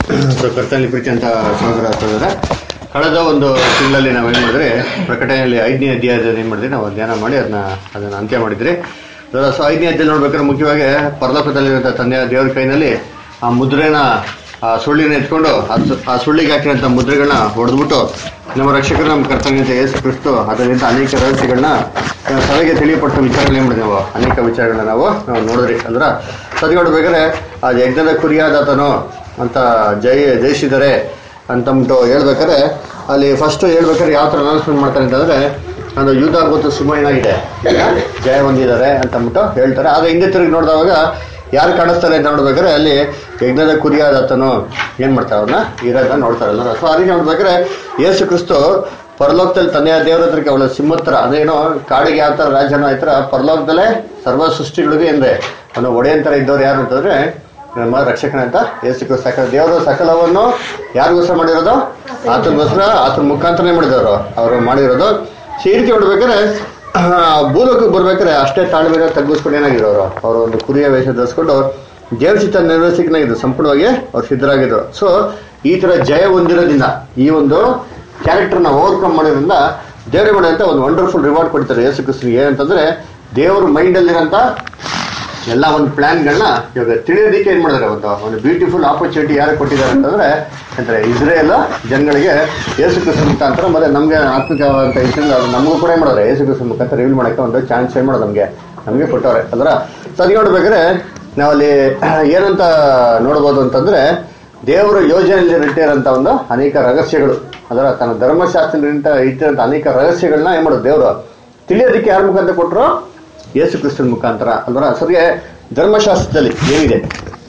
So ಕರ್ತನಲ್ಲಿ ಪ್ರೀತಿ ಅಂತ ಸಹೋದರ ಸಹೋದರ ಕಳೆದ ಒಂದು ತಿಂಗಳಲ್ಲಿ ನಾವು ಏನು ಮಾಡಿದ್ರೆ ಪ್ರಕಟಣೆಯಲ್ಲಿ ಐದನೇ ಅಧ್ಯಾಯದಲ್ಲಿ ಏನು ಮಾಡಿದ್ರಿ ನಾವು ಧ್ಯಾನ ಮಾಡಿ ಅದನ್ನ ಅದನ್ನ ಅಂತ್ಯ ಮಾಡಿದ್ರಿ ಸೊ ಐದನೇ ಅಧ್ಯಾಯ ನೋಡ್ಬೇಕಾದ್ರೆ ಮುಖ್ಯವಾಗಿ ಪರಲೋಕದಲ್ಲಿರುವಂಥ ತಂದೆಯ ದೇವರ ಕೈನಲ್ಲಿ ಆ ಮುದ್ರೆನ ಆ ಸುಳ್ಳಿನ ಎತ್ಕೊಂಡು ಆ ಸು- ಆ ಸುಳ್ಳಿಗೆ ಹಾಕಿರೋಂಥ ಮುದ್ರೆಗಳನ್ನ ಹೊಡೆದ್ಬಿಟ್ಟು ನಮ್ಮ ರಕ್ಷಕರು ನಮ್ಮ ಕರ್ತವ್ಯ ಯೇಸು ಕ್ರಿಸ್ತು ಅದರಿಂದ ಅನೇಕ ರಹಸ್ಯಗಳನ್ನ ಆ, ಸಭೆಗೆ ತಿಳಿಯಪಟ್ಟ ವಿಚಾರಗಳು ಏನು ಮಾಡಿದ್ವಿ ನಾವು ಅನೇಕ ವಿಚಾರಗಳನ್ನ ನಾವು ನಾವು ನೋಡಿದ್ರಿ ಅಂದ್ರ ಸದ್ಗೊಡ್ಬೇಕಾದ್ರೆ ಆ ಯಜ್ಞದ ಕುರಿಯಾದಾತನು ಅಂತ ಜಯ ಜಯಿಸಿದರೆ ಅಂತಂದ್ಬಿಟ್ಟು ಹೇಳ್ಬೇಕಾದ್ರೆ ಅಲ್ಲಿ ಫಸ್ಟ್ ಹೇಳ್ಬೇಕಾದ್ರೆ ಯಾವ ಥರ ಅನೌನ್ಸ್ಮೆಂಟ್ ಮಾಡ್ತಾರೆ ಅಂತಂದ್ರೆ ಒಂದು ಯುದ್ಧ ಮತ್ತು ಸಿಂಹ ಏನಾಗಿದೆ ಈಗ ಜಯ ಹೊಂದಿದ್ದಾರೆ ಅಂತಂದ್ಬಿಟ್ಟು ಹೇಳ್ತಾರೆ ಆದ್ರೆ ಹಿಂದೆ ತಿರುಗಿ ನೋಡಿದವಾಗ ಯಾರು ಕಾಣಿಸ್ತಾರೆ ಅಂತ ನೋಡ್ಬೇಕಾದ್ರೆ ಅಲ್ಲಿ ಯಜ್ಞದ ಕುರಿಯಾದಾತನು ಏನ್ ಮಾಡ್ತಾರೆ ಅವ್ರನ್ನ ಇರೋದನ್ನ ನೋಡ್ತಾರಲ್ಲ ಸೊ ಅದಕ್ಕೆ ನೋಡ್ಬೇಕಾದ್ರೆ ಯೇಸು ಕ್ರಿಸ್ತು ಪರಲೋಕದಲ್ಲಿ ತಂದೆಯ ದೇವರ ಹತ್ರಕ್ಕೆ ಅವಳ ಸಿಂಹತ್ರ ಅದೇನೋ ಕಾಡಿಗೆ ಯಾವ ಥರ ರಾಜನ ಆಯ್ತರ ಪರಲೋಕದಲ್ಲೇ ಸರ್ವ ಸೃಷ್ಟಿಗಳಿಗೆ ಅಂದ್ರೆ ಅವನು ಒಡೆಯಂತರ ಇದ್ದವ್ರು ಯಾರು ಅಂತಂದ್ರೆ ನಮ್ಮ ರಕ್ಷಕನಂತ ಯೇಸು ಕ್ರಿಸ್ತು ಸಕಲ ದೇವರ ಸಕಲವನ್ನು ಯಾರಿಗೋಸ್ಕರ ಮಾಡಿರೋದು ಆತನಿಗೋಸ್ಕರ ಆತನ ಮುಖಾಂತರನೇ ಮಾಡಿದವರು ಅವರು ಮಾಡಿರೋದು ಸೊ ಈ ರೀತಿ ನೋಡ್ಬೇಕಾದ್ರೆ ಆ, ಭೂಲೋಕಕ್ಕೆ ಬರ್ಬೇಕಾದ್ರೆ ಅಷ್ಟೇ ತಾಳ್ಮೆನ ತಗ್ಗಿಸ್ಕೊಂಡು ಏನಾಗಿರೋರು ಅವರು ಒಂದು ಕುರಿಯ ವೇಷ ಧರಿಸ್ಕೊಂಡು ದೇವ್ರ ಚಿತ್ತ ನೆರವೇರಿಸಿಕ್ನಾಗಿದ್ದು ಸಂಪೂರ್ಣವಾಗಿ ಅವ್ರು ಸಿದ್ಧರಾಗಿದ್ರು ಸೊ ಈ ತರ ಜಯ ಹೊಂದಿರೋದ್ರಿಂದ ಈ ಒಂದು ಕ್ಯಾರೆಕ್ಟರ್ನ ಓವರ್ಕಮ್ ಮಾಡೋದ್ರಿಂದ ದೇವ್ರ ಮಾಡೋಂಥ ಒಂದು ವಂಡರ್ಫುಲ್ ರಿವಾರ್ಡ್ ಕೊಡ್ತಾರೆ ಯೇಸು ಕ್ರಿಸ್ತನಿಗೆ ಏನಂತಂದ್ರೆ ದೇವ್ರ ಮೈಂಡಲ್ಲಿರೋಂಥ ಎಲ್ಲ ಒಂದು ಪ್ಲಾನ್ಗಳನ್ನ ಇವಾಗ ತಿಳಿಯೋದಕ್ಕೆ ಏನ್ ಮಾಡಿದಾರೆ ಒಂದು ಒಂದು ಬ್ಯೂಟಿಫುಲ್ ಆಪರ್ಚುನಿಟಿ ಯಾರು ಕೊಟ್ಟಿದ್ದಾರೆ ಅಂತಂದ್ರೆ ಅಂದ್ರೆ ಇಸ್ರೇಲ್ ಜನಗಳಿಗೆ ಯೇಸು ಕ್ರಿಸ್ತ ಮುಖಾಂತರ ಮತ್ತೆ ನಮ್ಗೆ ಆತ್ಮಿಕವಾದಂತ ವಿಷಯ ನಮಗೂ ಕೂಡ ಏನ್ ಮಾಡೋರೆ ಯೇಸು ಕ್ರಿಸ್ತ ಮುಖಾಂತರ ರಿವೀಲ್ ಮಾಡಕ್ಕೆ ಒಂದು ಚಾನ್ಸ್ ಏನ್ ಮಾಡೋದು ನಮ್ಗೆ ನಮ್ಗೆ ಕೊಟ್ಟವ್ರೆ ಅದರ ಸರಿ ನೋಡ್ಬೇಕಾದ್ರೆ ನಾವಲ್ಲಿ ಏನಂತ ನೋಡ್ಬೋದು ಅಂತಂದ್ರೆ ದೇವರ ಯೋಜನೆಯಲ್ಲಿ ಇಟ್ಟಿರೋಂಥ ಒಂದು ಅನೇಕ ರಹಸ್ಯಗಳು ಅದರ ತನ್ನ ಧರ್ಮಶಾಸ್ತ್ರದಿಂದ ಇಟ್ಟಿರೋಂಥ ಅನೇಕ ರಹಸ್ಯಗಳನ್ನ ಏನ್ ಮಾಡೋದು ದೇವರು ತಿಳಿಯೋದಕ್ಕೆ ಯಾರ ಮುಖಾಂತರ ಕೊಟ್ಟರು ಯೇಸು ಕ್ರಿಸ್ತನ ಮುಖಾಂತರ ಅಲ್ವರ ಸರಿಗೆ ಧರ್ಮಶಾಸ್ತ್ರದಲ್ಲಿ ಏನಿದೆ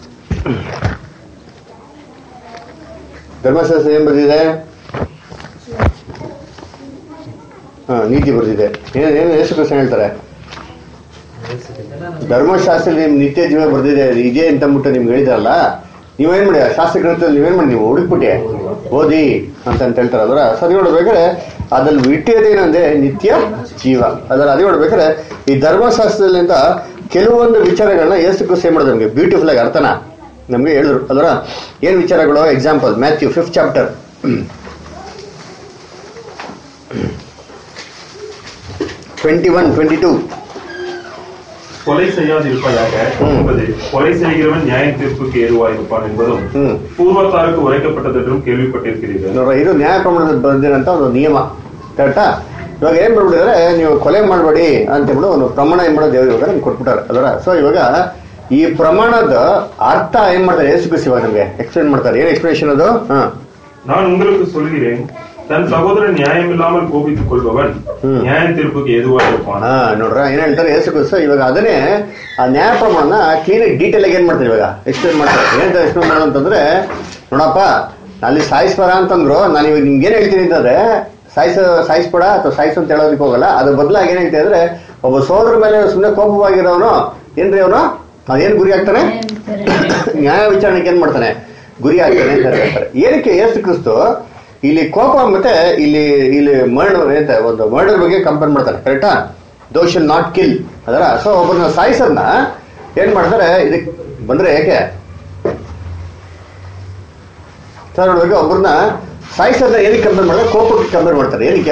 ಧರ್ಮಶಾಸ್ತ್ರ ಏನ್ ಬರ್ದಿದೆ ಹಾ ನೀತಿ ಬರ್ದಿದೆ ಏನ್ ಏನು ಯೇಸು ಕ್ರಿಸ್ತ ಹೇಳ್ತಾರೆ ಧರ್ಮಶಾಸ್ತ್ರದಲ್ಲಿ ನಿಮ್ ನಿತ್ಯ ಜೀವ ಬರ್ದಿದೆ ಅದು ಇದೆ ಅಂತ ಅಂದ್ಬಿಟ್ಟು ನಿಮ್ಗೆ ಹೇಳಿದ್ರಲ್ಲ ನೀವೇನ್ ಮಾಡಿ ಆ ಶಾಸ್ತ್ರ ಗ್ರಂಥದಲ್ಲಿ ನೀವೇನ್ ಮಾಡಿ ನೀವು ಹುಡುಕ್ಬಿಟ್ಟೆ ಓದಿ ಅಂತ ಅಂತ ಹೇಳ್ತಾರೆ ಅದರ ಸರಿ ನೋಡ್ಬೇಕಾದ್ರೆ ಅದ್ರಲ್ಲಿ ವಿಟ್ಟಿಯದೆ ಏನಂದ್ರೆ ನಿತ್ಯ ಜೀವ ಅದರ ಅದೇ ನೋಡ್ಬೇಕಾದ್ರೆ ಈ ಧರ್ಮಶಾಸ್ತ್ರದಿಂದ ಕೆಲವೊಂದು ವಿಚಾರಗಳನ್ನ ಯೇಸು ಕ್ರಿಸ್ತ ಏನ್ ಮಾಡೋದು ನಮಗೆ ಬ್ಯೂಟಿಫುಲ್ ಆಗಿ ಅರ್ಥನ ನಮಗೆ ಹೇಳಿದ್ರು ಅದರ ಏನ್ ವಿಚಾರಗಳು example Matthew fifth chapter twenty one twenty two கொலை செய்யாதிருப்பதாக ம். என்பது கொலை செய்கிறவன் நியாய தீர்ப்புக்கு ஏதுவாயிருப்பான் என்பதும் ಹ್ಮ್ பூர்வத்தாருக்கு உரைக்கப்பட்டதென்றும் ಕೇಳ್ಪಟ್ಟಿರ್ತೀರಿ ನೋಡ್ರ ಇದು ನ್ಯಾಯ ಪ್ರಮಾಣದಲ್ಲಿ ಬಂದಿರೋಂಥ ಒಂದು ನಿಯಮ ಕರೆಕ್ಟಾ ಇವಾಗ ಏನ್ ಮಾಡ್ಬಿಟ್ಟಿದ್ರೆ ನೀವು ಕೊಲೆ ಮಾಡಬೇಡಿ ಅಂತ ಹೇಳ್ಬಿಟ್ಟು ಒಂದು ಪ್ರಮಾಣ ಏನ್ ಮಾಡೋದು ದೇವರು ಇವಾಗ ನಮ್ಗೆ ಕೊಟ್ಬಿಟ್ಟಾರೆ ಅದರ ಸೊ ಇವಾಗ ಈ ಪ್ರಮಾಣದ ಅರ್ಥ ಏನ್ ಮಾಡ್ತಾರೆ ಯೇಸು ಕ್ರಿಸ್ತ ಇವಾಗ ನಮ್ಗೆ ಎಕ್ಸ್ಪ್ಲೇನ್ ಮಾಡ್ತಾರೆ ಏನ್ ಎಕ್ಸ್ಪ್ಲೇಷನ್ ಅದು ಹಾ நான் உங்களுக்கு சொல்கிறேன் தன் சகோதரன் நியாயமில்லாமல் கோபித்துக் கொள்பவன் ம். நியாய தீர்ப்புக்கு ஏதுவாயிருப்பான் ಹಾ ನೋಡ್ರ ಏನ್ ಹೇಳ್ತಾರೆ ಯೇಸು ಕ್ರಿಸ್ತ ಇವಾಗ ಅದನ್ನೇ ಆ ನ್ಯಾಯ ಪ್ರಮಾಣ ಕ್ಲೀನ್ ಡೀಟೇಲ್ ಆಗಿ ಏನ್ ಮಾಡ್ತಾರೆ ಇವಾಗ ಎಕ್ಸ್ಪ್ಲೇನ್ ಮಾಡ್ತಾರೆ ಏನಂತ ಎಕ್ಸ್ಪ್ಲೇನ್ ಮಾಡೋದು ಅಂತಂದ್ರೆ ನೋಡಪ್ಪ ಅಲ್ಲಿ ಸಾಯಿಸ್ಬಾರ ಅಂತಂದ್ರು ನಾನು ಇವಾಗ ನಿಮ್ಗೆ ಏನ್ ಹೇಳ್ತೀನಿ ಅಂತಂದ್ರೆ ಸಾಯಿಸ ಸಾಯಿಸ್ಬೇಡ ಅಥವಾ ಸಾಯಿಸು ಅಂತ ಹೇಳೋದಕ್ಕೆ ಹೋಗಲ್ಲ ಅದ್ರ ಬದಲಾಗಿ ಏನ್ ಹೇಳ್ತೀನಿ ಅಂದ್ರೆ ಒಬ್ಬ ಸೋದರ ಮೇಲೆ ಸುಮ್ಮನೆ ಕೋಪವಾಗಿರೋನು ಏನ್ರಿ ಅವನು ಅದೇನ್ ಗುರಿ ಆಗ್ತಾನೆ ನ್ಯಾಯ ವಿಚಾರಣೆಗೆ ಏನ್ ಮಾಡ್ತಾನೆ ಗುರಿ ಆಗ್ತಾನೆ ಅಂತ ಹೇಳ್ತಾರೆ ಏನಕ್ಕೆ ಯೇಸು ಕ್ರಿಸ್ತು ಇಲ್ಲಿ ಕೋಪ ಮತ್ತೆ ಇಲ್ಲಿ ಇಲ್ಲಿ ಮರ್ಡರ್ ಅಂತ ಒಂದು ಮರ್ಡರ್ ಬಗ್ಗೆ ಕಂಪೇರ್ ಮಾಡ್ತಾರೆ ಕರೆಕ್ಟಾ ದೋ ಶಿಲ್ ನಾಟ್ ಕಿಲ್ ಅದರ ಸೊ ಒಬ್ಬರನ್ನ ಸಾಯಿಸೋದನ್ನ ಏನ್ ಮಾಡ್ತಾರೆ ಇದಕ್ಕೆ ಬಂದ್ರೆ ಯಾಕೆ ಸರ್ ನೋಡುವಾಗ ಒಬ್ಬರನ್ನ ಸಾಯಿಸೋದನ್ನ ಏನಕ್ಕೆ ಕಂಪೇರ್ ಮಾಡ್ತಾರೆ ಕೋಪಕ್ಕೆ ಕಂಪೇರ್ ಮಾಡ್ತಾರೆ ಏನಕ್ಕೆ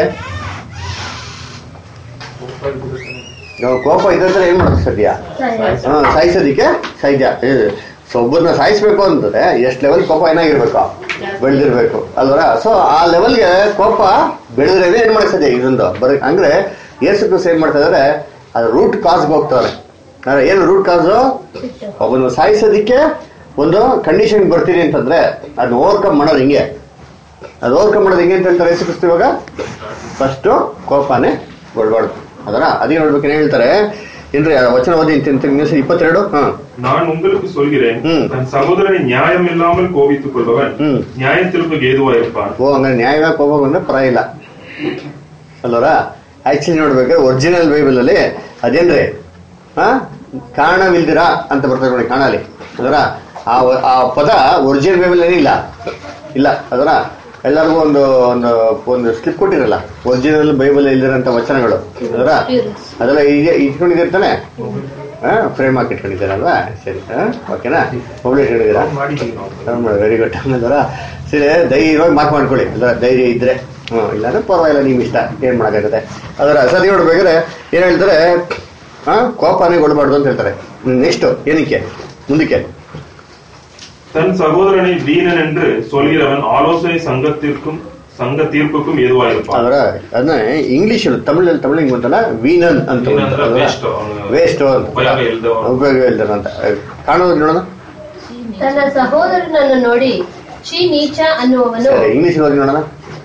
ನಾವು ಕೋಪ ಇದ್ರೆ ಏನ್ ಮಾಡೋದು ಸದ್ಯ ಹಾ, ಸಾಯಿಸೋದಿಕ್ಕೆ ಸಾಧ್ಯ ಸೊ ಒಬ್ಬರನ್ನ ಸಾಯಿಸ್ಬೇಕು ಅಂತಂದ್ರೆ ಎಷ್ಟು ಲೆವೆಲ್ ಕೋಪ ಏನಾಗಿರ್ಬೇಕು ಬೆಳೆದಿರ್ಬೇಕು ಅಲ್ವರ ಸೊ ಆ ಲೆವೆಲ್ಗೆ ಕೋಪ ಬೆಳೆದ್ರೆ ಏನ್ ಮಾಡಿ ಸಾಧ್ಯ ಇದೊಂದು ಬರ ಅಂದ್ರೆ ಏಸು ಕ್ರಿಸ್ತ ಏನ್ ಮಾಡ್ತಾ ಇದಾರೆ ಅದು ರೂಟ್ ಕಾಸ್ಗೆ ಹೋಗ್ತಾರೆ ಅಂದ್ರೆ ಏನು ರೂಟ್ ಕಾಸು ಒಬ್ಬನ ಸಾಯಿಸೋದಿಕ್ಕೆ ಒಂದು ಕಂಡೀಷನ್ ಬರ್ತೀನಿ ಅಂತಂದ್ರೆ ಅದನ್ನ ಓವರ್ಕಮ್ ಮಾಡೋದು ಹಿಂಗೆ ಅದು ಓವರ್ಕಮ್ ಮಾಡೋದು ಹಿಂಗೆ ಅಂತ ಹೇಳ್ತಾರೆ ಯೇಸು ಕ್ರಿಸ್ತ ಇವಾಗ ಫಸ್ಟ್ ಕೋಪನೇ ಕೊಡ್ಬಾರ್ದು ಅದರ ಅದೇ ನೋಡ್ಬೇಕು ಏನ್ ಹೇಳ್ತಾರೆ ಏನ್ರಿ ಆ ವಚನ ಓದಿ ನ್ಯೂಸ್ ಇಪ್ಪತ್ತೆರಡು ಹಾ நான் உங்களுக்கு சொல்கிறேன் ம். தன் சகோதரனை நியாயமில்லாமல் கோபித்துக் கொள்பவன் ம். நியாய தீர்ப்புக்கு ஏதுவாயிருப்பான் ಓ ಹಂಗಾರೆ ನ್ಯಾಯವಾಗಿ ಕೋಪ ಬಂದ್ರೆ ಪರ ಇಲ್ಲ ಅಲ್ವರ ಆಕ್ಚುಲಿ ನೋಡ್ಬೇಕಾದ್ರೆ ಒರಿಜಿನಲ್ ಬೈಬಲ್ ಅಲ್ಲಿ ಅದೇನ್ರಿ ಹಾ ಕಾರಣವಿಲ್ದಿರ ಅಂತ ಬರ್ತದೆ ನೋಡಿ ಕಾಣಲಿ ಅದರ ಆ ವ- ಆ ಪದ ಒರಿಜಿನಲ್ ಬೈಬಲ್ ಏನಿಲ್ಲ ಇಲ್ಲ ಅದರ ಎಲ್ಲರಿಗೂ ಒಂದು ಒಂದು ಒಂದು ಸ್ಲಿಪ್ ಕೊಟ್ಟಿರಲ್ಲ ಒರಿಜಿನಲ್ ಬೈಬಲ್ ಇಲ್ದಿರಂತ ವಚನಗಳು ಅದರ ಅದೆಲ್ಲ ಇದೆ ಇಟ್ಕೊಂಡಿದಿರ್ತಾನೆ ಫ್ರೇಮ್ ಹಾಕಿ ಇಟ್ಕೊಂಡಿದ್ದೀರಲ್ವಾ ಸರಿ ಹಾ? ಓಕೆನಾ ಮೊಬೈಲ್ ಇಟ್ಕೊಂಡಿದ್ದೀರಾ ಮಾಡಿದೀವಿ ನಾವು ವೆರಿ ಗುಡ್ ಹಂಗಂದ್ರ ಸರಿ ಧೈರ್ಯವಾಗಿ ಮಾತು ಮಾಡ್ಕೊಳ್ಳಿ ಅಲ್ಲ ಧೈರ್ಯ ಇದ್ರೆ ಹ್ಞೂ ಇಲ್ಲಾಂದ್ರೆ ಪರವಾಗಿಲ್ಲ ನಿಮ್ ಇಷ್ಟ ಏನ್ ಮಾಡಕ್ಕಾಗತ್ತೆ ಅದರ ಸರಿ ನೋಡ್ಬೇಕಾದ್ರೆ ಏನ್ ಹೇಳ್ತಾರೆ ಹಾ ಕೋಪನೇ ಕೊಡಬಾರ್ದು ಅಂತ ಹೇಳ್ತಾರೆ ನೆಕ್ಸ್ಟ್ ಏನಕ್ಕೆ ಮುಂದಕ್ಕೆ தன் சகோதரனை வீணன் என்று சொல்கிறவன் ஆலோசனை சங்கத்திற்கும் சங்க தீர்ப்புக்கும் ஏதுவாயிருப்பான் ಅದರ ಅದನ್ನ ಇಂಗ್ಲಿಷ್ ತಮಿಳಲ್ಲಿ ತಮಿಳು ಹಿಂಗ್ ಬಂತಲ್ಲ ವೀನನ್ ಅಂತ ವೀನನ್ ಅಂದ್ರೆ waste, ಅವ್ನು ವೇಸ್ಟ್ ಉಪಯೋಗ ಇಲ್ದವ. ಉಪಯೋಗ ಇಲ್ದವ ಅಂತ ಕಾಣೋದು ನೋಡೋಣ ತನ್ನ ಸಹೋದರನನ್ನು ನೋಡಿ ಚಿ ನೀಚ ಅನ್ನುವವನು ಸರಿ ಇಂಗ್ಲಿಷ್ ಓದಿ ನೋಡೋಣ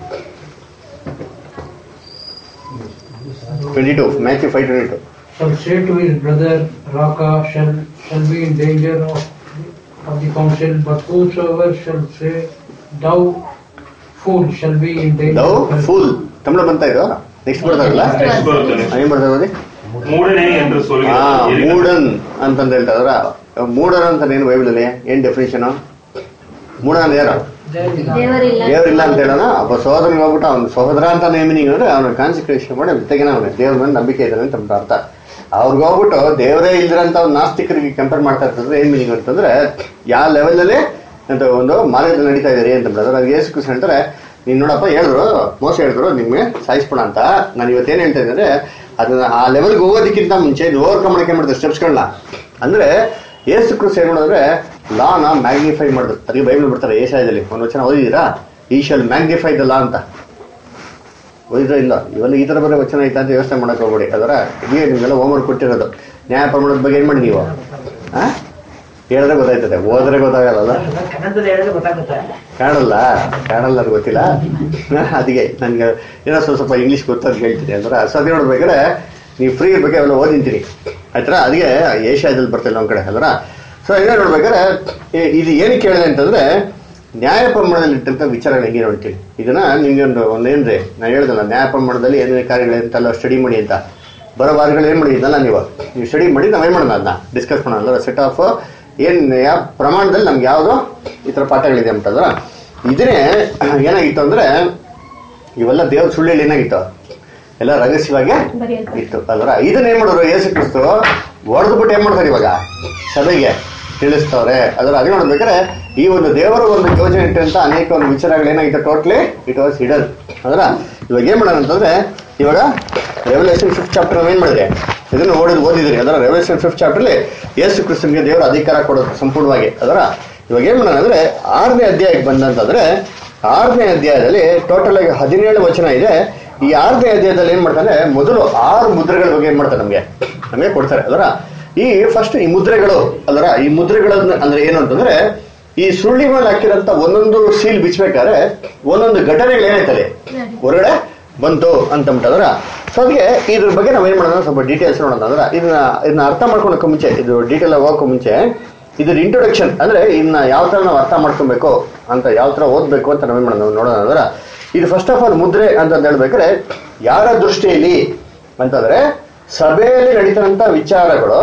twenty two match five twenty two shall say to his brother Raka shall shall be in danger of, of the council, but whosoever shall say thou fool shall be in danger love of hell. Full Tamil ಬಂತ ಇದು next ಬರ್ತಾರಲ್ಲ next ಬರುತ್ತೆ ಏನ್ ಬರ್ತದೆ ನೋಡಿ ಮೂಡನೇ ಎಂದು ಹಾ சொல்கிறவன் ಮೂಡನ್ ಅಂತಂದ ಹೇಳ್ತಾರ ಮೂಡನ್ ಅಂತ ಏನು ಬೈಬಲಲ್ಲಿ ಏನ್ ಡೆಫಿನೇಷನ್ ಮೂಡನ್ ಅಂದ್ರೆ ಯಾರು ದೇವರಿಲ್ಲ ದೇವರಿಲ್ಲ ಅಂತ ಹೇಳೋಣ ಒಬ್ಬ ಸಹೋದರನಿಗೆ ಹೋಗ್ಬಿಟ್ಟು ಅವ್ನ ಸಹೋದರ ಅಂತ ನೇಮಿನಿಂಗ್ ಅಂದ್ರೆ ಅವನ ಕಾನ್ಸಿಕ್ರೇಷನ್ ಮಾಡಿ ತೆಗಿನ ಅವನಿಗೆ ದೇವ್ರ ಮೇಲೆ ನಂಬಿಕೆ ಇದ್ದಾನೆ ಅಂತ ನಮ್ದು ಅರ್ಥ ಅವ್ರಿಗೆ ಹೋಗ್ಬಿಟ್ಟು ದೇವರೇ ಇಲ್ದಿರಂತ ಒಂದು ನಾಸ್ತಿಕರಿಗೆ ಕಂಪೇರ್ ಮಾಡ್ತಾ ಇರ್ತಂದ್ರೆ ಏನ್ ಮೀನಿಂಗ್ ಅಂತಂದ್ರೆ ಯಾವ ಲೆವೆಲಲ್ಲಿ ಅಂತ ಒಂದು ಮಾರ್ಗದಲ್ಲಿ ನಡೀತಾ ಇದ್ದಾರೆ ಅಂತ ಬಿಡೋದು ಅದು ಯೇಸು ಕ್ರಿಸ್ತ ಹೇಳ್ತಾರೆ ನೀನ್ ನೋಡಪ್ಪ ಹೇಳಿದ್ರು ಮೋಸ ಹೇಳಿದ್ರು ನಿಮ್ಗೆ ಸಾಯಿಸ್ಬಿಡ ಅಂತ ನಾನು ಇವತ್ತೇನ್ ಹೇಳ್ತಾ ಇದ್ದಾರೆ ಅದನ್ನ ಆ ಲೆವೆಲ್ಗೆ ಹೋಗೋದಕ್ಕಿಂತ ಮುಂಚೆ ಇದು ಓವರ್ಕಮ್ ಮಾಡಕ್ಕೆ ಮಾಡ್ತಾರೆ ಸ್ಟೆಪ್ಸ್ಗಳನ್ನ ಅಂದ್ರೆ ಏಸು ಕ್ರಿಸ್ತ ಏನ್ ಮಾಡೋದ್ರೆ ಲಾನ ಮ್ಯಾಗ್ನಿಫೈ ಮಾಡಿದ್ರು ಅದಕ್ಕೆ ಬೈಬಲ್ ಬಿಡ್ತಾರೆ ಏಷಾಯದಲ್ಲಿ ಒಂದು ವಚನ ಓದಿದ್ದೀರಾ ಈ ಶಾಲ್ ಮ್ಯಾಗ್ನಿಫೈ ದ ಲಾ ಅಂತ ಓದಿದ್ರೆ ಇಲ್ಲ ಇವೆಲ್ಲ ಈ ತರ ಬರೋ ವಚನ ಐತಾ ಅಂತ ಯೋಚನೆ ಮಾಡಕ್ ಹೋಗ್ಬೇಡಿ ಅದರ ಇದೇ ನಿಮ್ಗೆಲ್ಲ ಹೋಮ್ವರ್ಕ್ ಕೊಟ್ಟಿರೋದು ನ್ಯಾಯ ಪ್ರಮಾಣದ ಬಗ್ಗೆ ಏನ್ ಮಾಡಿ ನೀವು ಆ ಹೇಳಿದ್ರೆ ಗೊತ್ತಾಯ್ತದೆ ಓದ್ರೆ ಗೊತ್ತಾಗಲ್ಲ ಕನ್ನಡದಲ್ಲಿ ಹೇಳಿದ್ರೆ ಗೊತ್ತಾಗುತ್ತೆ ಕಾಣಲ್ಲ ಕಾಣಲ್ಲ ಅದು ಗೊತ್ತಿಲ್ಲ ಅದಕ್ಕೆ ನನ್ಗೆ ಏನೋ ಸ್ವಲ್ಪ ಸ್ವಲ್ಪ ಇಂಗ್ಲಿಷ್ ಗೊತ್ತಂತ ಹೇಳ್ತೀನಿ ಅಂದ್ರೆ ಸದ್ಯ ನೋಡ್ಬೇಕಾದ್ರೆ ನೀವು ಫ್ರೀ ಇರ್ಬೇಕು ಅವೆಲ್ಲ ಓದಿಂತೀನಿ ಆಯ್ತರ ಅದಕ್ಕೆ ಏಷ್ಯಾದಲ್ಲಿ ಬರ್ತಿಲ್ಲ ನಮ್ಮ ಕಡೆ ಅಲ್ರ ಸೊ ಏನೋ ನೋಡ್ಬೇಕಾದ್ರೆ ಈ- ಇದು ಏನಕ್ಕೆ ಹೇಳಿದೆ ಅಂತಂದ್ರೆ ನ್ಯಾಯ ಪ್ರಮಾಣದಲ್ಲಿ ಇಟ್ಟಂತ ವಿಚಾರಗಳು ಹೆಂಗೆ ನೋಡ್ತೀನಿ ಇದನ್ನ ನಿಮ್ಗೆ ಒಂದು ಒಂದೇನ್ರಿ ನಾನು ಹೇಳ್ದಲ್ಲ ನ್ಯಾಯ ಪ್ರಮಾಣದಲ್ಲಿ ಏನೇನು ಕಾರ್ಯಗಳಂತೆಲ್ಲ ಸ್ಟಡಿ ಮಾಡಿ ಅಂತ ಬರೋ ವಾರಗಳು ಏನ್ ಮಾಡಿ ಇದೆಲ್ಲ ನೀವು ನೀವು ಸ್ಟಡಿ ಮಾಡಿ ನಾವೇನ್ ಮಾಡೋಣ ಅದನ್ನ ಡಿಸ್ಕಸ್ ಮಾಡೋಣ ಸೆಟ್ ಆಫ್ ಏನ್ ಯಾವ ಪ್ರಮಾಣದಲ್ಲಿ ನಮ್ಗೆ ಯಾವ್ದು ಈ ತರ ಪಾಠಗಳಿದೆ ಅಂತಂದ್ರ ಇದನ್ನೇ ಏನಾಗಿತ್ತು ಅಂದ್ರೆ ಇವೆಲ್ಲ ದೇವ್ರ ಸುಳ್ಳಿಯಲ್ಲಿ ಏನಾಗಿತ್ತು ಎಲ್ಲ ರಹಸ್ಯವಾಗಿ ಬರೆಯಲ್ಪಟ್ಟಿದೆ. ಇತ್ತು ಅಲ್ರ ಇದನ್ನ ಏನ್ ಮಾಡೋರು ಯೇಸು ಕ್ರಿಸ್ತು ಹೊಡೆದು ಬಿಟ್ಟು ಏನ್ ಮಾಡ್ತಾರೆ ಇವಾಗ ಸಭೆಗೆ ತಿಳಿಸ್ತವ್ರೆ ಅದರ ಅದೇ ನೋಡ್ಬೇಕಾದ್ರೆ ಈ ಒಂದು ದೇವರ ಒಂದು ಯೋಜನೆ ಇಟ್ಟಂತ ಅನೇಕ ಒಂದು ವಿಚಾರಗಳು ಏನಾಗಿತ್ತು ಟೋಟ್ಲಿ ಇಟ್ ವಾಸ್ ಹಿಡನ್ ಅದರ ಇವಾಗ ಏನ್ ಮಾಡೋಣ ಅಂತಂದ್ರೆ ಇವಾಗ ರೆವಲ್ಯೂಷನ್ ಫಿಫ್ತ್ ಚಾಪ್ಟರ್ ಏನ್ ಮಾಡಿದೆ ಇದನ್ನು ಓದಿದ್ ಓದಿದ್ರಿ ಅದರ ರೆವಲ್ಯೂಷನ್ ಫಿಫ್ತ್ ಚಾಪ್ಟರ್ಲಿ ಯೇಸು ಕ್ರಿಸ್ತನ್ಗೆ ದೇವರ ಅಧಿಕಾರ ಕೊಡೋದು ಸಂಪೂರ್ಣವಾಗಿ ಅದರ ಇವಾಗ ಏನ್ ಮಾಡೋಣ ಅಂದ್ರೆ ಆರನೇ ಅಧ್ಯಾಯಕ್ಕೆ ಬಂದಂತಂದ್ರೆ ಆರನೇ ಅಧ್ಯಾಯದಲ್ಲಿ ಟೋಟಲ್ ಆಗಿ ಹದಿನೇಳು ವಚನ ಇದೆ ಈ ಆರನೇ ಅಧ್ಯಾಯದಲ್ಲಿ ಏನ್ ಮಾಡ್ತಾನೆ ಮೊದಲು ಆರು ಮುದ್ರೆಗಳ ಬಗ್ಗೆ ಏನ್ ಮಾಡ್ತಾರೆ ನಮ್ಗೆ ನಮಗೆ ಕೊಡ್ತಾರೆ ಅದರ ಈ ಫಸ್ಟ್ ಈ ಮುದ್ರೆಗಳು ಅಲ್ಲರ ಈ ಮುದ್ರೆಗಳನ್ನ ಅಂದ್ರೆ ಏನು ಅಂತಂದ್ರೆ ಈ ಸುಳ್ಳಿ ಮೇಲೆ ಹಾಕಿರಂತ ಒಂದೊಂದು ಸೀಲ್ ಬಿಚ್ಚಬೇಕಾದ್ರೆ ಒಂದೊಂದು ಘಟನೆಗಳು ಏನಾಯ್ತದೆ ಹೊರಗಡೆ ಬಂತು ಅಂತಂಬಿಟ್ಟದ್ರ ಸೊ ಅದಕ್ಕೆ ಇದ್ರ ಬಗ್ಗೆ ನಾವ್ ಏನ್ ಮಾಡೋಣ ಸ್ವಲ್ಪ ಡೀಟೇಲ್ಸ್ ನೋಡೋಣ ಅಂದ್ರೆ ಇದನ್ನ ಇದನ್ನ ಅರ್ಥ ಮಾಡ್ಕೊಳಕ್ಕೆ ಮುಂಚೆ ಇದು ಡೀಟೇಲ್ ಹೋಗೋಕೆ ಮುಂಚೆ ಇದ್ರ ಇಂಟ್ರೊಡಕ್ಷನ್ ಅಂದ್ರೆ ಇದನ್ನ ಯಾವ ತರ ನಾವು ಅರ್ಥ ಮಾಡ್ಕೊಬೇಕು ಅಂತ ಯಾವ ತರ ಓದ್ಬೇಕು ಅಂತ ನಾವೇನ್ ಮಾಡೋಣ ನೋಡೋಣ ಅಂದ್ರೆ ಇದು ಫಸ್ಟ್ ಆಫ್ ಆಲ್ ಮುದ್ರೆ ಅಂತ ಹೇಳ್ಬೇಕಾದ್ರೆ ಯಾರ ದೃಷ್ಟಿಯಲ್ಲಿ ಅಂತಂದ್ರೆ ಸಭೆಯಲ್ಲಿ ನಡೀತಂತ ವಿಚಾರಗಳು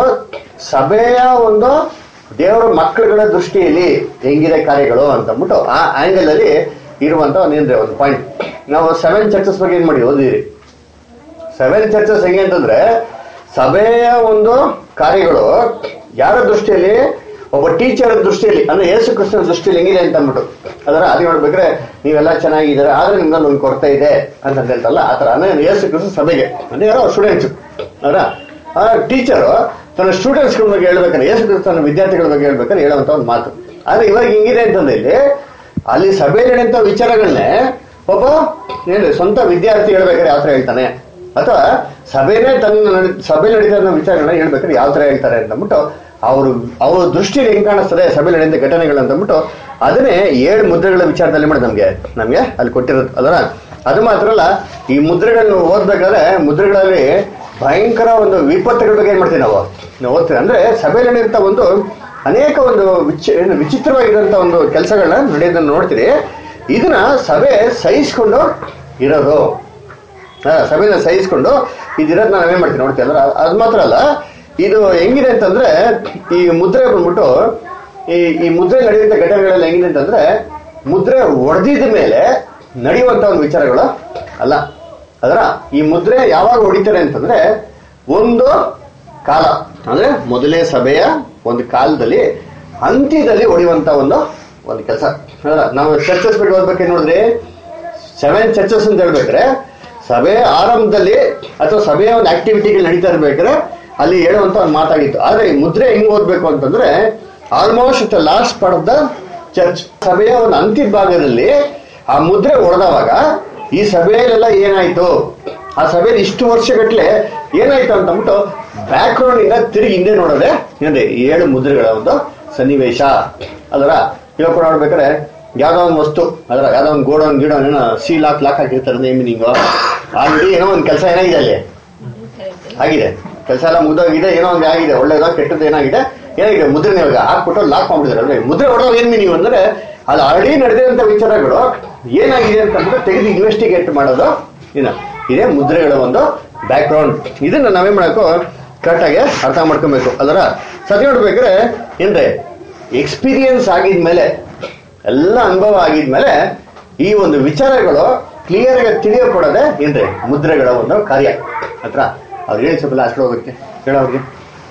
ಸಭೆಯ ಒಂದು ದೇವರ ಮಕ್ಕಳುಗಳ ದೃಷ್ಟಿಯಲ್ಲಿ ಹೆಂಗಿದೆ ಕಾರ್ಯಗಳು ಅಂತಂದ್ಬಿಟ್ಟು ಆ ಆಂಗಲ್ ಅಲ್ಲಿ ಇರುವಂತ ಒಂದೇನ್ರಿ ಒಂದು ಪಾಯಿಂಟ್ ನಾವು ಸೆವೆನ್ ಚರ್ಚಸ್ ಬಗ್ಗೆ ಏನ್ ಮಾಡಿ ಓದಿರಿ ಸೆವೆನ್ ಚರ್ಚಸ್ ಹೆಂಗೆ ಅಂತಂದ್ರೆ ಸಭೆಯ ಒಂದು ಕಾರ್ಯಗಳು ಯಾರ ದೃಷ್ಟಿಯಲ್ಲಿ ಒಬ್ಬ ಟೀಚರ್ ದೃಷ್ಟಿಯಲ್ಲಿ ಅಂದ್ರೆ ಯೇಸು ಕ್ರಿಸ್ತನ ದೃಷ್ಟಿಯಲ್ಲಿ ಹೆಂಗಿದೆ ಅಂತ ಅಂದ್ಬಿಟ್ಟು ಅದರ ಅದು ನೋಡ್ಬೇಕ್ರೆ ನೀವೆಲ್ಲ ಚೆನ್ನಾಗಿದ್ದಾರೆ ಆದ್ರೆ ನಿಮ್ದಲ್ಲಿ ಒಂದು ಕೊರತೆ ಇದೆ ಅಂತ ಹೇಳ್ತಲ್ಲ ಆ ತರ ಅಂದ್ರೆ ಯೇಸು ಕ್ರಿಸ್ತ ಸಭೆಗೆ ಅಂದ್ರೆ ಯಾರೋ ಸ್ಟೂಡೆಂಟ್ಸ್ ಅದರ ಆ ಟೀಚರು ತನ್ನ ಸ್ಟೂಡೆಂಟ್ಸ್ಗಳ ಬಗ್ಗೆ ಹೇಳ್ಬೇಕಾದ್ರೆ ಯೇಸು ಕ್ರಿಸ್ತನ ವಿದ್ಯಾರ್ಥಿಗಳ ಬಗ್ಗೆ ಹೇಳ್ಬೇಕಾದ್ರೆ ಹೇಳುವಂತ ಒಂದು ಮಾತು ಆದ್ರೆ ಇವಾಗ ಹಿಂಗಿದೆ ಅಂತಂದ್ರೆ ಇಲ್ಲಿ ಅಲ್ಲಿ ಸಭೆಯಲ್ಲಿ ನಡೆಯುವಂತ ವಿಚಾರಗಳನ್ನೇ ಒಬ್ಬ ಏನು ಸ್ವಂತ ವಿದ್ಯಾರ್ಥಿ ಹೇಳ್ಬೇಕಾದ್ರೆ ಯಾವ ತರ ಹೇಳ್ತಾನೆ ಅಥವಾ ಸಭೆನೇ ತನ್ನ ನಡೆ- ಸಭೆ ನಡೀತಾ ಇರೋ ವಿಚಾರಗಳನ್ನ ಹೇಳ್ಬೇಕಾದ್ರೆ ಯಾವ ತರ ಹೇಳ್ತಾರೆ ಅಂತಂದ್ಬಿಟ್ಟು ಅವರು ಅವ್ರ ದೃಷ್ಟಿಯಲ್ಲಿ ಹೆಂಗ್ ಕಾಣಿಸ್ತದೆ ಸಭೆ ನಡೆಯುವಂತ ಘಟನೆಗಳು ಅಂತಂದ್ಬಿಟ್ಟು ಅದನ್ನೇ ಏಳು ಮುದ್ರೆಗಳ ವಿಚಾರದಲ್ಲಿ ಮಾಡಿ ನಮ್ಗೆ ನಮ್ಗೆ ಅಲ್ಲಿ ಕೊಟ್ಟಿರೋದು ಅದರ ಅದು ಮಾತ್ರ ಅಲ್ಲ ಈ ಮುದ್ರೆಗಳನ್ನ ಓದ್ಬೇಕಾದ್ರೆ ಮುದ್ರೆಗಳಲ್ಲಿ ಭಯಂಕರ ಒಂದು ವಿಪತ್ತುಗಳ ಬಗ್ಗೆ ಏನ್ ಮಾಡ್ತೀವಿ ನಾವು ನಾವು ಓದ್ತೀವಿ ಅಂದ್ರೆ ಸಭೆಯಲ್ಲಿ ನಡೆಯುವಂತ ಒಂದು ಅನೇಕ ಒಂದು ವಿಚ ಏನು ವಿಚಿತ್ರವಾಗಿರುವಂತ ಒಂದು ಕೆಲಸಗಳನ್ನ ನಡೆಯೋದನ್ನ ನೋಡ್ತೀರಿ ಇದನ್ನ ಸಭೆ ಸಹಿಸ್ಕೊಂಡು ಇರೋದು ಹಾ, ಸಭೆನ ಸಹಿಸ್ಕೊಂಡು ಇದಿರೋದನ್ನ ನಾವೇನ್ ಮಾಡ್ತೀವಿ ನೋಡ್ತೀವಿ ಅಂದ್ರೆ ಅದು ಮಾತ್ರ ಅಲ್ಲ ಇದು ಹೆಂಗಿದೆ ಅಂತಂದ್ರೆ ಈ ಮುದ್ರೆ ಬಂದ್ಬಿಟ್ಟು ಈ ಈ ಮುದ್ರೆ ನಡೆಯುವಂತ ಘಟನೆಗಳೆಲ್ಲ ಹೆಂಗಿದೆ ಅಂತಂದ್ರೆ ಮುದ್ರೆ ಒಡೆದಿದ ಮೇಲೆ ನಡೆಯುವಂತ ಒಂದು ವಿಚಾರಗಳು ಅಲ್ಲ ಅದರ ಈ ಮುದ್ರೆ ಯಾವಾಗ ಹೊಡಿತಾರೆ ಅಂತಂದ್ರೆ ಒಂದು ಕಾಲ ಅಂದ್ರೆ ಮೊದಲನೇ ಸಭೆಯ ಒಂದು ಕಾಲದಲ್ಲಿ ಅಂತ್ಯದಲ್ಲಿ ಹೊಡೆಯುವಂತ ಒಂದು ಒಂದು ಕೆಲಸ ನಾವು ಚರ್ಚಸ್ ಬಿಟ್ಟು ಓದ್ಬೇಕೇನು ನೋಡಿದ್ರಿ ಸೆವೆನ್ ಚರ್ಚಸ್ ಅಂತ ಹೇಳ್ಬೇಕಾರೆ ಸಭೆ ಆರಂಭದಲ್ಲಿ ಅಥವಾ ಸಭೆಯ ಒಂದು ಆಕ್ಟಿವಿಟಿಗಳು ನಡೀತಾ ಇರ್ಬೇಕಾದ್ರೆ ಅಲ್ಲಿ ಹೇಳುವಂತ ಒಂದು ಮಾತಾಗಿತ್ತು ಆದ್ರೆ ಈ ಮುದ್ರೆ ಹೆಂಗ್ ಓದ್ಬೇಕು ಅಂತಂದ್ರೆ almost last part of the church ಸಭೆಯ ಒಂದು ಅಂತಿಮ ಭಾಗದಲ್ಲಿ ಆ ಮುದ್ರೆ ಹೊಡೆದವಾಗ ಈ ಸಭೆಯಲ್ಲೆಲ್ಲ ಏನಾಯ್ತು ಆ ಸಭೆಯಲ್ಲಿ ಇಷ್ಟು ವರ್ಷಗಟ್ಲೆ ಏನಾಯ್ತು ಅಂತ ಅಂದ್ಬಿಟ್ಟು ಬ್ಯಾಕ್ ಗ್ರೌಂಡ್ ಇಂದ ತಿರುಗಿ ಹಿಂದೆ ನೋಡೋದೆ ಏನ್ರಿ ಈ ಏಳು ಮುದ್ರೆಗಳ ಒಂದು ಸನ್ನಿವೇಶ ಅದರ ಇವಾಗ ಕೂಡ ನೋಡ್ಬೇಕಾದ್ರೆ ಯಾವ್ದೋ ಒಂದು ವಸ್ತು ಅದರ ಯಾವ್ದೋ ಒಂದು ಗೋಡೌನ್ ಗಿಡೋನ್ ಏನೋ ಸೀಲ್ ಹಾಕಿ ಲಾಕ್ ಹಾಕಿರ್ತಾರೆ ಮೀನಿಂಗು ಆಲ್ರೆಡಿ ಏನೋ ಒಂದು ಕೆಲಸ ಏನಾಗಿದೆ ಅಲ್ಲಿ ಆಗಿದೆ ಕೆಲಸ ಎಲ್ಲ ಮುಗ್ದೋಗಿದೆ ಏನೋ ಒಂದು ಆಗಿದೆ ಒಳ್ಳೇದೋ ಕೆಟ್ಟದ್ದು ಏನಾಗಿದೆ ಏನಾಗಿದೆ ಮುದ್ರೆ ಇವಾಗ ಹಾಕ್ಬಿಟ್ಟು ಲಾಕ್ ಮಾಡ್ಬಿಟ್ಟಿದ್ದಾರೆ ಅಂದ್ರೆ ಮುದ್ರೆ ಹೊಡೆದಾಗ ಏನ್ ಮೀನಿಂಗ್ ಅಂದ್ರೆ ಅಲ್ಲಿ ಆಲ್ರೆಡಿ ನಡೆದಿರುವಂತ ವಿಚಾರಗಳು ಏನಾಗಿದೆ ಅಂತ ಅಂದ್ಬಿಟ್ಟು ತೆಗೆದು ಇನ್ವೆಸ್ಟಿಗೇಟ್ ಮಾಡೋದು ಇನ್ನ ಇದೇ ಮುದ್ರೆಗಳ ಒಂದು ಬ್ಯಾಕ್ ಗ್ರೌಂಡ್ ಇದನ್ನ ನಾವೇನ್ ಮಾಡಬೇಕು ಕರೆಕ್ಟಾಗಿ ಅರ್ಥ ಮಾಡ್ಕೊಬೇಕು ಅದರ ಸತಿ ನೋಡ್ಬೇಕಾದ್ರೆ ಏನ್ರಿ ಎಕ್ಸ್ಪೀರಿಯನ್ಸ್ ಆಗಿದ್ಮೇಲೆ ಎಲ್ಲ ಅನುಭವ ಆಗಿದ್ಮೇಲೆ ಈ ಒಂದು ವಿಚಾರಗಳು ಕ್ಲಿಯರ್ ಆಗಿ ತಿಳಿಯಕೊಡೋದೆ ಏನ್ರಿ ಮುದ್ರೆಗಳ ಒಂದು ಕಾರ್ಯ ಹತ್ರ ಅವ್ರು ಹೇಳಿ ಸ್ವಲ್ಪ ಲಾಸ್ಟ್ ಹೋಗೋಕ್ಕೆ ಹೇಳೋರಿಗೆ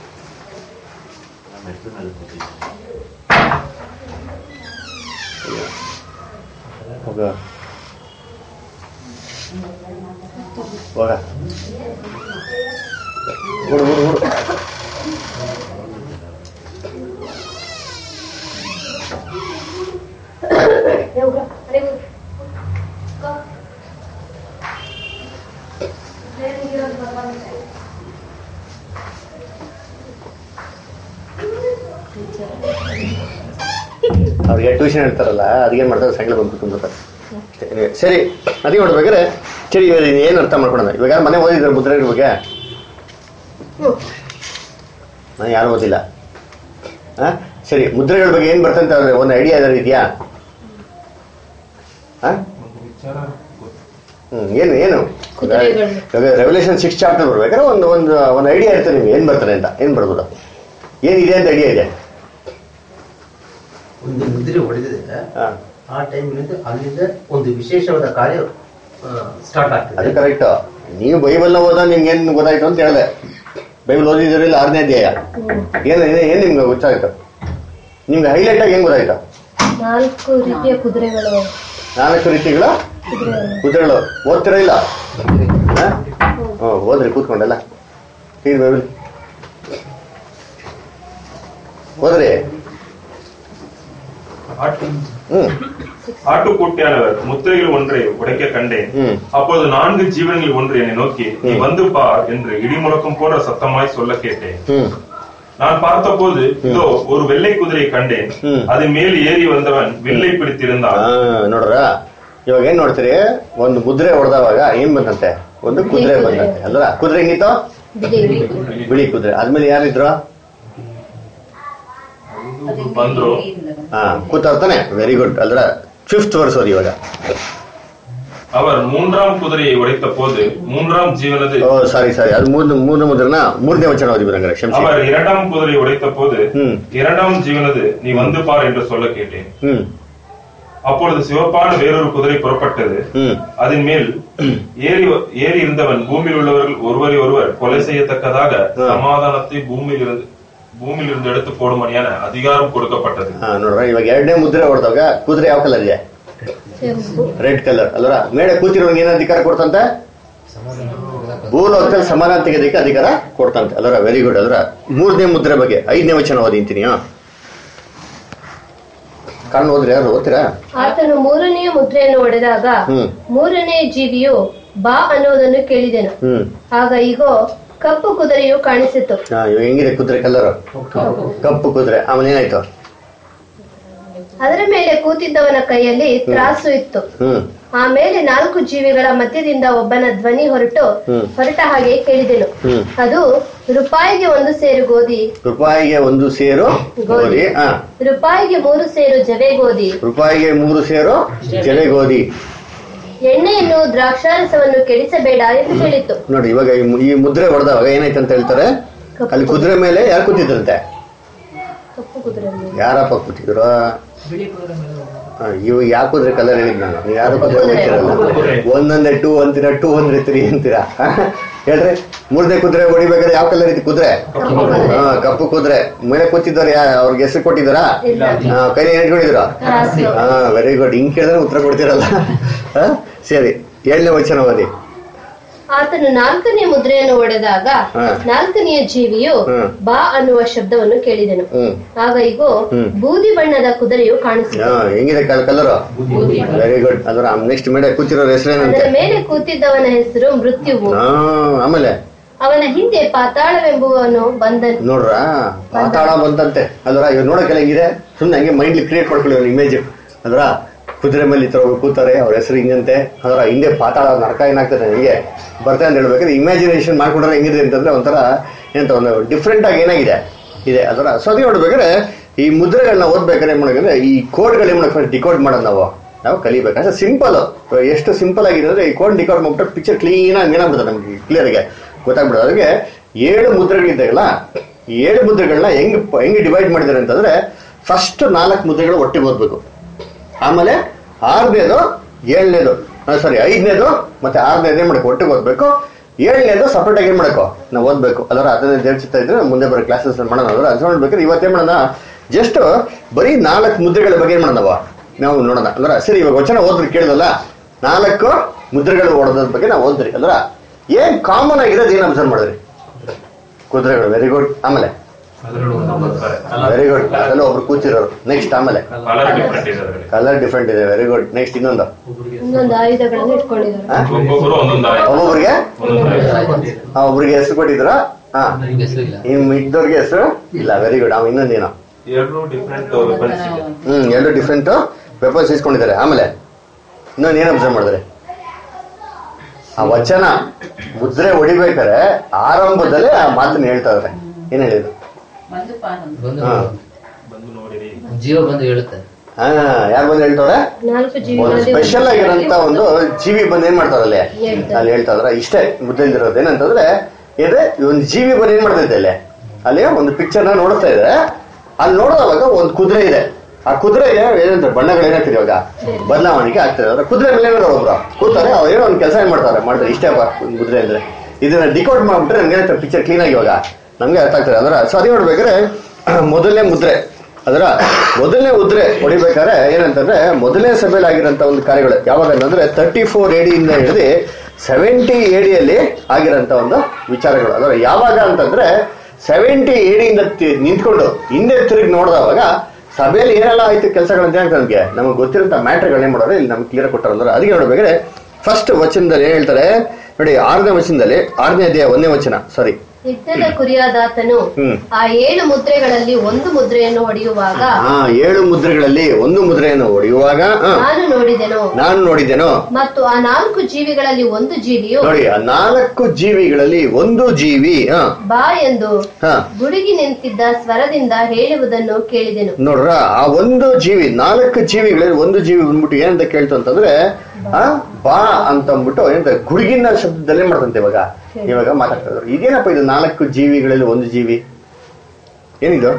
ಹೋಗ ಹೋಗ ಹುಡು ಹುಡು ಹುಡು ಅವ್ರಿಗೆ ಟ್ಯೂಷನ್ ಹೇಳ್ತಾರಲ್ಲ ಅದಕ್ಕೇನು ಮಾಡ್ತಾರೆ ಸಂಘ ಬಂದು ಕುತ್ಕೊಂಡ್ಬಿಡ್ತಾರೆ ಅಷ್ಟೇ. ಸರಿ ಅದೇ ನೋಡ್ಬೇಕಾದ್ರೆ ಸರಿ ಇವಾಗ ಏನು ಅರ್ಥ ಮಾಡ್ಕೊಳ್ಳೋಣ ಇವಾಗ ಯಾರು ಮನೆ ಓದಿದ್ರೆ ಮುದ್ರೆಗಳ ಬಗ್ಗೆ ನಾನು ಯಾರು ಓದಿಲ್ಲ ಹಾ ಸರಿ ಮುದ್ರೆಗಳ ಬಗ್ಗೆ ಏನು ಬರ್ತಂತ ಒಂದು ಐಡಿಯಾ ಏನಾದ್ರು ಇದೆಯಾ ಹಾ ಒಂದು ವಿಚಾರ ಗೊತ್ತು. ಹ್ಮ್ ಏನು ಏನು ಕುದುರೆಗಳು. ರೆವಲ್ಯೂಷನ್ ಸಿಕ್ಸ್ ಚಾಪ್ಟರ್ ಬರ್ಬೇಕಾದ್ರೆ ಒಂದು ಒಂದು ಒಂದು ಐಡಿಯಾ ಇರುತ್ತೆ ನಿಮ್ಗೆ ಏನ್ ಬರ್ತಾರೆ ಅಂತ ಏನ್ ಬರ್ಬೋದು ಏನಿದೆ ಅಂತ ಐಡಿಯಾ ಇದೆ ಒಂದು ಮುದ್ರೆ ಹೊಡೆದಿದೆ ಹಾ, ಆ ಟೈಮ್ನಿಂದ ಅಲ್ಲಿಂದ ಒಂದು ವಿಶೇಷವಾದ ಕಾರ್ಯ ಸ್ಟಾರ್ಟ್ ಅದು ಆಗ್ತದೆ ಕರೆಕ್ಟ್ ನೀವು ಬೈಬಲ್ನ ಓದ ನಿಮ್ಗೆ ಏನ್ ಗೊತ್ತಾಯ್ತು ಅಂತ ಹೇಳಿದೆ ಬೈಬಲ್ ಓದಿದಿರಲಿಲ್ಲ ಆರನೇ ಅಧ್ಯಾಯ ಏನ್ ಏನ್- ಏನ್ ನಿಮ್ಗೆ ಗೊತ್ತಾಯ್ತು ನಿಮ್ಗೆ ಹೈಲೈಟ್ ಆಗಿ ಏನ್ ಗೊತ್ತಾಯ್ತು ನಾಲ್ಕು ರೀತಿಯ ಕುದುರೆಗಳು ನಾಲ್ಕು ರೀತಿಗಳ ಕುದುರೆಗಳು ಕುದುರೆಗಳು ಓದ್ತಿರೋ ಇಲ್ಲ ಹಾ? ಹ್ಮ್ ಓದ್ರಿ ಕೂತ್ಕೊಂಡಲ್ಲ ತೀರ್ ಬೈಬಲ್ ಓದ್ರಿ ஆட்டு- ಹ್ಮ್ ஆட்டுக்குட்டியானவர் முத்திரையில் ஒன்றை உடைக்க கண்டேன் ம். அப்போது நான்கு ஜீவன்கள் ஒன்று என்னை நோக்கி நீ ம். வந்து பார் என்று இடிமுழக்கம் போன்ற சத்தமாய் சொல்ல கேட்டேன் ಹ್ಮ್ நான் பார்த்தபோது இதோ ஒரு வெள்ளை குதிரையை கண்டேன் ம். அது மேல் ஏறி வந்தவன் வில்லை பிடித்திருந்தான் ಆ, ನೋಡ್ರ ಇವಾಗ ಏನ್ ನೋಡ್ತೀರಿ ಒಂದು ಮುದ್ರೆ ಹೊಡೆದವಾಗ ಏನ್ ಬಂದಂತೆ ಒಂದು ಕುದುರೆ ಕುದುರೆ. ಬಂದಂತೆ ಅಲ್ರ ಕುದುರೆ ಹೆಂಗಿತ್ತು ಬಿಳಿ ಬಿಳಿ ಕುದುರೆ ಆದ್ಮೇಲೆ ಯಾರಿದ್ರು ಬಂದ್ರು ಹಾ ಕೂತಾರ್ತಾನೆ ವೆರಿ ಗುಡ್ ಅಲ್ರ ಫಿಫ್ತ್ ವರ್ಸ್ ಓದಿ ಇವಾಗ அவர் மூன்றாம் குதிரையை உடைத்த போது மூன்றாம் ஜீவனது ಓ ಸಾರಿ ಸಾರಿ ಅದು ಮೂರ್ ಮೂರನೇ ಮುದ್ರನ ಮೂರನೇ ವಚನ ಓದಿ ಬರಂಗಾರೆ ಕ್ಷಮಿಸಿ அவர் இரண்டாம் குதிரையை உடைத்த போது ம். இரண்டாம் ஜீவனது நீ வந்து பார் என்று சொல்ல கேட்டேன் ಹ್ಮ್ அப்பொழுது சிவப்பான வேறொரு குதிரை புறப்பட்டது ಹ್ಮ್ அதன் மேல் ஏறி ஏறி இருந்தவன் பூமியில் உள்ளவர்கள் ஒருவரை ஒருவர் கொலை செய்யத்தக்கதாக ஆ. சமாதானத்தை பூமியில் இருந்து பூமியில் இருந்து எடுத்து போடும்படியான அதிகாரம் கொடுக்கப்பட்டது ಹಾ ನೋಡ್ರ ಇವಾಗ ಎರಡನೇ ಮುದ್ರೆ ಹೊಡೆದಾಗ ಕುದುರೆ ಯಾವ ಕಲರ್ ಇದೆ ಕೆಂಪು ರೆಡ್ ಕಲರ್ ಅಲ್ರ ಮೇಲೆ ಕೂತಿರೋನ್ಗೆ ಏನ್ ಅಧಿಕಾರ ಕೊಡ್ತಂತೆ ಭೂಲೋಕದಲ್ಲಿ ಸಮಾನ ತೆಗೆದಕ್ಕೆ ಅಧಿಕಾರ ಕೊಡ್ತಂತೆ ಅಲ್ರ ವೆರಿ ಗುಡ್ ಅಲ್ರ ಮೂರನೇ ಮುದ್ರೆ ಬಗ್ಗೆ ಐದನೇ ವಚನ ಓದಿಂತೀನಿ ಹಾ ಕಣ್ಣು ಓದ್ರಿ ಯಾರು ಓದ್ತೀರಾ ಆತನು ಮೂರನೆಯ ಮುದ್ರೆಯನ್ನು ಹೊಡೆದಾಗ ಹ್ಮ್ ಮೂರನೆಯ ಜೀವಿಯು ಬಾ ಅನ್ನುವುದನ್ನು ಕೇಳಿದೆನು ಹ್ಮ್ ಆಗ ಈಗೋ ಕಪ್ಪು ಕುದುರೆಯು ಕಾಣಿಸಿತು ಹಾ ಇವಾಗ ಹೆಂಗಿದೆ ಕುದುರೆ ಕಲರ್ ಕಪ್ಪು ಕುದುರೆ ಆಮೇಲೆ ಏನಾಯ್ತು ಅದರ ಮೇಲೆ ಕೂತಿದ್ದವನ ಕೈಯಲ್ಲಿ ತ್ರಾಸು ಇತ್ತು ಹ್ಮ್ ಆಮೇಲೆ ನಾಲ್ಕು ಜೀವಿಗಳ ಮಧ್ಯದಿಂದ ಒಬ್ಬನ ಧ್ವನಿ ಹೊರಟು ಹ್ಮ್. ಹೊರಟ ಹಾಗೆ ಕೇಳಿದೆನು ಹ್ಮ್ ಅದು ರೂಪಾಯಿಗೆ ಒಂದು ಸೇರು ಗೋಧಿ ರೂಪಾಯಿಗೆ ಒಂದು ಸೇರು ಗೋಧಿ ಹಾ ರೂಪಾಯಿಗೆ ಮೂರು ಸೇರು ಜವೆ ಗೋಧಿ ರೂಪಾಯಿಗೆ ಮೂರು ಸೇರು ಜಡೆ ಗೋಧಿ ಎಣ್ಣೆಯನ್ನು ದ್ರಾಕ್ಷಾರಸವನ್ನು ಕೆಡಿಸಬೇಡ ಎಂದು ಹೇಳಿತು ನೋಡಿ ಇವಾಗ ಈ ಮು- ಈ ಮುದ್ರೆ ಹೊಡೆದವಾಗ ಏನಾಯ್ತು ಅಂತ ಹೇಳ್ತಾರೆ ಕಪ್ಪು ಅಲ್ಲಿ ಕುದುರೆ ಮೇಲೆ ಯಾರು ಕೂತಿದ್ರಂತೆ ಕಪ್ಪು ಕುದುರೆ ಮೇಲೆ. ಯಾರಪ್ಪ ಕೂತಿದ್ರು ಬಿಳಿ ಕುದುರೆ ಮೇಲೆ ಹೋಗೋದು. ಆ, ಇವು ಯಾಕೆ ಕುದುರೆ ಕಲರ್ ಹೇಳಿದ್ ನಾನು ನೀವು ಯಾರು ಕುದುರೆ ಗೊತ್ತಿರಲ್ಲ ಒಂದೊಂದೇ ಟೂ ಅಂತೀರಾ ಟೂ ಅಂದ್ರೆ ತ್ರೀ ಅಂತೀರಾ ಹೇಳ್ರಿ ಮೂರನೇ ಕುದುರೆ ಹೊಡಿಬೇಕಾದ್ರೆ ಯಾವ ಕಲರ್ ಐತಿ ಕುದುರೆ ಹಾ ಕಪ್ಪು ಕುದುರೆ ಮೇಲೆ ಕೂತಿದ್ದವ್ರು ಯಾ ಅವ್ರಿಗೆ ಹೆಸರು ಕೊಟ್ಟಿದ್ದಾರಾ ಇಲ್ಲ. ಹಾ, ಕೈಲಿ ಇಟ್ಕೊಂಡಿದ್ರು ರಾಸು. ಹಾ ವೆರಿ ಗುಡ್ ಹಿಂಗ್ ಕೇಳಿದ್ರೆ ಉತ್ತರ ಕೊಡ್ತೀರಲ್ಲ ಹಾ? ಸರಿ ಏಳನೇ ವಚನ ಓದಿ ಆತನು ನಾಲ್ಕನೇ ಮುದ್ರೆಯನ್ನು ಒಡೆದಾಗ ಹಾ. ನಾಲ್ಕನೆಯ ಜೀವಿಯು ಹ್ಮ್. ಬಾ ಅನ್ನುವ ಶಬ್ದವನ್ನು ಕೇಳಿದೆನು ಹ್ಮ್ ಆಗ ಇಗೋ ಹ್ಮ್. ಬೂದಿ ಬಣ್ಣದ ಕುದುರೆಯು ಕಾಣಿಸಿತು ಹಾ ಹೆಂಗಿದೆ ಕಲರ್ ವೆರಿ ಗುಡ್ ಅದ್ರ ನೆಕ್ಸ್ಟ್ ಮೇಲೆ ಕೂತಿರೋರ್ ಹೆಸರೇನಂತೆ ಅದರ ಮೇಲೆ ಕೂತಿದ್ದವನ ಹೆಸರು ಮೃತ್ಯುವು ಹಾ ಆಮೇಲೆ ಅವನ ಹಿಂದೆ ಪಾತಾಳವೆಂಬುವನು ಬಂದನು ನೋಡ್ರ ಪಾತಾಳ ಬಂದಂತೆ ಅಲ್ರ ಇವ್ ನೋಡಕ್ಕೆಲ್ಲ ಹೆಂಗಿದೆ ಸುಮ್ನೆ ಹಂಗೆ ಮೈಂಡ್ಲಿ ಕ್ರಿಯೇಟ್ ಮಾಡ್ಕೊಳ್ಳಿ ಒಂದು ಇಮೇಜ್ ಅಲ್ರ ಕುದುರೆ ಮೇಲೆ ಈ ತರ ಒಬ್ರು ಕೂತಾರೆ ಅವ್ರ ಹೆಸರು ಹಿಂಗಂತೆ ಅದರ ಹಿಂದೆ ಪಾತಾಳ ನರಕ ಏನಾಗ್ತದೆ ಹಿಂಗೆ ಬರ್ತಾ ಅಂತ ಹೇಳ್ಬೇಕಾದ್ರೆ ಇಮ್ಯಾಜಿನೇಷನ್ ಮಾಡ್ಕೊಂಡ್ರೆ ಹೆಂಗಿದೆ ಅಂತಂದ್ರೆ ಒಂಥರ ಎಂತ ಒಂದು ಡಿಫ್ರೆಂಟ್ ಆಗಿ ಏನಾಗಿದೆ ಇದೆ ಅದರ ಸೊ ಅದೇ ನೋಡ್ಬೇಕಾದ್ರೆ ಈ ಮುದ್ರೆಗಳನ್ನ ಓದ್ಬೇಕಾದ್ರೆ ಏನ್ ಮಾಡಬೇಕಂದ್ರೆ ಈ ಕೋಡ್ಗಳು ಏನ್ ಮಾಡಬೇಕು ಡಿಕೋಡ್ ಮಾಡೋದು ನಾವು ನಾವು ಕಲಿಬೇಕು ಅಷ್ಟೇ ಸಿಂಪಲ್ ಎಷ್ಟು ಸಿಂಪಲ್ ಆಗಿದೆ ಅಂದ್ರೆ ಈ ಕೋಡ್ ಡಿಕೋಡ್ ಮಾಡ್ಬಿಟ್ಟು ಪಿಕ್ಚರ್ ಕ್ಲೀನ್ ಆಗಿ ಏನಾಗ್ಬಿಡುತ್ತೆ ನಮ್ಗೆ ಕ್ಲಿಯರ್ ಆಗಿ ಗೊತ್ತಾಗ್ಬಿಡೋದು ಅದಕ್ಕೆ ಏಳು ಮುದ್ರೆಗಳಿದ್ದಾಗಲ್ಲ ಈ ಏಳು ಮುದ್ರೆಗಳನ್ನ ಹೆಂಗ್ ಹೆಂಗ್ ಡಿವೈಡ್ ಮಾಡಿದ್ದಾರೆ ಅಂತಂದ್ರೆ ಫಸ್ಟ್ ನಾಲ್ಕು ಮುದ್ರೆಗಳು ಒಟ್ಟಿಗೆ ಓದ್ಬೇಕು ಆಮೇಲೆ ಆರನೇದು ಏಳನೇದು ಸಾರಿ ಐದನೇದು ಮತ್ತೆ ಆರನೇದು ಏನ್ ಮಾಡಬೇಕು ಒಟ್ಟಿಗೆ ಓದ್ಬೇಕು ಏಳನೇದು ಸಪರೇಟ್ ಆಗಿ ಏನ್ ಮಾಡಬೇಕು ನಾವು ಓದ್ಬೇಕು ಅದರ ಅದನ್ನ ದೇವಚಿತ್ತ ಇದ್ರೆ ಮುಂದೆ ಬರೋ ಕ್ಲಾಸಸ್ ಮಾಡೋಣ ಅದರ ಅದು ನೋಡ್ಬೇಕಾದ್ರೆ ಇವತ್ತೇನ್ ಮಾಡೋಣ ಜಸ್ಟ್ ಬರೀ ನಾಲ್ಕು ಮುದ್ರೆಗಳ ಬಗ್ಗೆ ಏನ್ ಮಾಡೋಣ ನಾವು? ನಾವು ನೋಡೋಣ ಅಂದ್ರೆ ಸರಿ ಇವಾಗ ವಚನ ಓದ್ರಿ ಕೇಳಿದಲ್ಲ ನಾಲ್ಕು ಮುದ್ರೆಗಳು ಓಡೋದ್ರ ಬಗ್ಗೆ ನಾವು ಓದ್ರಿ ಅಲ್ರ ಏನ್ ಕಾಮನ್ ಆಗಿರೋದು ಏನ್ ಅಬ್ಸರ್ವ್ ಮಾಡಿದ್ರಿ ಕುದುರೆಗಳು ವೆರಿ ಗುಡ್ ಆಮೇಲೆ ಅದರಲ್ಲೂ ಒಂದೊಂದು ಬರ್ತಾರೆ ವೆರಿ ಗುಡ್ ಅದೆಲ್ಲ ಒಬ್ರು ಕೂತಿರೋರು ನೆಕ್ಸ್ಟ್ ಆಮೇಲೆ ಕಲರ್ ಡಿಫ್ರೆಂಟ್ ಇದೆ ಅದರಲ್ಲಿ ಕಲರ್ ಡಿಫ್ರೆಂಟ್ ಇದೆ ವೆರಿ ಗುಡ್ ನೆಕ್ಸ್ಟ್ ಇನ್ನೊಂದು ಇನ್ನೊಂದು ಆಯುಧಗಳನ್ನು ಇಟ್ಕೊಂಡಿದ್ದಾರೆ ಆ? ಒಬ್ಬೊಬ್ಬರು ಒಂದೊಂದು ಆಯ್ತು ಒಬ್ಬೊಬ್ರಿಗೆ ಒಂದೊಂದು ಆಯ್ತು ಆ, ಒಬ್ರಿಗೆ ಹೆಸರು ಕೊಟ್ಟಿದ್ರ ಹಾ ಇನ್ ಇದ್ದವ್ರಿಗೆ ಹೆಸರು ಇಲ್ಲ ವೆರಿ ಗುಡ್ ಅವ ಇನ್ನೊಂದೇನೋ ಎರಡು ಡಿಫ್ರೆಂಟ್ ವೆಪನ್ಸ್ ಇದೆ ಹ್ಮ್ ಎರಡು ಡಿಫ್ರೆಂಟ್ ವೆಪನ್ಸ್ ಇಸ್ಕೊಂಡಿದ್ದಾರೆ ಆಮೇಲೆ ಇನ್ನೊಂದು ಏನ್ ಅಬ್ಸರ್ವ್ ಮಾಡಿದ್ರೆ ಆ ವಚನ ಮುದ್ರೆ ಹೊಡಿಬೇಕಾರೆ ಆರಂಭದಲ್ಲೇ ಆ ಮಾತನ್ನ ಹೇಳ್ತಾ ಇದಾರೆ ಏನ್ ಹೇಳಿದ್ರು ಬಂದು ಹಾ. ಬಂದು ನೋಡಿರಿ ಜೀವ ಬಂದು ಹೇಳುತ್ತೆ ಹಾ ಯಾರು ಬಂದು ಹೇಳ್ತವ್ರೆ ನಾಲ್ಕು ಒಂದು ಜೀವಿಗಳಲ್ಲಿ ಸ್ಪೆಷಲ್ ಆಗಿರೋಂತ ಒಂದು ಜೀವಿ ಬಂದು ಏನ್ ಮಾಡ್ತಾರಲ್ಲಿ ಹೇಳ್ತಾರೆ. ಅಲ್ಲಿ ಹೇಳ್ತಾ ಇದ್ರ ಇಷ್ಟೇ ಮುದ್ದಲ್ಲಿರೋದು ಏನಂತಂದ್ರೆ ಇದೆ ಒಂದು ಜೀವಿ ಬಂದು ಏನ್ ಮಾಡ್ತೈತೆ ಅಲ್ಲಿ ಅಲ್ಲಿ ಒಂದು ಪಿಕ್ಚರ್ ನ ನೋಡ್ತಾ ಇದೆ ಅಲ್ಲಿ ನೋಡೋದಾಗ ಒಂದು ಕುದುರೆ ಇದೆ ಆ ಕುದುರೆಗೆ ಏನಂತಾರೆ ಬಣ್ಣಗಳು ಏನಾಗ್ತದೆ ಇವಾಗ ಬದಲಾವಣೆಗೆ ಆಗ್ತದೆ ಅದ್ರ ಕುದುರೆ ಮೇಲೆ ಏನಾದ್ರು ಒಬ್ರು ಕೂತಾರೆ ಅವ್ರು ಏನೋ ಒಂದು ಕೆಲಸ ಏನ್ ಮಾಡ್ತಾರೆ ಮಾಡ್ತಾರೆ ಇಷ್ಟೇ ಅಪ್ಪ ಒಂದು ಕುದುರೆ ಅಂದ್ರೆ ಇದನ್ನ ಡಿಕೋಡ್ ಮಾಡ್ಬಿಟ್ರೆ ನಮ್ಗೆ ಏನಾಗ್ತದೆ ಪಿಕ್ಚರ್ ಕ್ಲೀನ್ ಆಗಿ ಇವಾಗ ನಮ್ಗೆ ಅರ್ಥ ಆಗ್ತದೆ ಅದರ ಸೊ ಅದೇ ನೋಡ್ಬೇಕಾದ್ರೆ ಮೊದಲನೇ ಮುದ್ರೆ ಅದರ ಮೊದಲನೇ ಉದ್ರೆ ಹೊಡಿಬೇಕಾದ್ರೆ ಏನಂತಂದ್ರೆ ಮೊದಲನೇ ಸಭೆಯಲ್ಲಿ ಆಗಿರೋಂಥ ಒಂದು ಕಾರ್ಯಗಳು ಯಾವಾಗ ಅಂತಂದ್ರೆ ತರ್ಟಿ ಫೋರ್ ಎಡಿಯಿಂದ ಹಿಡಿದು ಸೆವೆಂಟಿ ಎಡಿಯಲ್ಲಿ ಆಗಿರೋಂಥ ಒಂದು ವಿಚಾರಗಳು ಅದರ ಯಾವಾಗ ಅಂತಂದ್ರೆ ಸೆವೆಂಟಿ ಎಡಿಯಿಂದ ನಿಂತ್ಕೊಂಡು ಹಿಂದೆ ತಿರುಗಿ ನೋಡಿದವಾಗ ಸಭೆಯಲ್ಲಿ ಏನೆಲ್ಲ ಆಯ್ತು ಕೆಲಸಗಳಂತ ಹೇಳ್ತಾರೆ ನಮಗೆ ನಮಗೆ ಗೊತ್ತಿರೋಂಥ ಮ್ಯಾಟ್ರ್ಗಳು ಏನ್ ಮಾಡೋರು ಇಲ್ಲಿ ನಮ್ಗೆ ಕ್ಲಿಯರ್ ಕೊಟ್ಟಾರಲ್ಲ ಅದಕ್ಕೆ ನೋಡ್ಬೇಕಾದ್ರೆ ಫಸ್ಟ್ ವಚನದಲ್ಲಿ ಏನ್ ಹೇಳ್ತಾರೆ ನೋಡಿ ಆರನೇ ವಚನದಲ್ಲಿ ಆರನೇ ಅಧ್ಯಾಯ ಒಂದನೇ ವಚನ ಸಾರಿ ಯುದ್ಧದ ಕುರಿಯಾದಾತನು ಹ್ಮ್. ಆ ಏಳು ಮುದ್ರೆಗಳಲ್ಲಿ ಒಂದು ಮುದ್ರೆಯನ್ನು ಹೊಡೆಯುವಾಗ ಹಾ ಏಳು ಮುದ್ರೆಗಳಲ್ಲಿ ಒಂದು ಮುದ್ರೆಯನ್ನು ಹೊಡೆಯುವಾಗ ಆ, ನಾನು ನೋಡಿದೆನು ನಾನು ನೋಡಿದೆನು ಮತ್ತು ಆ ನಾಲ್ಕು ಜೀವಿಗಳಲ್ಲಿ ಒಂದು ಜೀವಿಯು ನೋಡಿ ಆ ನಾಲ್ಕು ಜೀವಿಗಳಲ್ಲಿ ಒಂದು ಜೀವಿ ಹ ಬಾ ಎಂದು ಹ ಗುಡುಗಿ ನಿಂತಿದ್ದ ಸ್ವರದಿಂದ ಹೇಳುವುದನ್ನು ಕೇಳಿದೆನು ನೋಡ್ರ ಆ ಒಂದು ಜೀವಿ ನಾಲ್ಕು ಜೀವಿಗಳಲ್ಲಿ ಒಂದು ಜೀವಿ ಬಂದ್ಬಿಟ್ಟು ಏನಂತ ಕೇಳ್ತು ಅಂತಂದ್ರೆ ಆ ಬಾ ಅಂತ ಅಂದ್ಬಿಟ್ಟು ಏನಂತ ಗುಡುಗಿನ ಶಬ್ದದಲ್ಲೇ ಮಾಡ್ತಂತೆ ಇವಾಗ ಇವಾಗ ಮಾತಾಡ್ತಾ ಇದ್ರು ಇದೇನಪ್ಪ ಇದು ನಾಲ್ಕು ಜೀವಿಗಳಲ್ಲಿ ಒಂದು ಜೀವಿ ಏನಿದು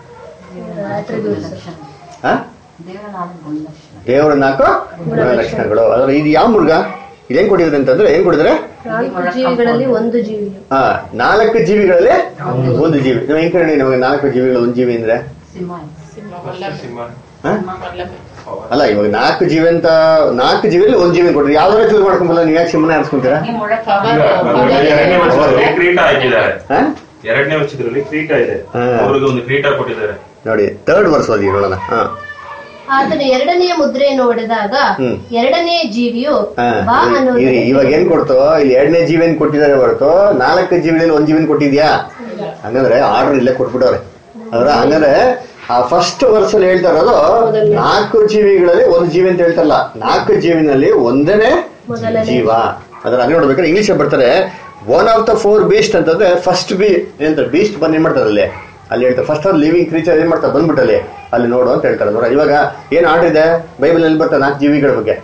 ಆ ದೇವರ ನಾಲ್ಕು ಲಕ್ಷಣಗಳು ಅದ್ರ ಇದು ಯಾವ ಮೃಗ ಇದೇನ್ ಕೊಟ್ಟಿದ್ರೆ ಅಂತಂದ್ರೆ ಏನ್ ಕೊಟ್ಟಿದ್ರೆ ನಾಲ್ಕು ಜೀವಿಗಳಲ್ಲಿ ಒಂದು ಜೀವಿಯು ಹಾ ನಾಲ್ಕು ಜೀವಿಗಳಲ್ಲಿ ಒಂದು ಜೀವಿ ನೀವು ಹೆಂಗ್ ಕರೀರಿ ನಮಗೆ ನಾಲ್ಕು ಜೀವಿಗಳು ಒಂದು ಜೀವಿ ಅಂದ್ರೆ ಸಿಂಹ ಹಾ? ಅಲ್ಲ ಇವಾಗ ನಾಲ್ಕು ಜೀವಿ ಅಂತ ನಾಲ್ಕು ಜೀವಿಯಲ್ಲಿ ಒಂದು ಜೀವಿ ಕೊಟ್ರಿ ಯಾವ್ದಾರ ಚೂಸ್ ಮಾಡ್ಕೊಂಬಲ್ಲ ನೀವು ಯಾಕೆ ಸುಮ್ಮನೆ ಅನ್ಸ್ಕೊಂತೀರಾ ಎರಡನೇ ವರ್ಷದಲ್ಲಿ ಕ್ರೀಟ ಹಾಕಿದ್ದಾರೆ ಹಾ? ಎರಡನೇ ವರ್ಷದಲ್ಲಿ ಕ್ರೀಟ ಇದೆ ಹಾ. ಅವ್ರಿಗೆ ಒಂದು ಕ್ರೀಟ ಕೊಟ್ಟಿದ್ದಾರೆ ನೋಡಿ ಥರ್ಡ್ ವರ್ಷ ಓದಿ ನೋಡೋಣ ಹಾ ಆತನು ಎರಡನೆಯ ಮುದ್ರೆಯನ್ನು ಹೊಡೆದಾಗ ಹ್ಮ್. ಎರಡನೆಯ ಜೀವಿಯು ಹಾ. ಬಾ ಇರಿ- ಅನ್ನುವುದು ಇರಿ, ಇವಾಗ ಏನ್ ಕೊಡ್ತು ಇಲ್ಲಿ ಎರಡನೇ ಜೀವಿನ ಕೊಟ್ಟಿದ್ದಾರೆ ಹೊರತು ನಾಲ್ಕು ಜೀವಿನಲ್ಲಿ ಒಂದ್ ಜೀವಿನ ಕೊಟ್ಟಿದ್ಯಾ ಹಂಗಂದ್ರೆ ಆರ್ಡರ್ ಇಲ್ಲೇ ಕೊಟ್ಬಿಟ್ಟವ್ರೆ ಅದ್ರ ಹಂಗಂದ್ರೆ ಆ ಫಸ್ಟ್ ವರ್ಷಲ್ಲಿ ಹೇಳ್ತಾ ಇರೋದು ನಾಲ್ಕು ಜೀವಿಗಳಲ್ಲಿ ಒಂದು ಜೀವಿ ಅಂತ ಹೇಳ್ತಾರಲ್ಲ ನಾಲ್ಕು ಜೀವಿನಲ್ಲಿ ಒಂದನೇ ಮೊದಲನೇ ಜೀವ ಅದ್ರ ಹಂಗೆ ನೋಡ್ಬೇಕಾದ್ರೆ ಇಂಗ್ಲಿಷ್ ಬರ್ತಾರೆ one of the four beast ಅಂತಂದ್ರೆ ಫಸ್ಟ್ ಬಿ ಏನಂತಾರೆ ಬೀಸ್ಟ್ ಬಂದ್ ಏನ್ ಮಾಡ್ತಾರೆ ಅಲ್ಲಿ ಅಲ್ಲಿ ಹೇಳ್ತಾರೆ ಫಸ್ಟ್ ಅವ್ರು ಲಿವಿಂಗ್ ಕ್ರೀಚರ್ ಏನ್ ಮಾಡ್ತಾರೆ ಬಂದ್ಬಿಟ್ಟಲ್ಲಿ ಅಲ್ಲಿ ನೋಡು ಅಂತ ಹೇಳ್ತಾರೆ ನೋಡ ಇವಾಗ ಏನ್ ಆರ್ಡರ್ ಇದೆ ಬೈಬಲ್ ಅಲ್ಲಿ ಬರ್ತಾರೆ ನಾಲ್ಕು ಜೀವಿಗಳ ಬಗ್ಗೆ